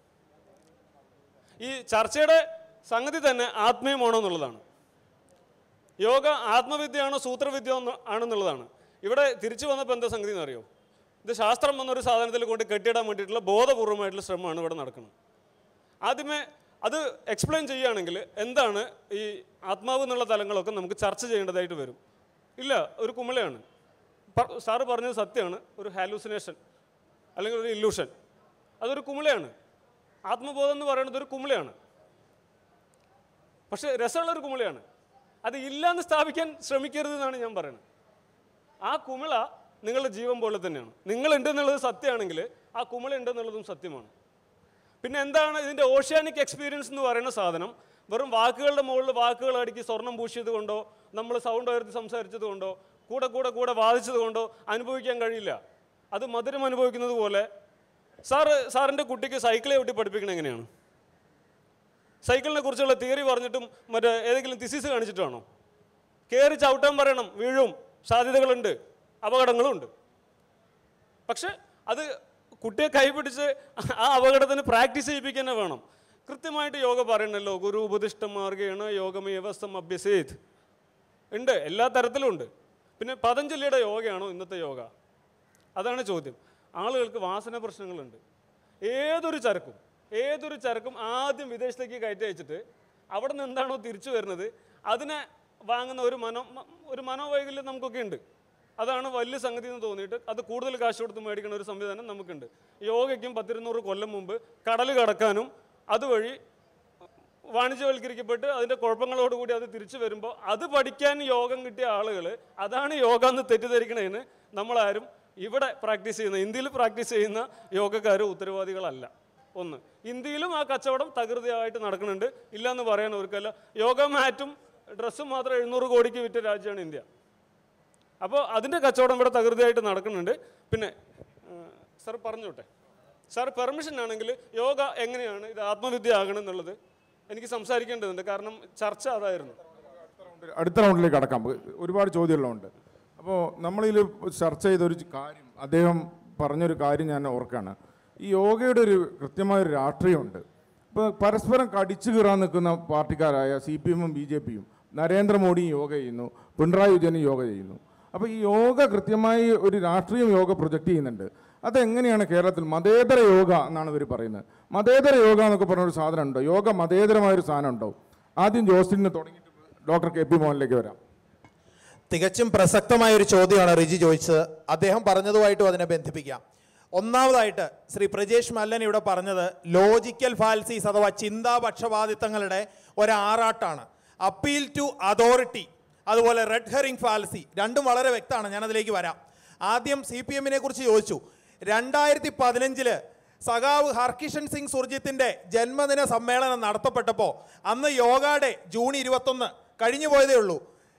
ഈ ചർച്ചയുടെ സംഗതി തന്നെ ആത്മീയമാണോ എന്നുള്ളതാണ് യോഗ ആത്മവിദ്യയാണോ സൂത്രവിദ്യ എന്ന് ആണെന്നുള്ളതാണ് ഇവിടെ തിരിച്ചു വന്നപ്പോൾ എന്താ സംഗതി എന്നറിയോ ഇത് ശാസ്ത്രം എന്നൊരു സാധനത്തിൽ കൊണ്ട് കെട്ടിയിടാൻ വേണ്ടിയിട്ടുള്ള ബോധപൂർവമായിട്ടുള്ള ശ്രമമാണ് ഇവിടെ നടക്കുന്നത് ആദ്യമേ അത് എക്സ്പ്ലെയിൻ ചെയ്യുകയാണെങ്കിൽ എന്താണ് ഈ ആത്മാവ് എന്നുള്ള തലങ്ങളൊക്കെ നമുക്ക് ചർച്ച ചെയ്യേണ്ടതായിട്ട് വരും ഇല്ല ഒരു കുമിളയാണ് പ- സാറ് പറഞ്ഞത് സത്യമാണ് ഒരു ഹാലൂസിനേഷൻ അല്ലെങ്കിൽ ഒരു ഇല്യൂഷൻ അതൊരു കുമിളയാണ് ആത്മബോധം എന്ന് പറയുന്നത് ഒരു കുമിളയാണ് പക്ഷേ രസമുള്ള ഒരു കുമിളയാണ് അത് ഇല്ലാന്ന് സ്ഥാപിക്കാൻ ശ്രമിക്കരുത് എന്നാണ് ഞാൻ പറയുന്നത് ആ കുമിള നിങ്ങളുടെ ജീവൻ പോലെ തന്നെയാണ് നിങ്ങളുണ്ട് എന്നുള്ളത് സത്യമാണെങ്കിൽ ആ കുമിള ഉണ്ട് എന്നുള്ളതും സത്യമാണ് പിന്നെ എന്താണ് ഇതിൻ്റെ ഓഷ്യാനിക് എക്സ്പീരിയൻസ് എന്ന് പറയുന്ന സാധനം വെറും വാക്കുകളുടെ മുകളിൽ വാക്കുകൾ അടുക്കി സ്വർണം പൂശിയത് കൊണ്ടോ നമ്മൾ സൗണ്ട് ഉയർത്തി സംസാരിച്ചത് കൊണ്ടോ കൂടെ കൂടെ കൂടെ വാദിച്ചത് കൊണ്ടോ അനുഭവിക്കാൻ കഴിയില്ല അത് മധുരം അനുഭവിക്കുന്നത് പോലെ സാറ് സാറിൻ്റെ കുട്ടിക്ക് സൈക്കിളെ ഒട്ടി പഠിപ്പിക്കണം എങ്ങനെയാണ് സൈക്കിളിനെ കുറിച്ചുള്ള തിയറി പറഞ്ഞിട്ടും മറ്റേ ഏതെങ്കിലും തിസിസ് കാണിച്ചിട്ടാണോ കയറി ചവിട്ടാൻ പറയണം വീഴും സാധ്യതകളുണ്ട് അപകടങ്ങളും ഉണ്ട് പക്ഷെ അത് കുട്ടിയെ കൈപിടിച്ച് ആ അപകടത്തിന് പ്രാക്ടീസ് ചെയ്യിപ്പിക്കുക തന്നെ വേണം കൃത്യമായിട്ട് യോഗ പറയണല്ലോ ഗുരു ഉപദിഷ്ട മാർഗേണ യോഗമേവസ്തം അഭ്യസേത് ഉണ്ട് എല്ലാ തരത്തിലും ഉണ്ട് പിന്നെ പതഞ്ജലിയുടെ യോഗയാണോ ഇന്നത്തെ യോഗ അതാണ് ചോദ്യം ആളുകൾക്ക് വാസന പ്രശ്നങ്ങളുണ്ട് ഏതൊരു ചരക്കും ഏതൊരു ചരക്കും ആദ്യം വിദേശത്തേക്ക് കയറ്റി അയച്ചിട്ട് അവിടെ നിന്ന് എന്താണോ തിരിച്ചു വരുന്നത് അതിനെ വാങ്ങുന്ന ഒരു മനോ മ- ഒരു മനോവൈകല്യം നമുക്കൊക്കെ ഉണ്ട് അതാണ് വലിയ സംഗതി എന്ന് തോന്നിയിട്ട് അത് കൂടുതൽ കാശ് കൊടുത്ത് മേടിക്കുന്ന ഒരു സംവിധാനം നമുക്കുണ്ട് യോഗയ്ക്കും പത്തിരുന്നൂറ് കൊല്ലം മുമ്പ് കടൽ കടക്കാനും അതുവഴി വാണിജ്യവൽക്കരിക്കപ്പെട്ട് അതിൻ്റെ കുഴപ്പങ്ങളോടുകൂടി അത് തിരിച്ചു വരുമ്പോൾ അത് പഠിക്കാൻ യോഗം കിട്ടിയ ആളുകൾ അതാണ് യോഗ എന്ന് തെറ്റിദ്ധരിക്കണേന്ന് നമ്മളാരും ഇവിടെ പ്രാക്ടീസ് ചെയ്യുന്ന ഇന്ത്യയിൽ പ്രാക്ടീസ് ചെയ്യുന്ന യോഗക്കാർ ഉത്തരവാദികളല്ല ഒന്ന് ഇന്ത്യയിലും ആ കച്ചവടം തകൃതിയായിട്ട് നടക്കുന്നുണ്ട് ഇല്ല എന്ന് പറയാൻ അവർക്കല്ല യോഗ മാറ്റും ഡ്രസ്സും മാത്രം എഴുന്നൂറ് കോടിക്ക് വിറ്റ രാജ്യമാണ് ഇന്ത്യ അപ്പോൾ അതിൻ്റെ കച്ചവടം ഇവിടെ തകൃതിയായിട്ട് നടക്കുന്നുണ്ട് പിന്നെ സാർ പറഞ്ഞോട്ടെ സാർ പെർമിഷൻ ആണെങ്കിൽ യോഗ എങ്ങനെയാണ് ഇത് ആത്മവിദ്യ ആകണം എന്നുള്ളത് എനിക്ക് സംസാരിക്കേണ്ടതുണ്ട് കാരണം ചർച്ച അതായിരുന്നു അടുത്ത റൗണ്ടിലേക്ക് കടക്കാം ഒരുപാട് ചോദ്യങ്ങളുണ്ട് അപ്പോൾ നമ്മളിതിൽ ചർച്ച ചെയ്തൊരു കാര്യം അദ്ദേഹം പറഞ്ഞൊരു കാര്യം ഞാൻ ഓർക്കാണ് ഈ യോഗയുടെ ഒരു കൃത്യമായൊരു രാഷ്ട്രീയമുണ്ട് ഇപ്പോൾ പരസ്പരം കടിച്ചു കീറാൻ നിൽക്കുന്ന പാർട്ടിക്കാരായ സി പി എമ്മും ബി ജെ പിയും നരേന്ദ്രമോദിയും യോഗ ചെയ്യുന്നു പിണറായി വിജയനും യോഗ ചെയ്യുന്നു അപ്പോൾ ഈ യോഗ കൃത്യമായി ഒരു രാഷ്ട്രീയം യോഗ പ്രൊജക്റ്റ് ചെയ്യുന്നുണ്ട് അതെങ്ങനെയാണ് കേരളത്തിൽ മതേതര യോഗ എന്നാണ് ഇവർ പറയുന്നത് മതേതര യോഗ എന്നൊക്കെ പറഞ്ഞൊരു സാധനം ഉണ്ടോ യോഗ മതേതരമായൊരു സാധനം ഉണ്ടോ ആദ്യം ജോസ്റ്റിന് തുടങ്ങിയിട്ട് ഡോക്ടർ കെ പി മോഹനിലേക്ക് വരാം തികച്ചും പ്രസക്തമായ ഒരു ചോദ്യമാണ് റിജി ചോദിച്ചത് അദ്ദേഹം പറഞ്ഞതുമായിട്ടും അതിനെ ബന്ധിപ്പിക്കാം ഒന്നാമതായിട്ട് ശ്രീ പ്രജേഷ് മല്ലൻ ഇവിടെ പറഞ്ഞത് ലോജിക്കൽ ഫാൽസീസ് അഥവാ ചിന്താപക്ഷപാതിത്വങ്ങളുടെ ഒരാറാട്ടാണ് അപ്പീൽ ടു അതോറിറ്റി അതുപോലെ റെഡ് ഹെറിംഗ് ഫാൽസി രണ്ടും വളരെ വ്യക്തമാണ് ഞാൻ അതിലേക്ക് വരാം ആദ്യം സി പി എമ്മിനെ കുറിച്ച് ചോദിച്ചു രണ്ടായിരത്തി പതിനഞ്ചില് സഖാവ് ഹർകിഷൻ സിംഗ് സുർജിത്തിന്റെ ജന്മദിന സമ്മേളനം നടത്തപ്പെട്ടപ്പോൾ അന്ന് യോഗ ഡേ ജൂൺ ഇരുപത്തൊന്ന് കഴിഞ്ഞു പോയതേ ഉള്ളൂ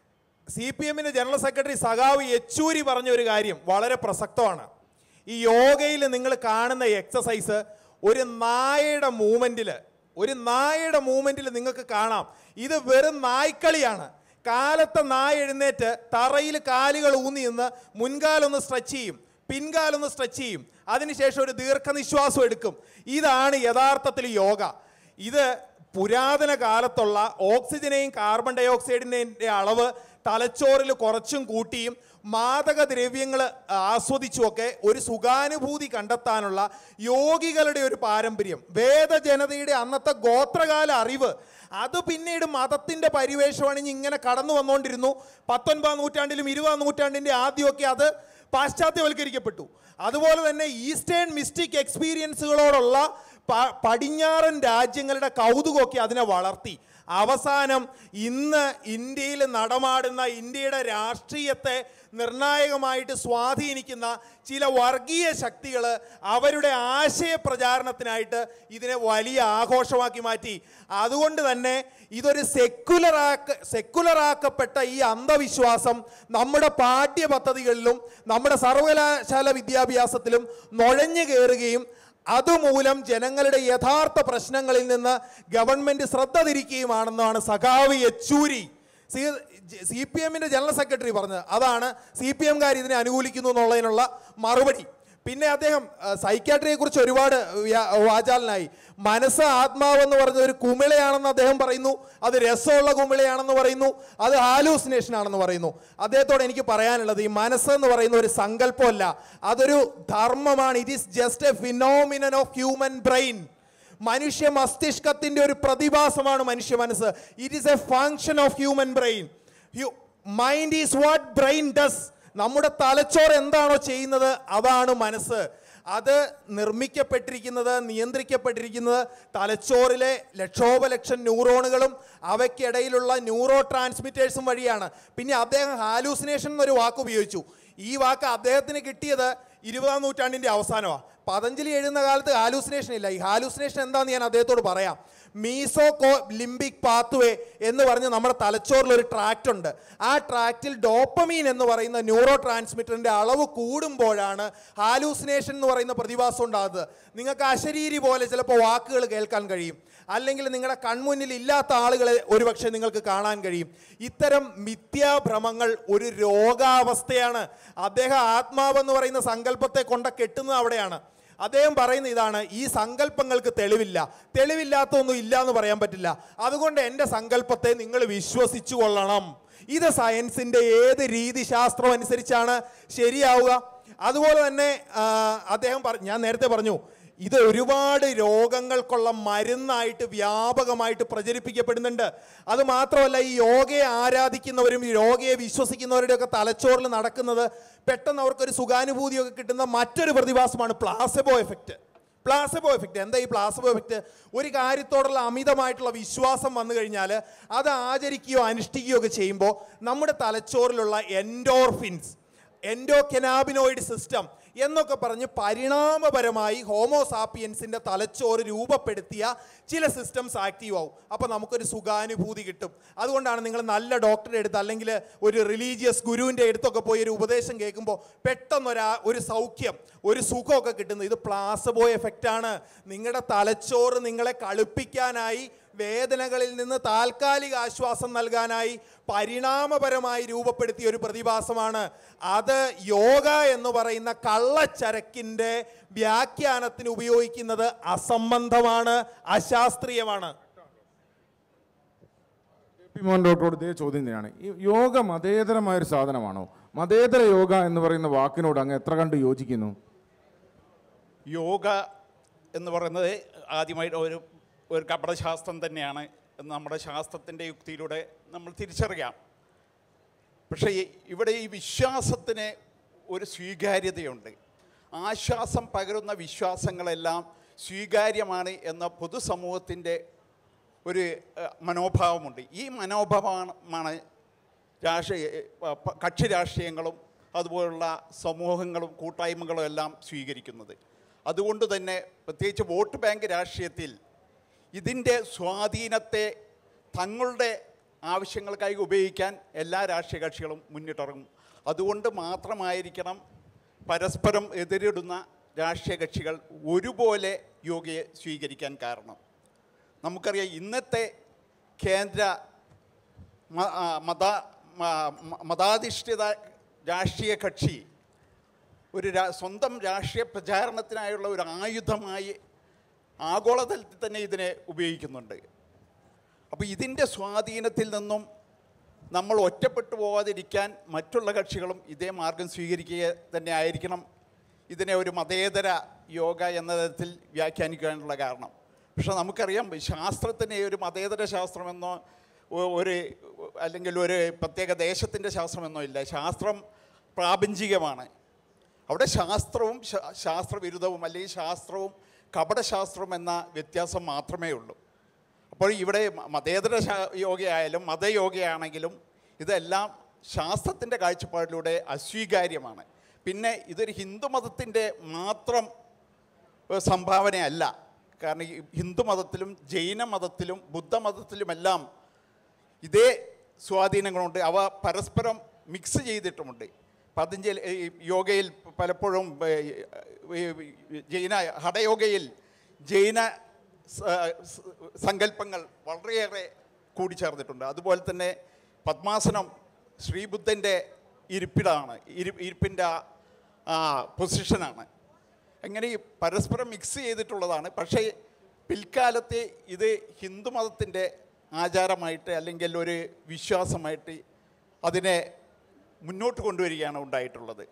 സി പി എമ്മിൻ്റെ ജനറൽ സെക്രട്ടറി സഖാവ് യെച്ചൂരി പറഞ്ഞ ഒരു കാര്യം വളരെ പ്രസക്തമാണ് ഈ യോഗയിൽ നിങ്ങൾ കാണുന്ന എക്സസൈസ് ഒരു നായയുടെ മൂവ്മെൻറ്റിൽ ഒരു നായയുടെ മൂവ്മെൻറ്റിൽ നിങ്ങൾക്ക് കാണാം ഇത് വെറും നായ്ക്കളിയാണ് കാലത്തെ നായ എഴുന്നേറ്റ് തറയിൽ കാലുകൾ ഊന്നി നിന്ന് മുൻകാലൊന്ന് സ്ട്രെച്ച് ചെയ്യും പിൻകാലൊന്ന് സ്ട്രെച്ച് ചെയ്യും അതിനുശേഷം ഒരു ദീർഘനിശ്വാസം എടുക്കും ഇതാണ് യഥാർത്ഥത്തിൽ യോഗ ഇത് പുരാതന കാലത്തുള്ള ഓക്സിജനെയും കാർബൺ ഡൈ ഓക്സൈഡിൻ്റെയും അളവ് തലച്ചോറിൽ കുറച്ചും കൂട്ടിയും മാദക ദ്രവ്യങ്ങൾ ആസ്വദിച്ചുമൊക്കെ ഒരു സുഖാനുഭൂതി കണ്ടെത്താനുള്ള യോഗികളുടെ ഒരു പാരമ്പര്യം വേദജനതയുടെ അന്നത്തെ ഗോത്രകാല അറിവ് അത് പിന്നീട് മതത്തിൻ്റെ പരിവേഷം അണിഞ്ഞ് ഇങ്ങനെ കടന്നു വന്നുകൊണ്ടിരുന്നു പത്തൊൻപതാം നൂറ്റാണ്ടിലും ഇരുപതാം നൂറ്റാണ്ടിൻ്റെ ആദ്യമൊക്കെ അത് പാശ്ചാത്യവൽക്കരിക്കപ്പെട്ടു അതുപോലെ തന്നെ ഈസ്റ്റേൺ മിസ്റ്റിക് എക്സ്പീരിയൻസുകളോടുള്ള പ- പടിഞ്ഞാറൻ രാജ്യങ്ങളുടെ കൗതുകമൊക്കെ അതിനെ വളർത്തി അവസാനം ഇന്ന് ഇന്ത്യയിൽ നടമാടുന്ന ഇന്ത്യയുടെ രാഷ്ട്രീയത്തെ നിർണായകമായിട്ട് സ്വാധീനിക്കുന്ന ചില വർഗീയ ശക്തികൾ അവരുടെ ആശയ പ്രചാരണത്തിനായിട്ട് ഇതിനെ വലിയ ആഘോഷമാക്കി മാറ്റി അതുകൊണ്ട് തന്നെ ഇതൊരു സെക്കുലറാക്ക സെക്കുലറാക്കപ്പെട്ട ഈ അന്ധവിശ്വാസം നമ്മുടെ പാഠ്യപദ്ധതികളിലും നമ്മുടെ സർവകലാശാല വിദ്യാഭ്യാസത്തിലും നുഴഞ്ഞു കയറുകയും അതുമൂലം ജനങ്ങളുടെ യഥാർത്ഥ പ്രശ്നങ്ങളിൽ നിന്ന് ഗവൺമെന്റ് ശ്രദ്ധ തിരിക്കുകയുമാണെന്നാണ് സഖാവ് യെച്ചൂരി സി സി പി എമ്മിൻ്റെ ജനറൽ സെക്രട്ടറി പറഞ്ഞത് അതാണ് സി പി എംകാർ ഇതിനെ അനുകൂലിക്കുന്നു എന്നുള്ളതിനുള്ള മറുപടി പിന്നെ അദ്ദേഹം സൈക്കാട്രിയെ കുറിച്ച് ഒരുപാട് വ്യാ- വാചാലനായി മനസ്സ് ആത്മാവെന്ന് പറഞ്ഞ ഒരു കുമിളയാണെന്ന് അദ്ദേഹം പറയുന്നു അത് രസമുള്ള കുമിളയാണെന്ന് പറയുന്നു അത് ഹാലൂസിനേഷൻ ആണെന്ന് പറയുന്നു അദ്ദേഹത്തോട് എനിക്ക് പറയാനുള്ളത് ഈ മനസ്സ് എന്ന് പറയുന്ന ഒരു സങ്കല്പമല്ല അതൊരു ധർമ്മമാണ് it is just a phenomenon of human brain മനുഷ്യ മസ്തിഷ്കത്തിന്റെ ഒരു പ്രതിഭാസമാണ് മനുഷ്യ മനസ്സ് it is a function of human brain mind is what brain does നമ്മുടെ തലച്ചോറ് എന്താണോ ചെയ്യുന്നത് അതാണ് മനസ്സ് അത് നിർമ്മിക്കപ്പെട്ടിരിക്കുന്നത് നിയന്ത്രിക്കപ്പെട്ടിരിക്കുന്നത് തലച്ചോറിലെ ലക്ഷോപലക്ഷം ന്യൂറോണുകളും അവയ്ക്കിടയിലുള്ള ന്യൂറോ ട്രാൻസ്മിറ്റേഴ്സും വഴിയാണ് പിന്നെ അദ്ദേഹം ഹാലൂസിനേഷൻ എന്നൊരു വാക്ക് ഉപയോഗിച്ചു ഈ വാക്ക് അദ്ദേഹത്തിന് കിട്ടിയത് ഇരുപതാം നൂറ്റാണ്ടിൻ്റെ അവസാനമാണ് പതഞ്ജലി എഴുതുന്ന കാലത്ത് ഹാലൂസിനേഷൻ ഇല്ല ഈ ഹാലൂസിനേഷൻ എന്താണെന്ന് ഞാൻ അദ്ദേഹത്തോട് പറയാം മീസോ കോ ലിംബിക് പാത്വേ എന്ന് പറഞ്ഞ് നമ്മുടെ തലച്ചോറിൽ ഒരു ട്രാക്റ്റ് ഉണ്ട് ആ ട്രാക്റ്റിൽ ഡോപ്പമീൻ എന്ന് പറയുന്ന ന്യൂറോ ട്രാൻസ്മിറ്ററിൻ്റെ അളവ് കൂടുമ്പോഴാണ് ഹാലൂസിനേഷൻ എന്ന് പറയുന്ന പ്രതിഭാസം ഉണ്ടാകുന്നത് നിങ്ങൾക്ക് അശരീരി പോലെ ചിലപ്പോൾ വാക്കുകൾ കേൾക്കാൻ കഴിയും അല്ലെങ്കിൽ നിങ്ങളുടെ കൺമുന്നിൽ ഇല്ലാത്ത ആളുകളെ ഒരുപക്ഷെ നിങ്ങൾക്ക് കാണാൻ കഴിയും ഇത്തരം മിഥ്യാഭ്രമങ്ങൾ ഒരു രോഗാവസ്ഥയാണ് അദ്ദേഹം ആത്മാവെന്ന് പറയുന്ന സങ്കല്പത്തെ കൊണ്ട കെട്ടുന്നത് അവിടെയാണ് അദ്ദേഹം പറയുന്ന ഇതാണ് ഈ സങ്കല്പങ്ങൾക്ക് തെളിവില്ല തെളിവില്ലാത്തൊന്നും ഇല്ല എന്ന് പറയാൻ പറ്റില്ല അതുകൊണ്ട് എൻ്റെ സങ്കല്പത്തെ നിങ്ങൾ വിശ്വസിച്ചു കൊള്ളണം ഇത് സയൻസിൻ്റെ ഏത് രീതിശാസ്ത്രം അനുസരിച്ചാണ് ശരിയാവുക അതുപോലെ തന്നെ ആ, അദ്ദേഹം പറ ഞാൻ നേരത്തെ പറഞ്ഞു ഇത് ഒരുപാട് രോഗങ്ങൾക്കുള്ള മരുന്നായിട്ട് വ്യാപകമായിട്ട് പ്രചരിപ്പിക്കപ്പെടുന്നുണ്ട് അത് മാത്രമല്ല ഈ യോഗയെ ആരാധിക്കുന്നവരും ഈ യോഗയെ വിശ്വസിക്കുന്നവരുടെയൊക്കെ തലച്ചോറിൽ നടക്കുന്നത് പെട്ടെന്ന് അവർക്കൊരു സുഖാനുഭൂതിയൊക്കെ കിട്ടുന്ന മറ്റൊരു പ്രതിഭാസമാണ് പ്ലാസബോ എഫക്റ്റ് പ്ലാസബോ എഫക്റ്റ് എന്താ ഈ പ്ലാസബോ എഫക്റ്റ് ഒരു കാര്യത്തോടുള്ള അമിതമായിട്ടുള്ള വിശ്വാസം വന്നു കഴിഞ്ഞാൽ അത് ആചരിക്കുകയോ അനുഷ്ഠിക്കുകയോ ഒക്കെ ചെയ്യുമ്പോൾ നമ്മുടെ തലച്ചോറിലുള്ള എൻഡോർഫിൻസ് എൻഡോകെനാബിനോയിഡ് സിസ്റ്റം എന്നൊക്കെ പറഞ്ഞ് പരിണാമപരമായി ഹോമോസാപ്പിയൻസിൻ്റെ തലച്ചോറ് രൂപപ്പെടുത്തിയ ചില സിസ്റ്റംസ് ആക്റ്റീവ് ആവും അപ്പോൾ നമുക്കൊരു സുഖാനുഭൂതി കിട്ടും അതുകൊണ്ടാണ് നിങ്ങൾ നല്ല ഡോക്ടറെ അടുത്ത് അല്ലെങ്കിൽ ഒരു റിലീജിയസ് ഗുരുവിൻ്റെ അടുത്തൊക്കെ പോയി ഒരു ഉപദേശം കേൾക്കുമ്പോൾ പെട്ടെന്നൊരാ ഒരു സൗഖ്യം ഒരു സുഖമൊക്കെ കിട്ടുന്നത് ഇത് പ്ലാസബോ എഫക്റ്റാണ് നിങ്ങളുടെ തലച്ചോറ് നിങ്ങളെ കളിപ്പിക്കാനായി വേദനകളിൽ നിന്ന് താൽക്കാലിക ആശ്വാസം നൽകാനായി പരിണാമപരമായി രൂപപ്പെടുത്തിയ ഒരു പ്രതിഭാസമാണ് അത് യോഗ എന്ന് പറയുന്ന കള്ളച്ചരക്കിൻ്റെ വ്യാഖ്യാനത്തിന് ഉപയോഗിക്കുന്നത് അസംബന്ധമാണ് അശാസ്ത്രീയമാണ് പി മോഹൻ ഡോക്ടറോട് ഇതേ ചോദ്യം തന്നെയാണ് ഈ യോഗ മതേതരമായ ഒരു സാധനമാണോ മതേതര യോഗ എന്ന് പറയുന്ന വാക്കിനോട് അങ്ങ് എത്ര കണ്ട് യോജിക്കുന്നു യോഗ എന്ന് പറയുന്നത് ആദ്യമായിട്ട് ഒരു ഒരു കപടശാസ്ത്രം തന്നെയാണ് എന്ന് നമ്മുടെ ശാസ്ത്രത്തിൻ്റെ യുക്തിയിലൂടെ നമ്മൾ തിരിച്ചറിയാം പക്ഷേ ഈ- ഇവിടെ ഈ വിശ്വാസത്തിന് ഒരു സ്വീകാര്യതയുണ്ട് ആശ്വാസം പകരുന്ന വിശ്വാസങ്ങളെല്ലാം സ്വീകാര്യമാണ് എന്ന പൊതുസമൂഹത്തിൻ്റെ ഒരു ഏഹ്, മനോഭാവമുണ്ട് ഈ മനോഭാവമാണ് രാഷ്ട്രീയ ഏഹ്, പ- കക്ഷി രാഷ്ട്രീയങ്ങളും അതുപോലുള്ള സമൂഹങ്ങളും കൂട്ടായ്മകളും എല്ലാം സ്വീകരിക്കുന്നത് അതുകൊണ്ട് തന്നെ പ്രത്യേകിച്ച് വോട്ട് ബാങ്ക് രാഷ്ട്രീയത്തിൽ ഇതിൻ്റെ സ്വാധീനത്തെ തങ്ങളുടെ ആവശ്യങ്ങൾക്കായി ഉപയോഗിക്കാൻ എല്ലാ രാഷ്ട്രീയ കക്ഷികളും മുന്നിട്ടിറങ്ങും അതുകൊണ്ട് മാത്രമായിരിക്കണം പരസ്പരം എതിരിടുന്ന രാഷ്ട്രീയ കക്ഷികൾ ഒരുപോലെ യോഗയെ സ്വീകരിക്കാൻ കാരണം നമുക്കറിയാം ഇന്നത്തെ കേന്ദ്ര മ- ആ, മത മ- മ- മതാധിഷ്ഠിത രാഷ്ട്രീയ കക്ഷി ഒരു രാ- സ്വന്തം രാഷ്ട്രീയ പ്രചാരണത്തിനായുള്ള ഒരു ആയുധമായി ആഗോളതലത്തിൽ തന്നെ ഇതിനെ ഉപയോഗിക്കുന്നുണ്ട് അപ്പോൾ ഇതിൻ്റെ സ്വാധീനത്തിൽ നിന്നും നമ്മൾ ഒറ്റപ്പെട്ടു പോകാതിരിക്കാൻ മറ്റുള്ള കക്ഷികളും ഇതേ മാർഗം സ്വീകരിക്കുക തന്നെ ആയിരിക്കണം ഇതിനെ ഒരു മതേതര യോഗ എന്ന തരത്തിൽ വ്യാഖ്യാനിക്കാനുള്ള കാരണം പക്ഷെ നമുക്കറിയാം ശാസ്ത്രത്തിന് ഒരു മതേതര ശാസ്ത്രമെന്നോ ഒ- ഒരു അല്ലെങ്കിൽ ഒരു പ്രത്യേക ദേശത്തിൻ്റെ ശാസ്ത്രമെന്നോ ഇല്ല ശാസ്ത്രം പ്രാപഞ്ചികമാണ് അവിടെ ശാസ്ത്രവും ശാ- ശാസ്ത്രവിരുദ്ധവും അല്ലെങ്കിൽ ശാസ്ത്രവും കപടശാസ്ത്രവും എന്ന വ്യത്യാസം മാത്രമേ ഉള്ളൂ അപ്പോൾ ഇവിടെ മ- മതേതര ശാ- യോഗയായാലും മതയോഗയാണെങ്കിലും ഇതെല്ലാം ശാസ്ത്രത്തിൻ്റെ കാഴ്ചപ്പാടിലൂടെ അസ്വീകാര്യമാണ് പിന്നെ ഇതൊരു ഹിന്ദു മതത്തിൻ്റെ മാത്രം ഏഹ്, സംഭാവനയല്ല കാരണം ഈ ഹിന്ദു മതത്തിലും ജൈന മതത്തിലും ബുദ്ധമതത്തിലുമെല്ലാം ഇതേ സ്വാധീനങ്ങളുണ്ട് അവ പരസ്പരം മിക്സ് ചെയ്തിട്ടുമുണ്ട് പതഞ്ജലി ഈ യോഗയിൽ പലപ്പോഴും ഏഹ്, ഈ ജൈന ഹഠയോഗയിൽ ജൈന സ- സ- സങ്കല്പങ്ങൾ വളരെയേറെ കൂടിച്ചേർന്നിട്ടുണ്ട് അതുപോലെ തന്നെ പത്മാസനം ശ്രീബുദ്ധൻ്റെ ഇരിപ്പിടാണ് ഇരി ഇരിപ്പിൻ്റെ ആ പൊസിഷനാണ് അങ്ങനെ ഈ പരസ്പരം മിക്സ് ചെയ്തിട്ടുള്ളതാണ് പക്ഷേ പിൽക്കാലത്തെ ഇത് ഹിന്ദു മതത്തിൻ്റെ ആചാരമായിട്ട് അല്ലെങ്കിൽ ഒരു വിശ്വാസമായിട്ട് അതിനെ മുന്നോട്ട് കൊണ്ടുവരികയാണ് ഉണ്ടായിട്ടുള്ളത്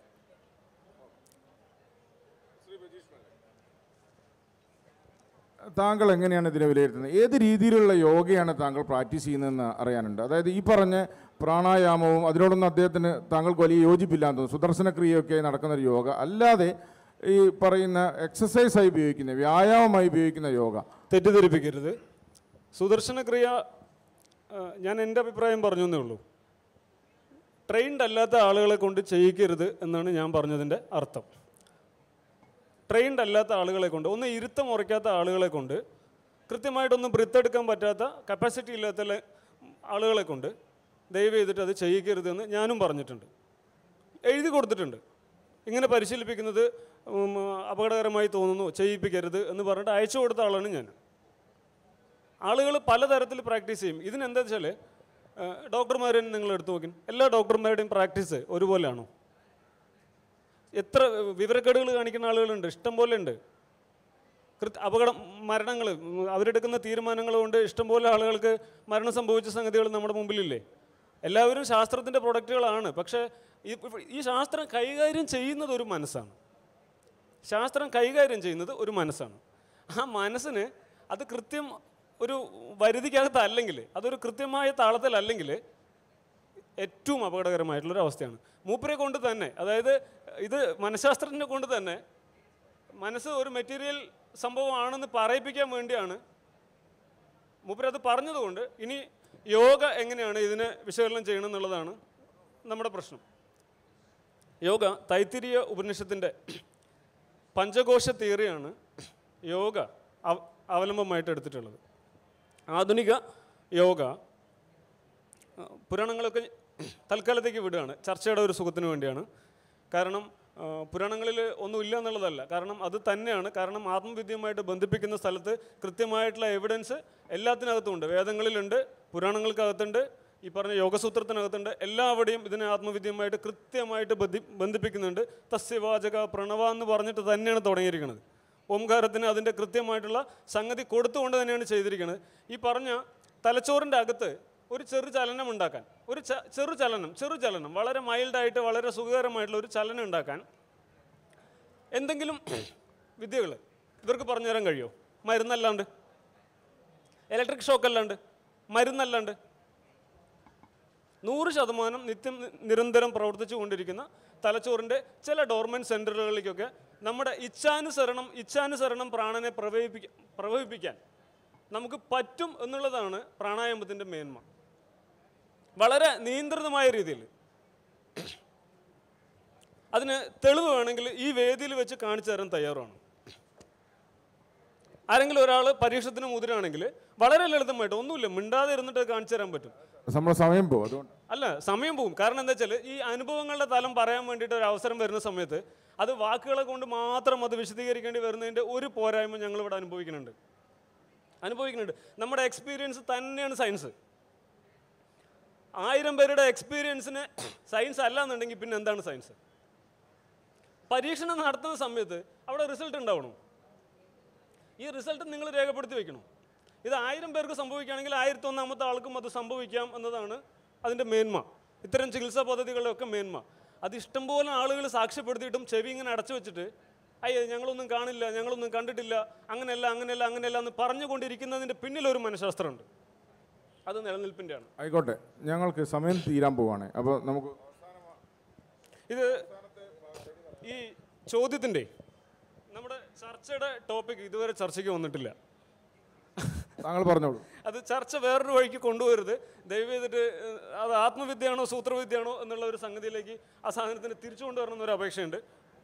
താങ്കൾ എങ്ങനെയാണ് ഇതിനെ വിലയിരുത്തുന്നത് ഏത് രീതിയിലുള്ള യോഗയാണ് താങ്കൾ പ്രാക്ടീസ് ചെയ്യുന്നതെന്ന് അറിയാനുണ്ട് അതായത് ഈ പറഞ്ഞ പ്രാണായാമവും അതിനോടൊന്നും അദ്ദേഹത്തിന് താങ്കൾക്ക് വലിയ യോജിപ്പില്ലാന്ന് തോന്നുന്നു സുദർശന ക്രിയയൊക്കെ നടക്കുന്ന ഒരു യോഗ അല്ലാതെ ഈ പറയുന്ന എക്സസൈസായി ഉപയോഗിക്കുന്ന വ്യായാമമായി ഉപയോഗിക്കുന്ന യോഗ തെറ്റിദ്ധരിപ്പിക്കരുത് സുദർശനക്രിയ ആ, ഞാൻ എൻ്റെ അഭിപ്രായം പറഞ്ഞു എന്നേ ഉള്ളൂ ട്രെയിൻഡ് അല്ലാത്ത ആളുകളെ കൊണ്ട് ചെയ്യിക്കരുത് എന്നാണ് ഞാൻ പറഞ്ഞതിൻ്റെ അർത്ഥം ട്രെയിൻഡ് അല്ലാത്ത ആളുകളെ കൊണ്ട് ഒന്ന് ഇരുത്തം ഉറയ്ക്കാത്ത ആളുകളെ കൊണ്ട് കൃത്യമായിട്ടൊന്നും ബ്രിത്ത് എടുക്കാൻ പറ്റാത്ത കപ്പാസിറ്റി ഇല്ലാത്ത ലെ- ആളുകളെ കൊണ്ട് ദയവ് ചെയ്തിട്ട് അത് ചെയ്യിക്കരുത് എന്ന് ഞാനും പറഞ്ഞിട്ടുണ്ട് എഴുതി കൊടുത്തിട്ടുണ്ട് ഇങ്ങനെ പരിശീലിപ്പിക്കുന്നത് ഉം, അപകടകരമായി തോന്നുന്നു ചെയ്യിപ്പിക്കരുത് എന്ന് പറഞ്ഞിട്ട് അയച്ചു കൊടുത്ത ആളാണ് ഞാൻ ആളുകൾ പലതരത്തിൽ പ്രാക്ടീസ് ചെയ്യും ഇതിനെന്താ വെച്ചാൽ ഡോക്ടർമാരെ നിങ്ങൾ എടുത്തു നോക്കി എല്ലാ ഡോക്ടർമാരുടെയും പ്രാക്ടീസ് ഒരുപോലെയാണോ എത്ര വിവരക്കേടുകൾ കാണിക്കുന്ന ആളുകളുണ്ട് ഇഷ്ടം പോലെ ഉണ്ട് കൃത്യ അപകടം മരണങ്ങൾ അവരെടുക്കുന്ന തീരുമാനങ്ങൾ കൊണ്ട് ഇഷ്ടംപോലെ ആളുകൾക്ക് മരണം സംഭവിച്ച സംഗതികൾ നമ്മുടെ മുമ്പിലില്ലേ എല്ലാവരും ശാസ്ത്രത്തിൻ്റെ പ്രൊഡക്റ്റുകളാണ് പക്ഷേ ഈ ഈ ശാസ്ത്രം കൈകാര്യം ചെയ്യുന്നത് ഒരു മനസ്സാണ് ശാസ്ത്രം കൈകാര്യം ചെയ്യുന്നത് ഒരു മനസ്സാണ് ആ മനസ്സിന് അത് കൃത്യം ഒരു വരുതിക്കകത്ത് അല്ലെങ്കിൽ അതൊരു കൃത്യമായ താളത്തിലല്ലെങ്കിൽ ഏറ്റവും അപകടകരമായിട്ടുള്ളൊരു അവസ്ഥയാണ് മൂപ്പരെ കൊണ്ട് തന്നെ അതായത് ഇത് മനഃശാസ്ത്രജ്ഞനെ കൊണ്ട് തന്നെ മനസ്സ് ഒരു മെറ്റീരിയൽ സംഭവമാണെന്ന് പറയിപ്പിക്കാൻ വേണ്ടിയാണ് മൂപ്പരത് പറഞ്ഞതുകൊണ്ട് ഇനി യോഗ എങ്ങനെയാണ് ഇതിനെ വിശകലനം ചെയ്യണം എന്നുള്ളതാണ് നമ്മുടെ പ്രശ്നം യോഗ തൈത്തിരീയ ഉപനിഷത്തിൻ്റെ പഞ്ചകോശ തിയറിയാണ് യോഗ അവ- അവലംബമായിട്ട് എടുത്തിട്ടുള്ളത് ആധുനിക യോഗ ആ, പുരാണങ്ങളൊക്കെ തൽക്കാലത്തേക്ക് വിടുകയാണ് ചർച്ചയുടെ ഒരു സുഖത്തിന് വേണ്ടിയാണ് കാരണം ആ, പുരാണങ്ങളിൽ ഒന്നുമില്ല എന്നുള്ളതല്ല കാരണം അത് തന്നെയാണ് കാരണം ആത്മവിദ്യയുമായിട്ട് ബന്ധിപ്പിക്കുന്ന സ്ഥലത്ത് കൃത്യമായിട്ടുള്ള എവിഡൻസ് എല്ലാത്തിനകത്തുമുണ്ട് വേദങ്ങളിലുണ്ട് പുരാണങ്ങൾക്കകത്തുണ്ട് ഈ പറഞ്ഞ യോഗസൂത്രത്തിനകത്തുണ്ട് എല്ലാവിടെയും ഇതിനെ ആത്മവിദ്യയുമായിട്ട് കൃത്യമായിട്ട് ബന്ധി ബന്ധിപ്പിക്കുന്നുണ്ട് തസ്യവാചക പ്രണവ എന്ന് പറഞ്ഞിട്ട് തന്നെയാണ് തുടങ്ങിയിരിക്കുന്നത് ഓംകാരത്തിന് അതിൻ്റെ കൃത്യമായിട്ടുള്ള സംഗതി കൊടുത്തുകൊണ്ട് തന്നെയാണ് ചെയ്തിരിക്കുന്നത് ഈ പറഞ്ഞ തലച്ചോറിൻ്റെ അകത്ത് ഒരു ചെറു ചലനം ഉണ്ടാക്കാൻ ഒരു ച- ചെറു ചലനം ചെറു ചലനം വളരെ മൈൽഡായിട്ട് വളരെ സുഖകരമായിട്ടുള്ള ഒരു ചലനം ഉണ്ടാക്കാൻ എന്തെങ്കിലും വിദ്യകൾ ഇവർക്ക് പറഞ്ഞു തരാൻ കഴിയുമോ മരുന്നല്ലാണ്ട് ഇലക്ട്രിക് ഷോക്ക് അല്ലാണ്ട് മരുന്നല്ലാണ്ട് നൂറ് ശതമാനം നിത്യം നി- നിരന്തരം പ്രവർത്തിച്ചു കൊണ്ടിരിക്കുന്ന തലച്ചോറിൻ്റെ ചില ഡോർമെൻറ്റ് സെൻറ്ററുകളിലേക്കൊക്കെ നമ്മുടെ ഇച്ഛാനുസരണം ഇച്ഛാനുസരണം പ്രാണനെ പ്രവഹിപ്പിക്കാൻ പ്രവഹിപ്പിക്കാൻ നമുക്ക് പറ്റും എന്നുള്ളതാണ് പ്രാണായാമത്തിൻ്റെ മേന്മ വളരെ നിയന്ത്രിതമായ രീതിയിൽ അതിന് തെളിവ് വേണമെങ്കിൽ ഈ വേദിയിൽ വെച്ച് കാണിച്ചു തരാൻ തയ്യാറാണ് ആരെങ്കിലും ഒരാൾ പരീക്ഷത്തിന് മുതിരാണെങ്കിൽ വളരെ ലളിതമായിട്ട് ഒന്നുമില്ല മിണ്ടാതെ ഇരുന്നിട്ട് അത് കാണിച്ചു തരാൻ പറ്റും നമ്മുടെ സമയം പോകും അതുകൊണ്ട് അല്ല സമയം പോകും കാരണം എന്താ വെച്ചാൽ ഈ അനുഭവങ്ങളുടെ തലം പറയാൻ വേണ്ടിയിട്ട് ഒരു അവസരം വരുന്ന സമയത്ത് അത് വാക്കുകളെ കൊണ്ട് മാത്രം അത് വിശദീകരിക്കേണ്ടി വരുന്നതിൻ്റെ ഒരു പോരായ്മ ഞങ്ങൾ ഇവിടെ അനുഭവിക്കുന്നുണ്ട് അനുഭവിക്കുന്നുണ്ട് നമ്മുടെ എക്സ്പീരിയൻസ് തന്നെയാണ് സയൻസ് ആയിരം പേരുടെ എക്സ്പീരിയൻസിന് സയൻസ് അല്ല എന്നുണ്ടെങ്കിൽ പിന്നെ എന്താണ് സയൻസ് പരീക്ഷണം നടത്തുന്ന സമയത്ത് അവിടെ റിസൾട്ട് ഉണ്ടാവണം ഈ റിസൾട്ട് നിങ്ങൾ രേഖപ്പെടുത്തി വെക്കണം ഇത് ആയിരം പേർക്ക് സംഭവിക്കുകയാണെങ്കിൽ ആയിരത്തി ഒന്നാമത്തെ ആൾക്കും അത് സംഭവിക്കാം എന്നതാണ് അതിൻ്റെ മേന്മ ഇത്തരം ചികിത്സാ പദ്ധതികളുടെയൊക്കെ മേന്മ അത് ഇഷ്ടംപോലെ ആളുകൾ സാക്ഷ്യപ്പെടുത്തിയിട്ടും ചെവി ഇങ്ങനെ അടച്ചു വെച്ചിട്ട് അയ്യേ ഞങ്ങളൊന്നും കാണില്ല ഞങ്ങളൊന്നും കണ്ടിട്ടില്ല അങ്ങനെയല്ല അങ്ങനെയല്ല അങ്ങനെയല്ല എന്ന് പറഞ്ഞുകൊണ്ടിരിക്കുന്നതിൻ്റെ പിന്നിലൊരു മനഃശാസ്ത്രമുണ്ട് അത് നിലനിൽപ്പിൻ്റെയാണ് ആയിക്കോട്ടെ ഞങ്ങൾക്ക് സമയം തീരാൻ പോവാണ് അപ്പോൾ നമുക്ക് ഇത് ഈ ചോദ്യത്തിൻ്റെ നമ്മുടെ ചർച്ചയുടെ ടോപ്പിക് ഇതുവരെ ചർച്ചയ്ക്ക് വന്നിട്ടില്ല താങ്കൾ പറഞ്ഞോളൂ അത് ചർച്ച വേറൊരു വഴിക്ക് കൊണ്ടുവരുത് ദയവ് ചെയ്തിട്ട് ഏഹ്, അത് ആത്മവിദ്യയാണോ സൂത്രവിദ്യയാണോ എന്നുള്ള ഒരു സംഗതിയിലേക്ക് ആ സാധനത്തിന് തിരിച്ചു കൊണ്ടുവരണം എന്നൊരു അപേക്ഷയുണ്ട്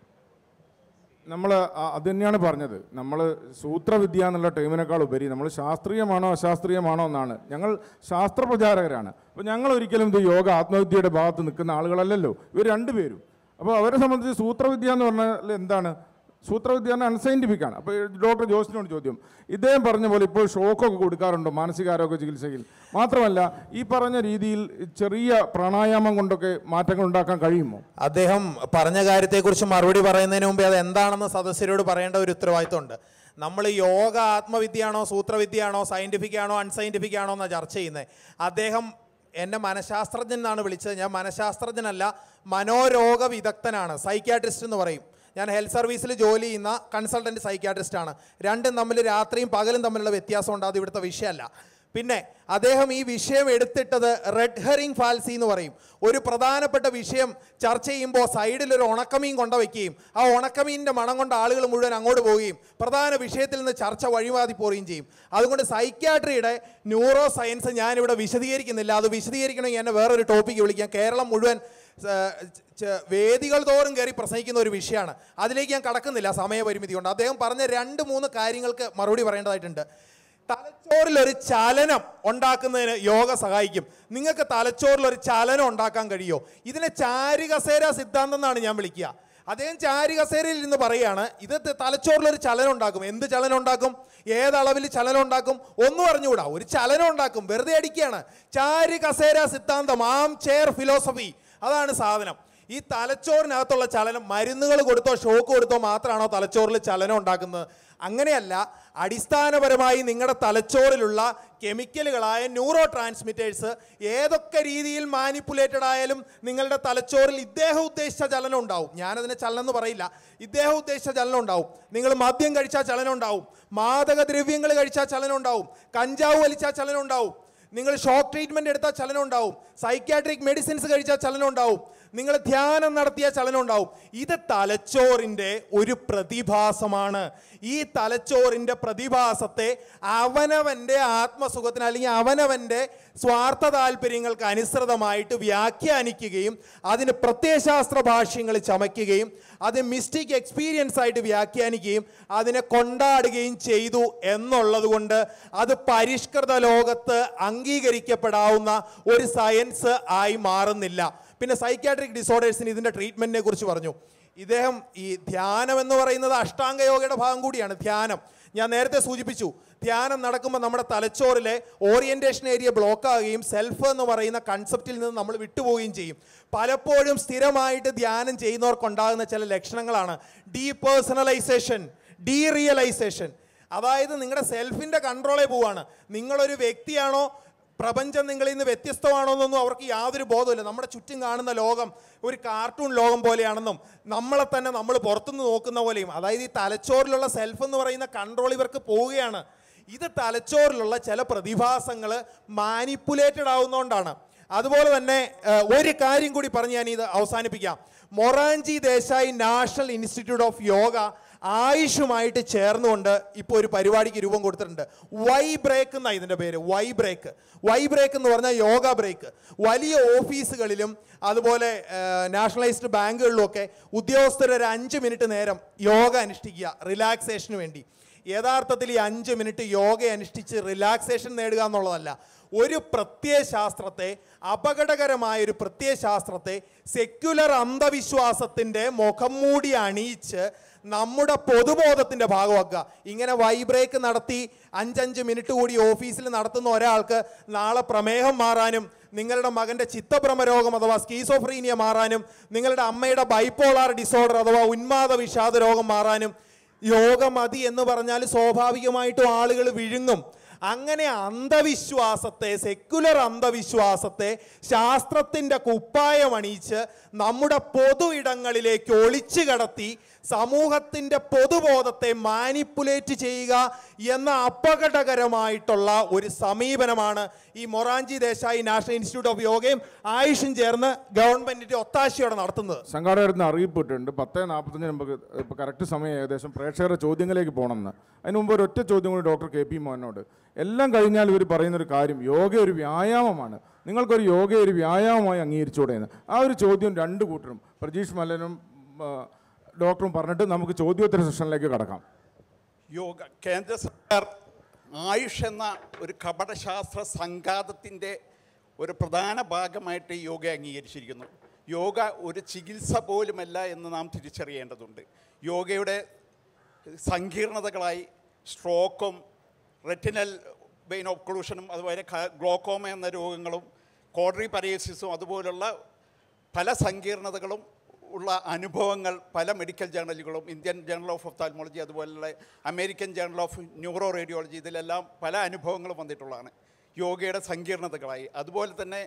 നമ്മൾ അത് തന്നെയാണ് പറഞ്ഞത് നമ്മൾ സൂത്രവിദ്യ എന്നുള്ള ടൈമിനേക്കാൾ ഉപരി നമ്മൾ ശാസ്ത്രീയമാണോ അശാസ്ത്രീയമാണോ എന്നാണ് ഞങ്ങൾ ശാസ്ത്ര പ്രചാരകരാണ് അപ്പോൾ ഞങ്ങൾ ഒരിക്കലും ഇത് യോഗ ആത്മവിദ്യയുടെ ഭാഗത്ത് നിൽക്കുന്ന ആളുകളല്ലല്ലോ ഇവർ രണ്ടുപേരും അപ്പോൾ അവരെ സംബന്ധിച്ച് സൂത്രവിദ്യ എന്ന് പറഞ്ഞാൽ എന്താണ് സൂത്രവിദ്യ എന്ന് അൺസൈൻറ്റിഫിക് ആണ് അപ്പോൾ ഡോക്ടർ ജോസിനോട് ചോദ്യം ഇദ്ദേഹം പറഞ്ഞ പോലെ ഇപ്പോൾ ഷോക്കൊക്കെ കൊടുക്കാറുണ്ടോ മാനസികാരോഗ്യ ചികിത്സയിൽ മാത്രമല്ല ഈ പറഞ്ഞ രീതിയിൽ ചെറിയ പ്രാണായാമം കൊണ്ടൊക്കെ മാറ്റങ്ങൾ ഉണ്ടാക്കാൻ കഴിയുമോ അദ്ദേഹം പറഞ്ഞ കാര്യത്തെക്കുറിച്ച് മറുപടി പറയുന്നതിന് മുമ്പേ അത് എന്താണെന്ന് സദസ്യരോട് പറയേണ്ട ഒരു ഉത്തരവാദിത്വമുണ്ട് നമ്മൾ യോഗ ആത്മവിദ്യയാണോ സൂത്രവിദ്യയാണോ സയൻറ്റിഫിക് ആണോ അൺസയൻറ്റിഫിക് ആണോ എന്നാണ് ചർച്ച ചെയ്യുന്നത് അദ്ദേഹം എന്നെ മനഃശാസ്ത്രജ്ഞൻ എന്നാണ് വിളിച്ചത് ഞാൻ മനഃശാസ്ത്രജ്ഞനല്ല മനോരോഗ വിദഗ്ധനാണ് സൈക്യാട്രിസ്റ്റ് എന്ന് പറയും ഞാൻ ഹെൽത്ത് സർവീസിൽ ജോലി ചെയ്യുന്ന കൺസൾട്ടൻറ്റ് സൈക്യാട്രിസ്റ്റ് ആണ് രണ്ടും തമ്മിൽ രാത്രിയും പകലും തമ്മിലുള്ള വ്യത്യാസമുണ്ട് അത് ഇവിടുത്തെ വിഷയമല്ല പിന്നെ അദ്ദേഹം ഈ വിഷയം എടുത്തിട്ടത് റെഡ് ഹെറിംഗ് ഫാൽസി എന്ന് പറയും ഒരു പ്രധാനപ്പെട്ട വിഷയം ചർച്ച ചെയ്യുമ്പോൾ സൈഡിൽ ഒരു ഉണക്കമീൻ കൊണ്ടുവയ്ക്കുകയും ആ ഉണക്കമീനിൻ്റെ മണം കൊണ്ട് ആളുകൾ മുഴുവൻ അങ്ങോട്ട് പോവുകയും പ്രധാന വിഷയത്തിൽ നിന്ന് ചർച്ച വഴിമാറി പോവുകയും ചെയ്യും അതുകൊണ്ട് സൈക്യാട്രിയുടെ ന്യൂറോ സയൻസ് ഞാനിവിടെ വിശദീകരിക്കുന്നില്ല അത് വിശദീകരിക്കണമെങ്കിൽ എന്നെ വേറൊരു ടോപ്പിക്ക് വിളിക്കാം കേരളം മുഴുവൻ ആ, ച- വേദികൾ തോറും കയറി പ്രസംഗിക്കുന്ന ഒരു വിഷയമാണ് അതിലേക്ക് ഞാൻ കടക്കുന്നില്ല സമയപരിമിതി കൊണ്ട് അദ്ദേഹം പറഞ്ഞ രണ്ട് മൂന്ന് കാര്യങ്ങൾക്ക് മറുപടി പറയേണ്ടതായിട്ടുണ്ട് തലച്ചോറിൽ ഒരു ചലനം ഉണ്ടാക്കുന്നതിന് യോഗ സഹായിക്കും നിങ്ങൾക്ക് തലച്ചോറിൽ ഒരു ചലനം ഉണ്ടാക്കാൻ കഴിയോ ഇതിനെ ചാരുകസേര സിദ്ധാന്തം എന്നാണ് ഞാൻ വിളിക്കുക അദ്ദേഹം ചാരുകസേരയിൽ നിന്ന് പറയുകയാണ് ഇത് ത- തലച്ചോറിൽ ഒരു ചലനം ഉണ്ടാക്കും എന്ത് ചലനം ഉണ്ടാക്കും ഏതളവിൽ ചലനം ഉണ്ടാക്കും ഒന്നും അറിഞ്ഞുകൂടാ ഒരു ചലനം ഉണ്ടാക്കും വെറുതെ അടിക്കുകയാണ് ചാരുകസേര സിദ്ധാന്തം ആം ചെയർ ഫിലോസഫി അതാണ് സാധനം ഈ തലച്ചോറിനകത്തുള്ള ചലനം മരുന്നുകൾ കൊടുത്തോ ഷോക്ക് കൊടുത്തോ മാത്രമാണോ തലച്ചോറിൽ ചലനം ഉണ്ടാക്കുന്നത് അങ്ങനെയല്ല അടിസ്ഥാനപരമായി നിങ്ങളുടെ തലച്ചോറിലുള്ള കെമിക്കലുകളായ ന്യൂറോ ട്രാൻസ്മിറ്റേഴ്സ് ഏതൊക്കെ രീതിയിൽ മാനിപ്പുലേറ്റഡ് ആയാലും നിങ്ങളുടെ തലച്ചോറിൽ ഇദ്ദേഹം ഉദ്ദേശിച്ച ചലനം ഉണ്ടാവും ഞാനതിനെ ചലനം എന്ന് പറയില്ല ഇദ്ദേഹം ഉദ്ദേശിച്ച ചലനം ഉണ്ടാവും നിങ്ങൾ മദ്യം കഴിച്ചാൽ ചലനം ഉണ്ടാവും മാദക ദ്രവ്യങ്ങൾ കഴിച്ചാൽ ചലനം ഉണ്ടാവും കഞ്ചാവ് വലിച്ചാൽ ചലനം ഉണ്ടാവും നിങ്ങൾ ഷോക്ക് ട്രീറ്റ്മെന്റ് എടുത്താൽ ചലനം ഉണ്ടാവും സൈക്യാട്രിക് മെഡിസിൻസ് കഴിച്ചാൽ ചലനം ഉണ്ടാവും നിങ്ങൾ ധ്യാനം നടത്തിയ ചലനം ഉണ്ടാവും ഇത് തലച്ചോറിൻ്റെ ഒരു പ്രതിഭാസമാണ് ഈ തലച്ചോറിൻ്റെ പ്രതിഭാസത്തെ അവനവൻ്റെ ആത്മസുഖത്തിന് അല്ലെങ്കിൽ അവനവൻ്റെ സ്വാർത്ഥ താല്പര്യങ്ങൾക്ക് അനുസൃതമായിട്ട് വ്യാഖ്യാനിക്കുകയും അതിന് പ്രത്യയശാസ്ത്ര ഭാഷ്യങ്ങൾ ചമയ്ക്കുകയും അത് മിസ്റ്റിക് എക്സ്പീരിയൻസ് ആയിട്ട് വ്യാഖ്യാനിക്കുകയും അതിനെ കൊണ്ടാടുകയും ചെയ്തു എന്നുള്ളത് കൊണ്ട് അത് പരിഷ്കൃത ലോകത്ത് അംഗീകരിക്കപ്പെടാവുന്ന ഒരു സയൻസ് ആയി മാറുന്നില്ല പിന്നെ സൈക്യാട്രിക് ഡിസോർഡേഴ്സിന് ഇതിൻ്റെ ട്രീറ്റ്മെൻറ്റിനെ കുറിച്ച് പറഞ്ഞു ഇദ്ദേഹം ഈ ധ്യാനം എന്ന് പറയുന്നത് അഷ്ടാംഗ യോഗയുടെ ഭാഗം കൂടിയാണ് ധ്യാനം ഞാൻ നേരത്തെ സൂചിപ്പിച്ചു ധ്യാനം നടക്കുമ്പോൾ നമ്മുടെ തലച്ചോറിലെ ഓറിയന്റേഷൻ ഏരിയ ബ്ലോക്ക് ആകുകയും സെൽഫ് എന്ന് പറയുന്ന കൺസെപ്റ്റിൽ നിന്ന് നമ്മൾ വിട്ടുപോവുകയും ചെയ്യും പലപ്പോഴും സ്ഥിരമായിട്ട് ധ്യാനം ചെയ്യുന്നവർക്കുണ്ടാകുന്ന ചില ലക്ഷണങ്ങളാണ് ഡീപേഴ്സണലൈസേഷൻ ഡീ റിയലൈസേഷൻ അതായത് നിങ്ങളുടെ സെൽഫിൻ്റെ കൺട്രോളേ പോവാണ് നിങ്ങളൊരു വ്യക്തിയാണോ പ്രപഞ്ചം നിങ്ങളിൽ നിന്ന് വ്യത്യസ്തമാണോ എന്നൊന്നും അവർക്ക് യാതൊരു ബോധമില്ല നമ്മുടെ ചുറ്റും കാണുന്ന ലോകം ഒരു കാർട്ടൂൺ ലോകം പോലെയാണെന്നും നമ്മളെ തന്നെ നമ്മൾ പുറത്തുനിന്ന് നോക്കുന്ന പോലെയും അതായത് ഈ തലച്ചോറിലുള്ള സെൽഫ് എന്ന് പറയുന്ന കൺട്രോൾ ഇവർക്ക് പോവുകയാണ് ഇത് തലച്ചോറിലുള്ള ചില പ്രതിഭാസങ്ങൾ മാനിപ്പുലേറ്റഡ് ആവുന്നതുകൊണ്ടാണ് അതുപോലെ തന്നെ ഏഹ്, ഒരു കാര്യം കൂടി പറഞ്ഞ് ഞാൻ ഇത് അവസാനിപ്പിക്കാം Morarji Desai national institute of yoga ആയുഷുമായിട്ട് ചേർന്നുകൊണ്ട് ഇപ്പോൾ ഒരു പരിപാടിക്ക് രൂപം കൊടുത്തിട്ടുണ്ട് വൈ ബ്രേക്ക് എന്നാണ് ഇതിൻ്റെ പേര് വൈ ബ്രേക്ക് വൈ ബ്രേക്ക് എന്ന് പറഞ്ഞാൽ യോഗ ബ്രേക്ക് വലിയ ഓഫീസുകളിലും അതുപോലെ നാഷണലൈസ്ഡ് ബാങ്കുകളിലുമൊക്കെ ഉദ്യോഗസ്ഥർ ഒരു അഞ്ച് മിനിറ്റ് നേരം യോഗ അനുഷ്ഠിക്കുക റിലാക്സേഷന് വേണ്ടി യഥാർത്ഥത്തിൽ ഈ അഞ്ച് മിനിറ്റ് യോഗ അനുഷ്ഠിച്ച് റിലാക്സേഷൻ നേടുക എന്നുള്ളതല്ല ഒരു പ്രത്യയശാസ്ത്രത്തെ അപകടകരമായ ഒരു പ്രത്യയശാസ്ത്രത്തെ സെക്യുലർ അന്ധവിശ്വാസത്തിൻ്റെ മുഖം മൂടി അണിയിച്ച് നമ്മുടെ പൊതുബോധത്തിൻ്റെ ഭാഗമാക്കുക ഇങ്ങനെ വൈബ്രേക്ക് നടത്തി അഞ്ചഞ്ച് മിനിറ്റ് കൂടി ഓഫീസിൽ നടത്തുന്ന ഒരാൾക്ക് നാളെ പ്രമേഹം മാറാനും നിങ്ങളുടെ മകൻ്റെ ചിത്തഭ്രമ രോഗം അഥവാ സ്കീസോഫ്രീനിയ മാറാനും നിങ്ങളുടെ അമ്മയുടെ ബൈപ്പോളാർ ഡിസോർഡർ അഥവാ ഉന്മാദ വിഷാദ രോഗം മാറാനും യോഗ മതി എന്ന് പറഞ്ഞാൽ സ്വാഭാവികമായിട്ടും ആളുകൾ വിഴുങ്ങും അങ്ങനെ അന്ധവിശ്വാസത്തെ സെക്കുലർ അന്ധവിശ്വാസത്തെ ശാസ്ത്രത്തിൻ്റെ കുപ്പായം അണിയിച്ച് നമ്മുടെ പൊതു ഇടങ്ങളിലേക്ക് ഒളിച്ചു കടത്തി സമൂഹത്തിൻ്റെ പൊതുബോധത്തെ മാനിപ്പുലേറ്റ് ചെയ്യുക എന്ന അപകടകരമായിട്ടുള്ള ഒരു സമീപനമാണ് ഈ Morarji Desai national institute of യോഗയും ആയുഷും ചേർന്ന് ഗവൺമെന്റിന്റെ ഒത്താശയോടെ നടത്തുന്നത് സംഘാടകർ ഇന്ന് അറിയിപ്പിട്ടുണ്ട് പത്ത് നാൽപ്പത്തഞ്ചിന് നമുക്ക് ഇപ്പോൾ കറക്റ്റ് സമയം ഏകദേശം പ്രേക്ഷകരുടെ ചോദ്യങ്ങളിലേക്ക് പോകണമെന്ന് അതിന് മുമ്പ് ഒരു ഒറ്റ ചോദ്യം കൂടി ഡോക്ടർ കെ പി മോഹനോട് എല്ലാം കഴിഞ്ഞാൽ ഇവർ പറയുന്നൊരു കാര്യം യോഗ ഒരു വ്യായാമമാണ് നിങ്ങൾക്കൊരു യോഗ ഒരു വ്യായാമമായി അംഗീകരിച്ചുകൂടെ എന്ന് ആ ഒരു ചോദ്യം രണ്ട് കൂട്ടരും പ്രജീഷ് മല്ലനും ആ, ഡോക്ടറും പറഞ്ഞിട്ട് നമുക്ക് ചോദ്യോത്തര സെഷനിലേക്ക് കടക്കാം യോഗ കേന്ദ്ര സർക്കാർ ആയുഷ് എന്ന ഒരു കപടശാസ്ത്ര സംഘാതത്തിൻ്റെ ഒരു പ്രധാന ഭാഗമായിട്ട് യോഗ അംഗീകരിച്ചിരിക്കുന്നു യോഗ ഒരു ചികിത്സ പോലുമല്ല എന്ന് നാം തിരിച്ചറിയേണ്ടതുണ്ട് യോഗയുടെ സങ്കീർണതകളായി സ്ട്രോക്കും റെറ്റിനൽ വെയിൻ ഒക്ലൂഷനും അതുപോലെ ഗ്ലോക്കോമ എന്ന രോഗങ്ങളും കോഡറി പരേസിസും അതുപോലുള്ള പല സങ്കീർണതകളും ഉള്ള അനുഭവങ്ങൾ പല മെഡിക്കൽ ജേർണലുകളും ഇന്ത്യൻ ജേർണൽ ഓഫ് ഒഫ്താൽമോളജി അതുപോലുള്ള American journal of neuro radiology ഇതിലെല്ലാം പല അനുഭവങ്ങളും വന്നിട്ടുള്ളതാണ് യോഗയുടെ സങ്കീർണതകളായി അതുപോലെ തന്നെ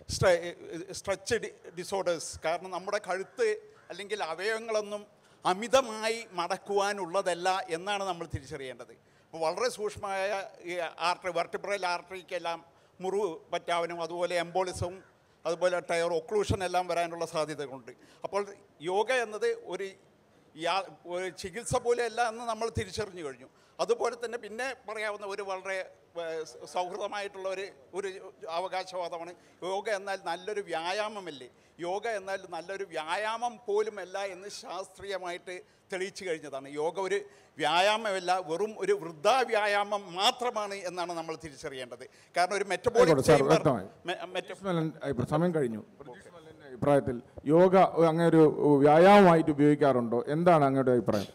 സ്ട്രെച്ച് ഡിസോർഡേഴ്സ് കാരണം നമ്മുടെ കഴുത്ത് അല്ലെങ്കിൽ അവയവങ്ങളൊന്നും അമിതമായി മടക്കുവാനുള്ളതല്ല എന്നാണ് നമ്മൾ തിരിച്ചറിയേണ്ടത് അപ്പോൾ വളരെ സൂക്ഷ്മമായ ഈ ആർട്ടറി വെർട്ടിബ്രൽ ആർട്ടറിക്കെല്ലാം മുറിവ് പറ്റാവനും അതുപോലെ എംബോളിസവും അതുപോലെ ടയർ ഒക്ലൂഷൻ എല്ലാം വരാനുള്ള സാധ്യതകളുണ്ട് അപ്പോൾ യോഗ എന്നത് ഒരു യാ ഒരു ചികിത്സ പോലെയല്ല എന്ന് നമ്മൾ തിരിച്ചറിഞ്ഞു കഴിഞ്ഞു അതുപോലെ തന്നെ പിന്നെ പറയാവുന്ന ഒരു വളരെ ഏഹ്, സൗഹൃദമായിട്ടുള്ള ഒരു ഒരു അവകാശവാദമാണ് യോഗ എന്നാൽ നല്ലൊരു വ്യായാമമല്ലേ യോഗ എന്നാൽ നല്ലൊരു വ്യായാമം പോലുമല്ല എന്ന് ശാസ്ത്രീയമായിട്ട് തെളിയിച്ചു കഴിഞ്ഞതാണ് യോഗ ഒരു വ്യായാമമല്ല വെറും ഒരു വൃദ്ധാവ്യായാമം മാത്രമാണ് എന്നാണ് നമ്മൾ തിരിച്ചറിയേണ്ടത് കാരണം ഒരു മെറ്റബോളിക് ആയിക്കോട്ടെ, സാർ, ചേംബർ വ്യക്തമായി. മെറ്റ പ്രജീഷ് മല്ലൻ അഭിപ്രായം- സമയം കഴിഞ്ഞു പ്രജീഷ് മല്ലൻ്റെ അഭിപ്രായത്തിൽ യോഗ അങ്ങനെ ഒരു വ്യായാമമായിട്ട് ഉപയോഗിക്കാറുണ്ടോ എന്താണ് അങ്ങയുടെ അഭിപ്രായം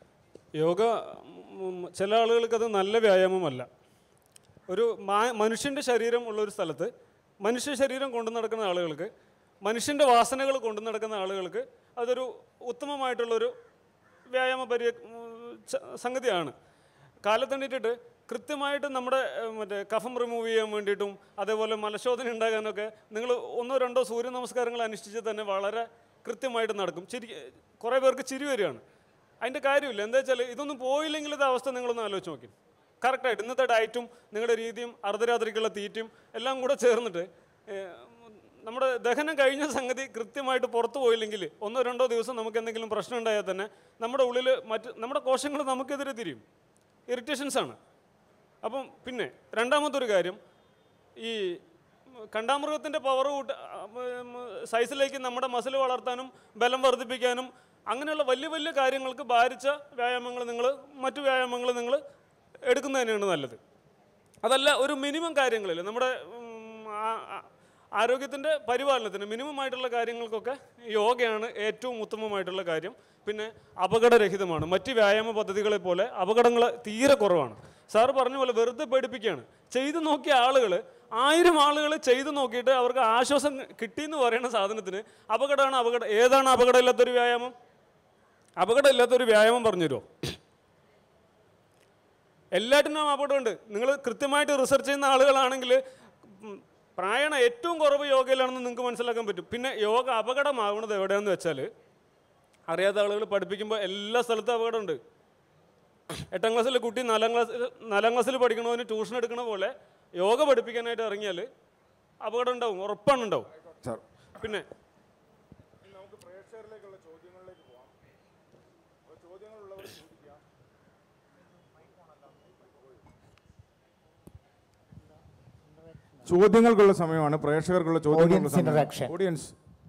യോഗ ഉം, ചില ആളുകൾക്ക് അത് നല്ല വ്യായാമമല്ല ഒരു മാ- മനുഷ്യൻ്റെ ശരീരം ഉള്ള ഒരു സ്ഥലത്ത് മനുഷ്യ ശരീരം കൊണ്ടു നടക്കുന്ന ആളുകൾക്ക് മനുഷ്യൻ്റെ വാസനകൾ കൊണ്ടു നടക്കുന്ന ആളുകൾക്ക് അതൊരു ഉത്തമമായിട്ടുള്ളൊരു വ്യായാമ പരി ഉം, ച- സംഗതിയാണ് കാലത്തെണ്ണീറ്റിട്ട് കൃത്യമായിട്ട് നമ്മുടെ ഏഹ്, മറ്റേ കഫം റിമൂവ് ചെയ്യാൻ വേണ്ടിയിട്ടും അതേപോലെ മലശോധന ഉണ്ടാകാനൊക്കെ നിങ്ങൾ ഒന്നോ രണ്ടോ സൂര്യ നമസ്കാരങ്ങൾ അനുഷ്ഠിച്ച് തന്നെ വളരെ കൃത്യമായിട്ട് നടക്കും ചിരി കുറേ പേർക്ക് ചിരി വരികയാണ് അതിൻ്റെ കാര്യമില്ല എന്താ വെച്ചാൽ ഇതൊന്നും പോയില്ലെങ്കിൽ ഇത് അവസ്ഥ നിങ്ങളൊന്ന് ആലോചിച്ച് നോക്കി കറക്റ്റായിട്ട് ഇന്നത്തെ ഡയറ്റും നിങ്ങളുടെ രീതിയും അർദ്ധരാത്രിക്കുള്ള തീറ്റയും എല്ലാം കൂടെ ചേർന്നിട്ട് ഏഹ്, നമ്മുടെ ദഹനം കഴിഞ്ഞ സംഗതി കൃത്യമായിട്ട് പുറത്തു പോയില്ലെങ്കിൽ ഒന്നോ രണ്ടോ ദിവസം നമുക്ക് എന്തെങ്കിലും പ്രശ്നം ഉണ്ടായാൽ തന്നെ നമ്മുടെ ഉള്ളിൽ മറ്റ് നമ്മുടെ കോശങ്ങൾ നമുക്കെതിരെ തിരിയും ഇറിറ്റേഷൻസ് ആണ് അപ്പം പിന്നെ രണ്ടാമത്തെ ഒരു കാര്യം ഈ കണ്ടാമൃഗത്തിൻ്റെ പവർ കൂട്ട സൈസിലേക്ക് നമ്മുടെ മസിൽ വളർത്താനും ബലം വർദ്ധിപ്പിക്കാനും അങ്ങനെയുള്ള വലിയ വലിയ കാര്യങ്ങൾക്ക് ഭാരിച്ച വ്യായാമങ്ങൾ നിങ്ങൾ മറ്റു വ്യായാമങ്ങൾ നിങ്ങൾ എടുക്കുന്നത് തന്നെയാണ് നല്ലത് അതല്ല ഒരു മിനിമം കാര്യങ്ങളിൽ നമ്മുടെ ഉം, ആ- ആ- ആരോഗ്യത്തിൻ്റെ പരിപാലനത്തിന് മിനിമം ആയിട്ടുള്ള കാര്യങ്ങൾക്കൊക്കെ യോഗയാണ് ഏറ്റവും ഉത്തമമായിട്ടുള്ള കാര്യം പിന്നെ അപകടരഹിതമാണ് മറ്റ് വ്യായാമ പദ്ധതികളെ പോലെ അപകടങ്ങൾ തീരെ കുറവാണ് സാറ് പറഞ്ഞ പോലെ വെറുതെ പേടിപ്പിക്കുകയാണ് ചെയ്തു നോക്കിയ ആളുകൾ ആയിരം ആളുകൾ ചെയ്തു നോക്കിയിട്ട് അവർക്ക് ആശ്വാസം കിട്ടിയെന്ന് പറയുന്ന സാധനത്തിന് അപകടമാണ് അപകടം ഏതാണ് അപകടമില്ലാത്തൊരു വ്യായാമം അപകടമില്ലാത്തൊരു വ്യായാമം പറഞ്ഞുതരുമോ എല്ലാറ്റിനും അപകടമുണ്ട് നിങ്ങൾ കൃത്യമായിട്ട് റിസർച്ച് ചെയ്യുന്ന ആളുകളാണെങ്കിൽ ഉം, പ്രായണ ഏറ്റവും കുറവ് യോഗയിലാണെന്ന് നിങ്ങൾക്ക് മനസ്സിലാക്കാൻ പറ്റും പിന്നെ യോഗ അപകടമാവുന്നത് എവിടെയാണെന്ന് വെച്ചാൽ അറിയാത്ത ആളുകൾ പഠിപ്പിക്കുമ്പോൾ എല്ലാ സ്ഥലത്തും അപകടമുണ്ട് എട്ടാം ക്ലാസ്സിലെ കുട്ടി നാലാം ക്ലാസ്സിൽ നാലാം ക്ലാസ്സിൽ പഠിക്കണവന് ട്യൂഷൻ എടുക്കണ പോലെ യോഗ പഠിപ്പിക്കാനായിട്ട് ഇറങ്ങിയാൽ അപകടം ഉണ്ടാവും ഉറപ്പാണ് ഉണ്ടാവും സാർ പിന്നെ ചോദ്യങ്ങൾക്കുള്ള സമയമാണ് പ്രേക്ഷകർക്കുള്ള ചോദ്യങ്ങൾക്കുള്ള Audience interaction. സമയം ഓഡിയൻസ്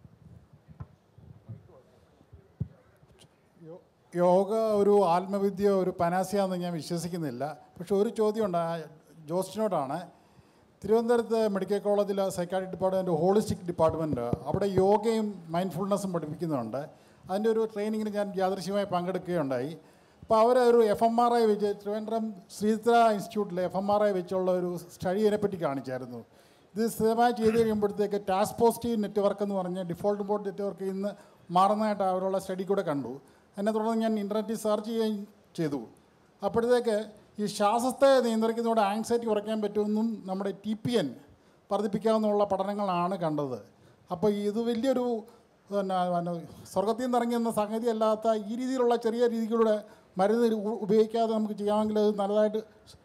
യോഗ ഒരു ആത്മവിദ്യ ഒരു പനാസിയ എന്ന് ഞാൻ വിശ്വസിക്കുന്നില്ല പക്ഷെ ഒരു ചോദ്യമുണ്ട് ആ ജോസ്റ്റിനോടാണ് തിരുവനന്തപുരത്ത് മെഡിക്കൽ കോളേജിലെ സൈക്കാട്രിക് ഡിപ്പാർട്ട്മെൻറ്റ് ഹോളിസ്റ്റിക് ഡിപ്പാർട്ട്മെൻറ്റ് അവിടെ യോഗയും മൈൻഡ്ഫുൾനെസ്സും പഠിപ്പിക്കുന്നുണ്ട് അതിൻ്റെ ഒരു ട്രെയിനിങ്ങിന് ഞാൻ യാദൃശ്യമായി പങ്കെടുക്കുകയുണ്ടായി അപ്പോൾ അവർ ഒരു എഫ് എം ആർ ഐ വെച്ച് ട്രിവാൻഡ്രം ശ്രീത്ര ഇൻസ്റ്റിറ്റ്യൂട്ടിലെ എഫ് എം ആർ ഐ വെച്ചുള്ള ഒരു സ്റ്റഡി ഇതിനെപ്പറ്റി കാണിച്ചായിരുന്നു ഇത് സ്ഥിരമായി ചെയ്ത് കഴിയുമ്പോഴത്തേക്ക് ടാസ്ക് പോസിറ്റീവ് നെറ്റ്വർക്ക് എന്ന് പറഞ്ഞ് ഡിഫോൾട്ട് ബോർഡ് നെറ്റ്വർക്ക് ഇന്ന് മാറുന്നതായിട്ട് അവരുള്ള സ്റ്റഡി കൂടെ കണ്ടു അതിനെ തുടർന്ന് ഞാൻ ഇൻ്റർനെറ്റിൽ സെർച്ച് ചെയ്യുകയും ചെയ്തു അപ്പോഴത്തേക്ക് ഈ ശ്വാസത്തെ നിയന്ത്രിക്കുന്നതോടെ ആങ്സൈറ്റി കുറയ്ക്കാൻ പറ്റുമെന്നും നമ്മുടെ ടി പി എൻ വർദ്ധിപ്പിക്കാവുന്നുള്ള പഠനങ്ങളാണ് കണ്ടത് അപ്പോൾ ഇത് വലിയൊരു പിന്നെ പിന്നെ സ്വർഗത്തിൽ നിന്ന് ഇറങ്ങി വന്ന സംഗതി അല്ലാത്ത ഈ രീതിയിലുള്ള ചെറിയ രീതികളുടെ മരുന്ന് ഉ- ഉപയോഗിക്കാതെ നമുക്ക് ചെയ്യാമെങ്കിൽ അത് നല്ലതായിട്ട്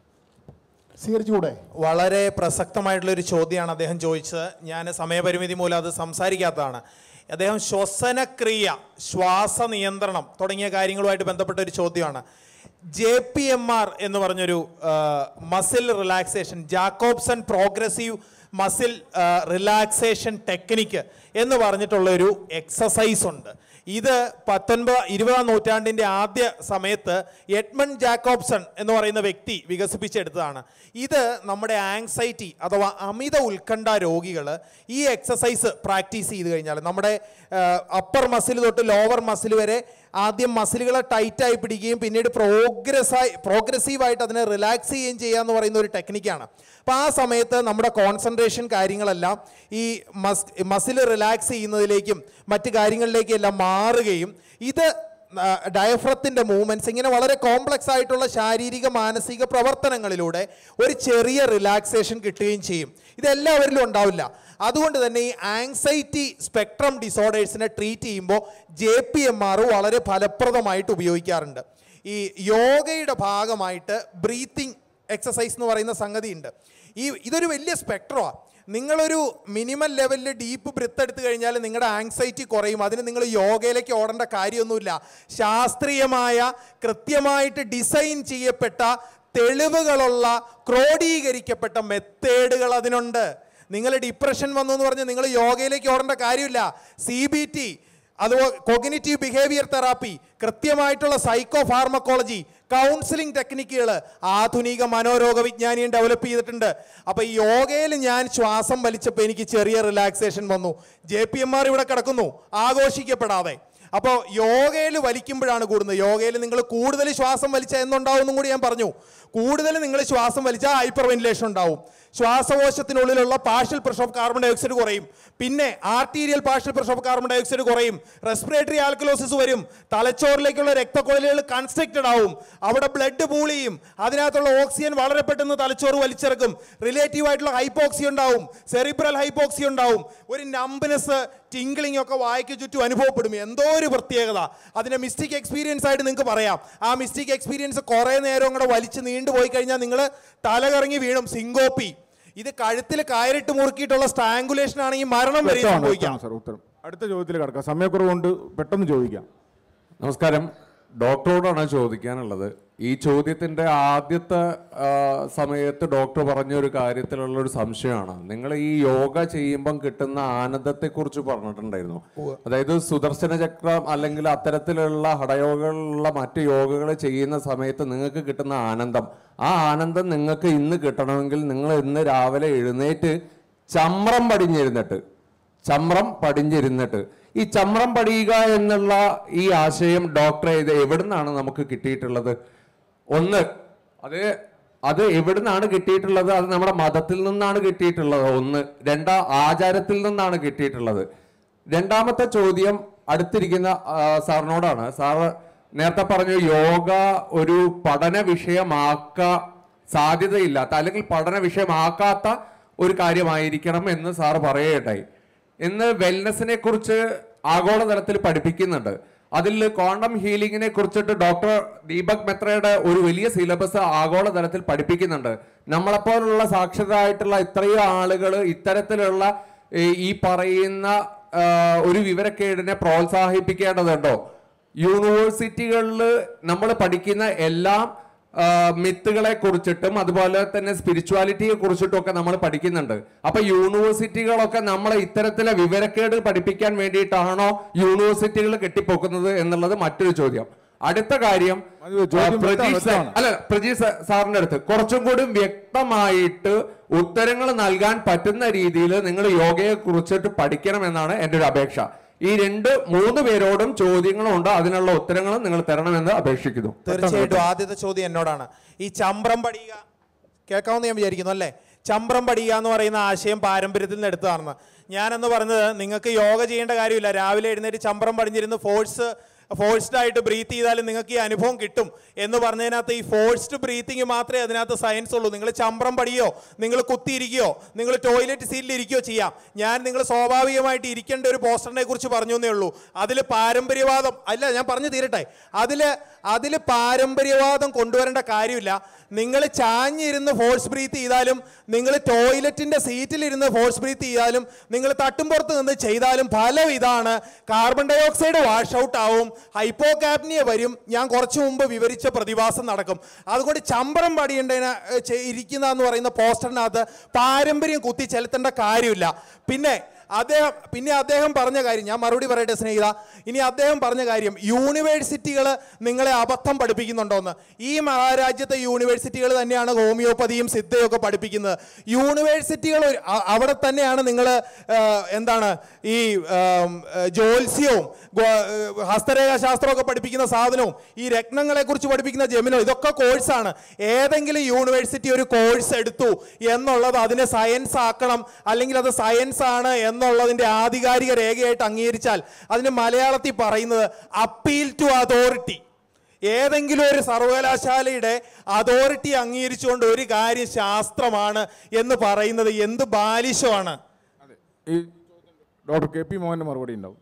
സ്വീകരിച്ചുകൂടെ വളരെ പ്രസക്തമായിട്ടുള്ള ഒരു ചോദ്യമാണ് അദ്ദേഹം ചോദിച്ചത് ഞാൻ സമയപരിമിതി മൂലം അത് സംസാരിക്കാത്തതാണ് അദ്ദേഹം ശ്വസനക്രിയ ശ്വാസ നിയന്ത്രണം തുടങ്ങിയ കാര്യങ്ങളുമായിട്ട് ബന്ധപ്പെട്ട ഒരു ചോദ്യമാണ് ജെ പി എം ആർ എന്ന് പറഞ്ഞൊരു muscle relaxation Jacobson progressive muscle relaxation technique എന്ന് പറഞ്ഞിട്ടുള്ള ഒരു എക്സസൈസ് ഉണ്ട് ഇത് പത്തൊൻപത് ഇരുപതാം നൂറ്റാണ്ടിൻ്റെ ആദ്യ സമയത്ത് എഡ്മൺ ജാക്കോബ്സൺ എന്ന് പറയുന്ന വ്യക്തി വികസിപ്പിച്ചെടുത്തതാണ് ഇത് നമ്മുടെ ആങ്സൈറ്റി അഥവാ അമിത ഉത്കണ്ഠ രോഗികൾ ഈ എക്സസൈസ് പ്രാക്ടീസ് ചെയ്ത് കഴിഞ്ഞാൽ നമ്മുടെ അപ്പർ മസിൽ തൊട്ട് ലോവർ മസിൽ വരെ ആദ്യം മസിലുകളെ ടൈറ്റായി പിടിക്കുകയും പിന്നീട് പ്രോഗ്രസ്സായി പ്രോഗ്രസീവായിട്ട് അതിനെ റിലാക്സ് ചെയ്യുകയും ചെയ്യുക എന്ന് പറയുന്ന ഒരു ടെക്നിക്കാണ് അപ്പോൾ ആ സമയത്ത് നമ്മുടെ കോൺസെൻട്രേഷൻ കാര്യങ്ങളെല്ലാം ഈ മസ് മസിൽ റിലാക്സ് ചെയ്യുന്നതിലേക്കും മറ്റ് കാര്യങ്ങളിലേക്കും എല്ലാം മാറുകയും ഇത് ഡയഫ്രത്തിൻ്റെ മൂവ്മെൻറ്റ്സ് ഇങ്ങനെ വളരെ കോംപ്ലക്സ് ആയിട്ടുള്ള ശാരീരിക മാനസിക പ്രവർത്തനങ്ങളിലൂടെ ഒരു ചെറിയ റിലാക്സേഷൻ കിട്ടുകയും ചെയ്യും ഇതെല്ലാവരിലും ഉണ്ടാവില്ല അതുകൊണ്ട് തന്നെ ഈ ആങ്സൈറ്റി സ്പെക്ട്രം ഡിസോർഡേഴ്സിനെ ട്രീറ്റ് ചെയ്യുമ്പോൾ ജെ പി എം ആർ വളരെ ഫലപ്രദമായിട്ട് ഉപയോഗിക്കാറുണ്ട് ഈ യോഗയുടെ ഭാഗമായിട്ട് ബ്രീത്തിങ് എക്സസൈസ് എന്ന് പറയുന്ന സംഗതി ഉണ്ട് ഈ ഇതൊരു വലിയ സ്പെക്ട്രമാണ് നിങ്ങളൊരു മിനിമം ലെവലിൽ ഡീപ്പ് ബ്രിത്ത് എടുത്തു കഴിഞ്ഞാൽ നിങ്ങളുടെ ആങ്സൈറ്റി കുറയും അതിന് നിങ്ങൾ യോഗയിലേക്ക് ഓടേണ്ട കാര്യമൊന്നുമില്ല ശാസ്ത്രീയമായ കൃത്യമായിട്ട് ഡിസൈൻ ചെയ്യപ്പെട്ട തെളിവുകളുള്ള ക്രോഡീകരിക്കപ്പെട്ട മെത്തേഡുകൾ അതിനുണ്ട് നിങ്ങൾ ഡിപ്രഷൻ വന്നു എന്ന് പറഞ്ഞ് നിങ്ങൾ യോഗയിലേക്ക് ഓടേണ്ട കാര്യമില്ല സി ബി ടി അതുപോലെ കൊഗ്നിറ്റീവ് ബിഹേവിയർ തെറാപ്പി കൃത്യമായിട്ടുള്ള സൈക്കോ ഫാർമക്കോളജി കൗൺസിലിംഗ് ടെക്നിക്കുകൾ ആധുനിക മനോരോഗ വിജ്ഞാനിയും ഡെവലപ്പ് ചെയ്തിട്ടുണ്ട് അപ്പോൾ ഈ യോഗയിൽ ഞാൻ ശ്വാസം വലിച്ചപ്പോൾ എനിക്ക് ചെറിയ റിലാക്സേഷൻ വന്നു ജെ പി എം ആർ ഇവിടെ കിടക്കുന്നു ആഘോഷിക്കപ്പെടാതെ അപ്പോൾ യോഗയിൽ വലിക്കുമ്പോഴാണ് കൂടുന്നത് യോഗയിൽ നിങ്ങൾ കൂടുതൽ ശ്വാസം വലിച്ചാൽ എന്നുണ്ടാവും എന്നും കൂടി ഞാൻ പറഞ്ഞു കൂടുതൽ നിങ്ങൾ ശ്വാസം വലിച്ചാൽ ഹൈപ്പർ വെന്റിലേഷൻ ഉണ്ടാവും ശ്വാസകോശത്തിനുള്ളിലുള്ള partial pressure of carbon dioxide കുറയും പിന്നെ arterial partial pressure of carbon dioxide കുറയും റെസ്പിറേറ്ററി ആൽക്കലോസിസ് വരും തലച്ചോറിലേക്കുള്ള രക്തക്കുഴലുകൾ കൺസ്ട്രക്റ്റഡ് ആവും അവിടെ ബ്ലഡ് പൂൾ ചെയ്യും അതിനകത്തുള്ള ഓക്സിജൻ വളരെ പെട്ടെന്ന് തലച്ചോറ് വലിച്ചെടുക്കും റിലേറ്റീവ് ആയിട്ടുള്ള ഹൈപ്പോക്സി ഉണ്ടാവും സെറിബ്രൽ ഹൈപ്പോക്സി ഉണ്ടാവും ഒരു നമ്പനസ് ടിങ്കിളിംഗ് ഒക്കെ വായിക്ക് ചുറ്റും അനുഭവപ്പെടും എന്തോ ഒരു പ്രത്യേകത അതിനെ മിസ്റ്റിക് എക്സ്പീരിയൻസ് ആയിട്ട് നിങ്ങൾക്ക് പറയാം ആ മിസ്റ്റിക് എക്സ്പീരിയൻസ് കുറേ നേരം കൂടെ വലിച്ച് നീണ്ടുപോയി കഴിഞ്ഞാൽ നിങ്ങൾ തലകറങ്ങി വീണും സിങ്കോപ്പി ഇത് കഴുത്തിൽ കയറിട്ട് മുറുക്കിയിട്ടുള്ള സ്ട്രാങ്കുലേഷൻ ആണെങ്കിൽ മരണം വരെ വ്യക്തമാണ്, സംഭവിക്കാം വ്യക്തമാണ് സാർ ഉത്തരം അടുത്ത ചോദ്യത്തിൽ കിടക്കാം സമയക്കുറവുകൊണ്ട് പെട്ടെന്ന് ചോദിക്കാം നമസ്കാരം ഡോക്ടറോടാണ് ചോദിക്കാനുള്ളത് ഈ ചോദ്യത്തിന്റെ ആദ്യത്തെ ആ, സമയത്ത് ഡോക്ടർ പറഞ്ഞ ഒരു കാര്യത്തിലുള്ള ഒരു സംശയമാണ് നിങ്ങൾ ഈ യോഗ ചെയ്യുമ്പം കിട്ടുന്ന ആനന്ദത്തെക്കുറിച്ച് പറഞ്ഞിട്ടുണ്ടായിരുന്നു അതായത് സുദർശന ചക്രം അല്ലെങ്കിൽ അത്തരത്തിലുള്ള ഹടയോഗകളുള്ള മറ്റ് യോഗകൾ ചെയ്യുന്ന സമയത്ത് നിങ്ങൾക്ക് കിട്ടുന്ന ആനന്ദം ആ ആനന്ദം നിങ്ങൾക്ക് ഇന്ന് കിട്ടണമെങ്കിൽ നിങ്ങൾ ഇന്ന് രാവിലെ എഴുന്നേറ്റ് ചമ്രം പടിഞ്ഞിരുന്നിട്ട് ചമ്രം പടിഞ്ഞിരുന്നിട്ട് ഈ ചമ്രം പടിയുക എന്നുള്ള ഈ ആശയം ഡോക്ടറെ ഇത് എവിടുന്നാണ് നമുക്ക് കിട്ടിയിട്ടുള്ളത് ഒന്ന് അത് അത് എവിടുന്നാണ് കിട്ടിയിട്ടുള്ളത് അത് നമ്മുടെ മതത്തിൽ നിന്നാണ് കിട്ടിയിട്ടുള്ളത് ഒന്ന് രണ്ടാ ആചാരത്തിൽ നിന്നാണ് കിട്ടിയിട്ടുള്ളത് രണ്ടാമത്തെ ചോദ്യം അടുത്തിരിക്കുന്ന ആ, സാറിനോടാണ് സാറ് നേരത്തെ പറഞ്ഞു യോഗ ഒരു പഠന വിഷയമാക്ക സാധ്യതയില്ലാത്ത അല്ലെങ്കിൽ പഠന വിഷയമാക്കാത്ത ഒരു കാര്യമായിരിക്കണം എന്ന് സാറ് പറയുകയുണ്ടായി ഇന്ന് വെൽനെസ്സിനെ കുറിച്ച് ആഗോളതലത്തിൽ പഠിപ്പിക്കുന്നുണ്ട് അതിൽ ക്വാണ്ടം ഹീലിംഗിനെ കുറിച്ചിട്ട് ഡോക്ടർ ദീപക് മെത്രയുടെ ഒരു വലിയ സിലബസ് ആഗോളതലത്തിൽ പഠിപ്പിക്കുന്നുണ്ട് നമ്മളെപ്പോലുള്ള സാക്ഷരരായിട്ടുള്ള ഇത്രയും ആളുകൾ ഇത്തരത്തിലുള്ള ഈ- ഈ പറയുന്ന ആ, ഒരു വിവരക്കേടിനെ പ്രോത്സാഹിപ്പിക്കേണ്ടതുണ്ടോ യൂണിവേഴ്സിറ്റികളിൽ നമ്മൾ പഠിക്കുന്ന എല്ലാ ആ, മിത്തുകളെ കുറിച്ചിട്ടും അതുപോലെ തന്നെ സ്പിരിച്വാലിറ്റിയെ കുറിച്ചിട്ടും ഒക്കെ നമ്മൾ പഠിക്കുന്നുണ്ട് അപ്പൊ യൂണിവേഴ്സിറ്റികളൊക്കെ നമ്മളെ ഇത്തരത്തിലെ വിവരക്കേട് പഠിപ്പിക്കാൻ വേണ്ടിയിട്ടാണോ യൂണിവേഴ്സിറ്റികൾ കെട്ടിപ്പൊക്കുന്നത് എന്നുള്ളത് മറ്റൊരു ചോദ്യം അടുത്ത കാര്യം അത് ചോദ്യം ആ, പ്രജീഷ് വ്യക്തമാണ്, സാർ- അല്ല പ്രജീഷ് സാ- സാറിന്റെ അടുത്ത് കുറച്ചും കൂടി വ്യക്തമായിട്ട് ഉത്തരങ്ങൾ നൽകാൻ പറ്റുന്ന രീതിയിൽ നിങ്ങൾ യോഗയെ കുറിച്ചിട്ട് പഠിക്കണം എന്നാണ് എൻ്റെ ഒരു അപേക്ഷ ഈ രണ്ട് മൂന്ന് പേരോടും ചോദ്യങ്ങളുണ്ട് അതിനുള്ള ഉത്തരങ്ങളും നിങ്ങൾ തരണമെന്ന് അപേക്ഷിക്കുന്നു തീർച്ചയായിട്ടും ആദ്യത്തെ ചോദ്യം എന്നോടാണ് ഈ ചമ്പ്രം പടിയുക കേൾക്കാമെന്ന് ഞാൻ വിചാരിക്കുന്നു അല്ലേ ചമ്പ്രം പടിയുക എന്ന് പറയുന്ന ആശയം പാരമ്പര്യത്തിൽ നിന്ന് എടുത്തതാണെന്ന് ഞാനെന്ന് പറഞ്ഞത് നിങ്ങൾക്ക് യോഗ ചെയ്യേണ്ട കാര്യമില്ല രാവിലെ എഴുന്നേറ്റ് ചമ്പ്രം പടിഞ്ഞിരുന്ന് ഫോഴ്സ് ഫോഴ്സ്ഡ് ആയിട്ട് ബ്രീത്ത് ചെയ്താലും നിങ്ങൾക്ക് ഈ അനുഭവം കിട്ടും എന്ന് പറഞ്ഞതിനകത്ത് ഈ ഫോഴ്സ്ഡ് ബ്രീത്തിങ് മാത്രമേ അതിനകത്ത് സയൻസ് ഉള്ളൂ നിങ്ങൾ ചമ്പ്രം പടിയോ നിങ്ങൾ കുത്തിയിരിക്കുകയോ നിങ്ങൾ ടോയ്ലറ്റ് സീറ്റിൽ ഇരിക്കുകയോ ചെയ്യാം ഞാൻ നിങ്ങൾ സ്വാഭാവികമായിട്ട് ഇരിക്കേണ്ട ഒരു പോസ്റ്ററിനെ കുറിച്ച് പറഞ്ഞു എന്നേ ഉള്ളൂ അതിൽ പാരമ്പര്യവാദം അല്ല ഞാൻ പറഞ്ഞു തീരട്ടെ അതിൽ അതിൽ പാരമ്പര്യവാദം കൊണ്ടുവരേണ്ട കാര്യമില്ല നിങ്ങൾ ചാഞ്ഞിരുന്ന് ഫോഴ്സ് ബ്രീത്ത് ചെയ്താലും നിങ്ങൾ ടോയ്ലറ്റിൻ്റെ സീറ്റിലിരുന്ന് ഫോഴ്സ് ബ്രീത്ത് ചെയ്താലും നിങ്ങൾ തട്ടുംപുറത്ത് നിന്ന് ചെയ്താലും ഫലം ഇതാണ് carbon dioxide wash out ആവും ഹൈപ്പോകാപ്നിയ വരും ഞാൻ കുറച്ച് മുമ്പ് വിവരിച്ച പ്രതിഭാസം നടക്കും അതുകൊണ്ട് ചമ്പരം പടിയേണ്ടതിന് ഇരിക്കുന്ന എന്ന് പറയുന്ന പോസ്റ്ററിനകത്ത് പാരമ്പര്യം കുത്തി ചെലുത്തേണ്ട കാര്യമില്ല പിന്നെ അദ്ദേഹം പിന്നെ അദ്ദേഹം പറഞ്ഞ കാര്യം ഞാൻ മറുപടി പറയട്ടെ സ്നേഹിത ഇനി അദ്ദേഹം പറഞ്ഞ കാര്യം യൂണിവേഴ്സിറ്റികൾ നിങ്ങളെ അബദ്ധം പഠിപ്പിക്കുന്നുണ്ടോന്ന് ഈ മഹാരാജ്യത്തെ യൂണിവേഴ്സിറ്റികൾ തന്നെയാണ് ഹോമിയോപ്പതിയും സിദ്ധയും ഒക്കെ പഠിപ്പിക്കുന്നത് യൂണിവേഴ്സിറ്റികൾ ഒരു- അ- അവിടെ തന്നെയാണ് നിങ്ങൾ എന്താണ് ഈ ആം, ഏ, ജ്യോത്സ്യവും ഗോ- ഏ, ഹസ്തരേഖാ ശാസ്ത്രമൊക്കെ പഠിപ്പിക്കുന്ന സാധനവും ഈ രത്നങ്ങളെ കുറിച്ച് പഠിപ്പിക്കുന്ന ജെമിനോ ഇതൊക്കെ കോഴ്സാണ് ഏതെങ്കിലും യൂണിവേഴ്സിറ്റി ഒരു കോഴ്സ് എടുത്തു എന്നുള്ളത് അതിനെ സയൻസ് ആക്കണം അല്ലെങ്കിൽ അത് സയൻസ് ആണ് എന്നുള്ളതിന്റെ ആധികാരിക രേഖയായിട്ട് അംഗീകരിച്ചാൽ അതിന് മലയാളത്തിൽ പറയുന്നത് അപ്പീൽ ടു അതോറിറ്റി ഏതെങ്കിലും ഒരു സർവകലാശാലയുടെ അതോറിറ്റി അംഗീകരിച്ചുകൊണ്ട് ഒരു കാര്യം ശാസ്ത്രമാണ് എന്ന് പറയുന്നത് എന്ത് ബാലിശമാണ് ഈ ഡോക്ടർ കെ പി മോഹൻ്റെ മറുപടി ഉണ്ടാവും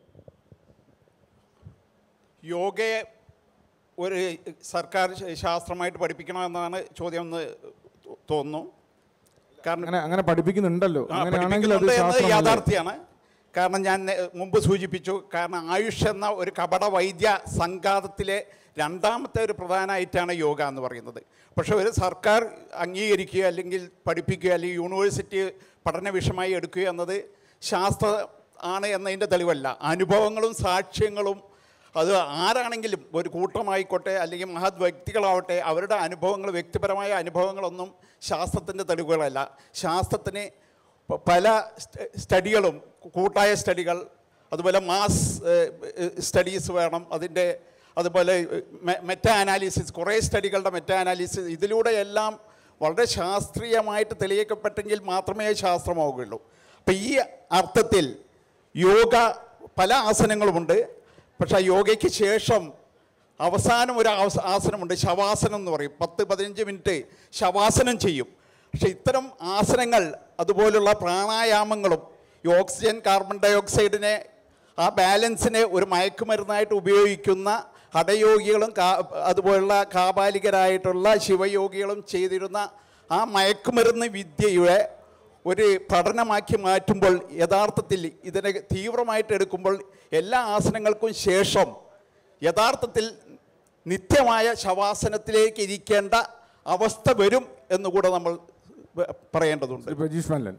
യോഗയെ ഒരു സർക്കാർ ശ- ശാസ്ത്രമായിട്ട് പഠിപ്പിക്കണമെന്നാണ് ചോദ്യം എന്ന് തോന്നുന്നു കാരണം അങ്ങനെ അങ്ങനെ പഠിപ്പിക്കുന്നുണ്ടല്ലോ ആ, അങ്ങനെയാണെങ്കിൽ അത് പഠിപ്പിക്കുന്നുണ്ട് എന്നത് ശാസ്ത്രമല്ല. യാഥാർത്ഥ്യമാണ് കാരണം ഞാൻ നേ- മുമ്പ് സൂചിപ്പിച്ചു കാരണം ആയുഷ് എന്ന ഒരു കപട വൈദ്യ സംഘാതത്തിലെ രണ്ടാമത്തെ ഒരു പ്രധാനമായിട്ടാണ് യോഗ എന്ന് പറയുന്നത് പക്ഷെ ഒരു സർക്കാർ അംഗീകരിക്കുക അല്ലെങ്കിൽ പഠിപ്പിക്കുക അല്ലെങ്കിൽ യൂണിവേഴ്സിറ്റി പഠന വിഷയമായി എടുക്കുക എന്നത് ശാസ്ത്ര ആണ് എന്നതിൻ്റെ തെളിവല്ല അനുഭവങ്ങളും സാക്ഷ്യങ്ങളും അത് ആരാണെങ്കിലും ഒരു കൂട്ടമായിക്കോട്ടെ അല്ലെങ്കിൽ മഹത് വ്യക്തികളാവട്ടെ അവരുടെ അനുഭവങ്ങൾ വ്യക്തിപരമായ അനുഭവങ്ങളൊന്നും ശാസ്ത്രത്തിൻ്റെ തെളിവുകളല്ല ശാസ്ത്രത്തിന് പ- പല സ്റ്റ- സ്റ്റഡികളും കൂട്ടായ സ്റ്റഡികൾ അതുപോലെ മാസ് സ്റ്റഡീസ് വേണം അതിൻ്റെ അതുപോലെ മെറ്റാ അനാലിസിസ് കുറേ സ്റ്റഡികളുടെ മെറ്റാ അനാലിസിസ് ഇതിലൂടെ എല്ലാം വളരെ ശാസ്ത്രീയമായിട്ട് തെളിയിക്കപ്പെട്ടെങ്കിൽ മാത്രമേ ശാസ്ത്രമാവുകയുള്ളൂ അപ്പം ഈ അർത്ഥത്തിൽ യോഗ പല ആസനങ്ങളുമുണ്ട് പക്ഷേ ആ യോഗയ്ക്ക് ശേഷം അവസാനം ഒരു ആസ- ആസനമുണ്ട് ശവാസനം എന്ന് പറയും പത്ത് പതിനഞ്ച് മിനിറ്റ് ശവാസനം ചെയ്യും പക്ഷെ ഇത്തരം ആസനങ്ങൾ അതുപോലുള്ള പ്രാണായാമങ്ങളും ഈ ഓക്സിജൻ കാർബൺ ഡൈ ഓക്സൈഡിനെ ആ ബാലൻസിനെ ഒരു മയക്കുമരുന്നായിട്ട് ഉപയോഗിക്കുന്ന ഹഠയോഗികളും കാ അതുപോലുള്ള കാപാലികരായിട്ടുള്ള ശിവയോഗികളും ചെയ്തിരുന്ന ആ മയക്കുമരുന്ന് വിദ്യയുടെ ഒരു പഠനമാക്കി മാറ്റുമ്പോൾ യഥാർത്ഥത്തിൽ ഇതിനെ തീവ്രമായിട്ട് എടുക്കുമ്പോൾ എല്ലാ ആസനങ്ങൾക്കും ശേഷം യഥാർത്ഥത്തിൽ നിത്യമായ ശവാസനത്തിലേക്ക് ഇരിക്കേണ്ട അവസ്ഥ വരും എന്നുകൂടെ നമ്മൾ വ- പറയേണ്ടതുണ്ട് ശ്രീ പ്രജീഷ് മല്ലൻ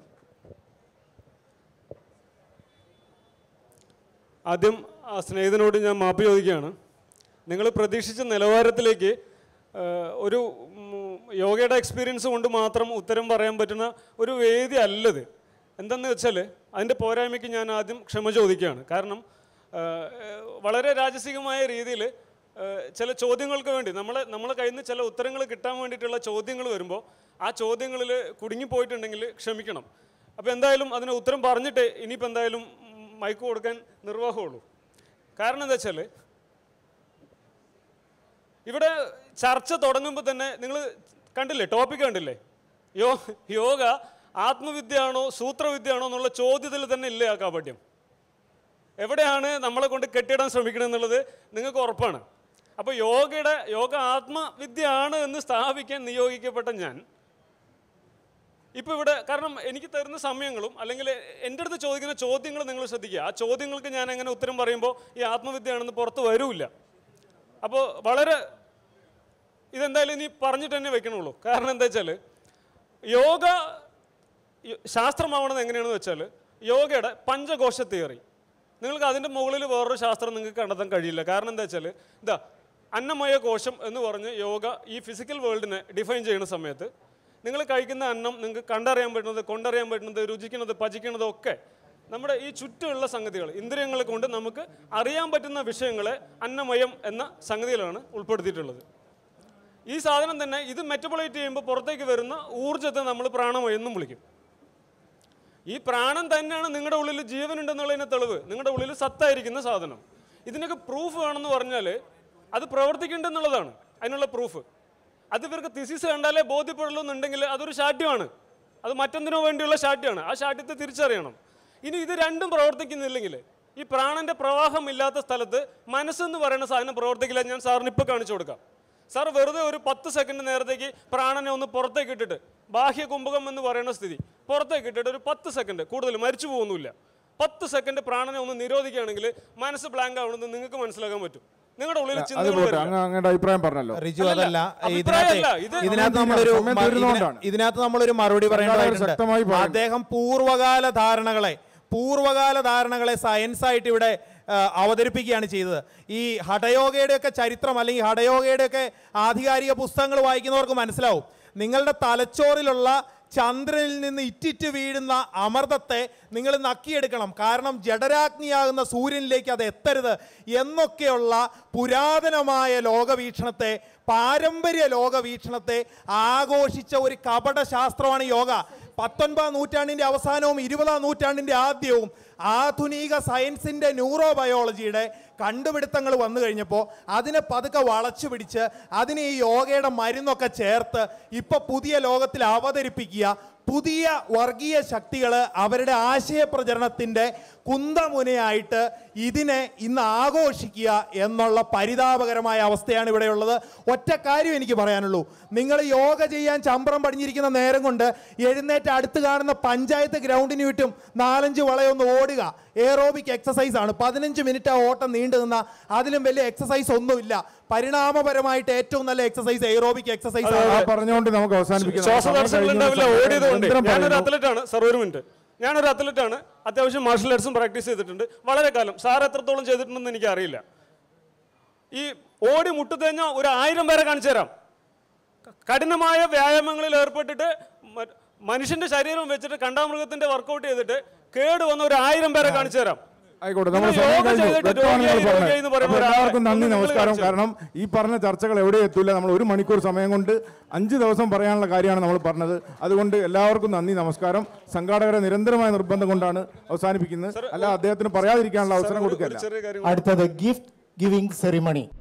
ആദ്യം ആ സ്നേഹിതനോട് ഞാൻ മാപ്പ് ചോദിക്കുകയാണ് നിങ്ങൾ പ്രതീക്ഷിച്ച നിലവാരത്തിലേക്ക് ആ, ഒരു ഉം, യോഗയുടെ എക്സ്പീരിയൻസ് കൊണ്ട് മാത്രം ഉത്തരം പറയാൻ പറ്റുന്ന ഒരു വേദി അല്ലത് എന്തെന്ന് വെച്ചാൽ അതിൻ്റെ പോരായ്മയ്ക്ക് ഞാൻ ആദ്യം ക്ഷമ ചോദിക്കുകയാണ് കാരണം ആ, ഏഹ്, വളരെ രാജസികമായ രീതിയിൽ ചില ചോദ്യങ്ങൾക്ക് വേണ്ടി നമ്മളെ നമ്മളെ കയ്യിൽ നിന്ന് ചില ഉത്തരങ്ങൾ കിട്ടാൻ വേണ്ടിയിട്ടുള്ള ചോദ്യങ്ങൾ വരുമ്പോൾ ആ ചോദ്യങ്ങളിൽ കുടുങ്ങിപ്പോയിട്ടുണ്ടെങ്കിൽ ക്ഷമിക്കണം അപ്പോൾ എന്തായാലും അതിന് ഉത്തരം പറഞ്ഞിട്ട് ഇനിയിപ്പോൾ എന്തായാലും ഉം, മൈക്ക് കൊടുക്കാൻ നിർവാഹമുള്ളൂ കാരണം എന്താ വെച്ചാൽ ഇവിടെ ചർച്ച തുടങ്ങുമ്പോൾ തന്നെ നിങ്ങൾ കണ്ടില്ലേ ടോപ്പിക് കണ്ടില്ലേ യോ യോഗ ആത്മവിദ്യയാണോ സൂത്രവിദ്യയാണോ എന്നുള്ള ചോദ്യത്തിൽ തന്നെ ഇല്ലേ ആ കാപട്യം എവിടെയാണ് നമ്മളെ കൊണ്ട് കെട്ടിയിടാൻ ശ്രമിക്കണം എന്നുള്ളത് നിങ്ങൾക്ക് ഉറപ്പാണ് അപ്പോൾ യോഗയുടെ യോഗ ആത്മവിദ്യയാണ് എന്ന് സ്ഥാപിക്കാൻ നിയോഗിക്കപ്പെട്ട ഞാൻ ഇപ്പോൾ ഇവിടെ കാരണം എനിക്ക് തരുന്ന സമയങ്ങളും അല്ലെങ്കിൽ എൻ്റെ അടുത്ത് ചോദിക്കുന്ന ചോദ്യങ്ങൾ നിങ്ങൾ ശ്രദ്ധിക്കുക ആ ചോദ്യങ്ങൾക്ക് ഞാൻ എങ്ങനെ ഉത്തരം പറയുമ്പോൾ ഈ ആത്മവിദ്യയാണെന്ന് പുറത്ത് വരൂല്ല അപ്പോൾ വളരെ ഇതെന്തായാലും ഇനി പറഞ്ഞിട്ട് തന്നെ വെക്കണുള്ളൂ കാരണം എന്താ വെച്ചാൽ യോഗ യ- ശാസ്ത്രമാവണത് എങ്ങനെയാണെന്ന് വെച്ചാൽ യോഗയുടെ പഞ്ചകോശ തിയറി നിങ്ങൾക്ക് അതിൻ്റെ മുകളിൽ വേറൊരു ശാസ്ത്രം നിങ്ങൾക്ക് കണ്ടെത്താൻ കഴിയില്ല കാരണം എന്താ വെച്ചാൽ ഇതാ അന്നമയ കോശം എന്ന് പറഞ്ഞ് യോഗ ഈ ഫിസിക്കൽ വേൾഡിനെ ഡിഫൈൻ ചെയ്യുന്ന സമയത്ത് നിങ്ങൾ കഴിക്കുന്ന അന്നം നിങ്ങൾക്ക് കണ്ടറിയാൻ പറ്റുന്നത് കൊണ്ടറിയാൻ പറ്റുന്നത് രുചിക്കുന്നത് പചിക്കുന്നത് ഒക്കെ നമ്മുടെ ഈ ചുറ്റുമുള്ള സംഗതികൾ ഇന്ദ്രിയങ്ങളെ കൊണ്ട് നമുക്ക് അറിയാൻ പറ്റുന്ന വിഷയങ്ങളെ അന്നമയം എന്ന സംഗതിയിലാണ് ഉൾപ്പെടുത്തിയിട്ടുള്ളത് ഈ സാധനം തന്നെ ഇത് മെറ്റബോളൈറ്റ് ചെയ്യുമ്പോൾ പുറത്തേക്ക് വരുന്ന ഊർജ്ജത്തെ നമ്മൾ പ്രാണമയം എന്നും വിളിക്കും ഈ പ്രാണൻ തന്നെയാണ് നിങ്ങളുടെ ഉള്ളിൽ ജീവൻ ഉണ്ടെന്നുള്ളതിന് തെളിവ് നിങ്ങളുടെ ഉള്ളിൽ സത്തായിരിക്കുന്ന സാധനം ഇതിനൊക്കെ പ്രൂഫ് വേണമെന്ന് പറഞ്ഞാൽ അത് പ്രവർത്തിക്കുന്നുണ്ടെന്നുള്ളതാണ് അതിനുള്ള പ്രൂഫ് അത് ഇവർക്ക് തിസിസ് കണ്ടാലേ ബോധ്യപ്പെടുള്ളൂ എന്നുണ്ടെങ്കിൽ അതൊരു ശാഠ്യമാണ് അത് മറ്റൊന്നിനോ വേണ്ടിയുള്ള ശാഠ്യമാണ് ആ ശാഠ്യത്തെ തിരിച്ചറിയണം ഇനി ഇത് രണ്ടും പ്രവർത്തിക്കുന്നില്ലെങ്കിൽ ഈ പ്രാണന്റെ പ്രവാഹം ഇല്ലാത്ത സ്ഥലത്ത് മനസ്സെന്ന് പറയുന്ന സാധനം പ്രവർത്തിക്കില്ല ഞാൻ സാറിന് ഇപ്പോൾ കാണിച്ചു കൊടുക്കാം സാർ വെറുതെ ഒരു പത്ത് സെക്കൻഡ് നേരത്തേക്ക് പ്രാണനെ ഒന്ന് പുറത്തേക്ക് ഇട്ടിട്ട് ബാഹ്യ കുംഭകം എന്ന് പറയുന്ന സ്ഥിതി പുറത്തേക്ക് ഇട്ടിട്ട് ഒരു പത്ത് സെക്കൻഡ് കൂടുതൽ മരിച്ചു പോകുന്നില്ല പത്ത് സെക്കൻഡ് പ്രാണനെ ഒന്ന് നിരോധിക്കുകയാണെങ്കിൽ മനസ്സ് ബ്ലാങ്ക് ആവണമെന്ന് നിങ്ങൾക്ക് മനസ്സിലാക്കാൻ പറ്റും നിങ്ങളുടെ ഉള്ളിൽ അത് ചിന്തകൾ പോട്ടെ വരില്ല. അങ്ങ് അങ്ങയുടെ അഭിപ്രായം പറഞ്ഞല്ലോ റിജു അല്ലല്ല, അതല്ല അഭിപ്രായമല്ല, ഇതിനകത്ത് ഇത് ഇതിനകത്ത് നമ്മളൊരു സമയം മ- തീരുന്നതുകൊണ്ടാണ്. ഇതിന- ഇതിനകത്ത് നമ്മളൊരു മറുപടി ശക്തമായി പറയേണ്ടതായിട്ടുണ്ട് പറയുന്നു. അദ്ദേഹം പൂർവ്വകാല ധാരണകളെ പൂർവ്വകാല ധാരണകളെ സയൻസ് ആയിട്ട് ഇവിടെ ആ, അവതരിപ്പിക്കുകയാണ് ചെയ്തത് ഈ ഹഠയോഗയുടെയൊക്കെ ചരിത്രം അല്ലെങ്കിൽ ഹഠയോഗയുടെയൊക്കെ ആധികാരിക പുസ്തകങ്ങൾ വായിക്കുന്നവർക്ക് മനസ്സിലാവും നിങ്ങളുടെ തലച്ചോറിലുള്ള ചന്ദ്രനിൽ നിന്ന് ഇറ്റിറ്റ് വീഴുന്ന അമർത്തത്തെ നിങ്ങൾ നക്കിയെടുക്കണം കാരണം ജഡരാഗ്നിയാകുന്ന സൂര്യനിലേക്ക് അത് എത്തരുത് എന്നൊക്കെയുള്ള പുരാതനമായ ലോകവീക്ഷണത്തെ പാരമ്പര്യ ലോകവീക്ഷണത്തെ ആഘോഷിച്ച ഒരു കപട ശാസ്ത്രമാണ് യോഗ പത്തൊൻപതാം നൂറ്റാണ്ടിൻ്റെ അവസാനവും ഇരുപതാം നൂറ്റാണ്ടിൻ്റെ ആദ്യവും ആധുനിക സയൻസിൻ്റെ ന്യൂറോ ബയോളജിയുടെ കണ്ടുപിടുത്തങ്ങൾ വന്നു കഴിഞ്ഞപ്പോൾ അതിനെ പതുക്കെ വളച്ചു പിടിച്ച് അതിന് ഈ യോഗയുടെ മരുന്നൊക്കെ ചേർത്ത് ഇപ്പൊ പുതിയ ലോകത്തിൽ അവതരിപ്പിക്കുക പുതിയ വർഗീയ ശക്തികൾ അവരുടെ ആശയപ്രചരണത്തിൻ്റെ കുന്തമുനയായിട്ട് ഇതിനെ ഇന്ന് ആഘോഷിക്കുക എന്നുള്ള പരിതാപകരമായ അവസ്ഥയാണ് ഇവിടെയുള്ളത് ഒറ്റ കാര്യം എനിക്ക് പറയാനുള്ളൂ നിങ്ങൾ യോഗ ചെയ്യാൻ ചമ്പ്രം പടിഞ്ഞിരിക്കുന്ന നേരം കൊണ്ട് എഴുന്നേറ്റ് അടുത്ത് കാണുന്ന പഞ്ചായത്ത് ഗ്രൗണ്ടിന് ചുറ്റും നാലഞ്ച് വളയൊന്ന് ഓടുക എയറോബിക് എക്സസൈസ് ആണ് പതിനഞ്ച് മിനിറ്റ് ആ ഓട്ടം നീണ്ടു നിന്ന അതിലും വലിയ എക്സസൈസ് ഒന്നുമില്ല പരിണാമപരമായിട്ട് ഏറ്റവും നല്ല എക്സസൈസ് എയറോബിക് എക്സസൈസ് ആ ആണ് പറഞ്ഞുകൊണ്ട് നമുക്ക് അവസാനിപ്പിക്കാം ശ്വാസതടസ്സങ്ങൾ ഉണ്ടാവില്ല സമയം ഓടിയത് കൊണ്ട് നിരന്തരം ഞാനൊരു പറയുന്നു. അത്ലറ്റ് ആണ് സാർ ഒരു മിനിറ്റ് ഞാനൊരു അത്ലറ്റ് ആണ് അത്യാവശ്യം മാർഷൽ ആർട്സും പ്രാക്ടീസ് ചെയ്തിട്ടുണ്ട് വളരെ കാലം സാർ എത്രത്തോളം ചെയ്തിട്ടുണ്ടെന്ന് എനിക്ക് അറിയില്ല ഈ ഓടി മുട്ടുതേഞ്ഞ ഒരു ആയിരം പേരെ കാണിച്ചു തരാം ക- കഠിനമായ വ്യായാമങ്ങളിൽ ഏർപ്പെട്ടിട്ട് മ- മനുഷ്യന്റെ ശരീരം വെച്ചിട്ട് കണ്ടാമൃഗത്തിന്റെ വർക്കൗട്ട് ചെയ്തിട്ട് കേട് വന്ന ഒരു ആയിരം പേരെ കാണിച്ചു തരാം ആയിക്കോട്ടെ നിങ്ങൾ നമ്മൾ സമയം യോഗ കഴിഞ്ഞു ചെയ്തിട്ട് വ്യക്തമാണ് നിങ്ങൾ രോഗിയായി പറഞ്ഞത് രോഗിയായി എന്ന് പറയുമ്പോൾ അപ്പോൾ എല്ലാവർക്കും ഒരാളെ നന്ദി ഒന്ന് നിങ്ങൾ നമസ്കാരം കാണിച്ചു. കാരണം ഈ പറഞ്ഞ ചർച്ചകൾ എവിടെ എത്തൂല നമ്മൾ ഒരു മണിക്കൂർ സമയം കൊണ്ട് അഞ്ച് ദിവസം പറയാനുള്ള കാര്യമാണ് നമ്മൾ പറഞ്ഞത് അതുകൊണ്ട് എല്ലാവർക്കും നന്ദി നമസ്കാരം സംഘാടകരെ നിരന്തരമായ നിർബന്ധം കൊണ്ടാണ് അവസാനിപ്പിക്കുന്നത് അല്ല അദ്ദേഹത്തിന് പറയാതിരിക്കാനുള്ള അവസരം ഒരു- ഒരു കൊടുക്കല്ല ചെറിയ കാര്യം അടുത്തത് ഗിഫ്റ്റ് ഗിവിംഗ് സെറിമണി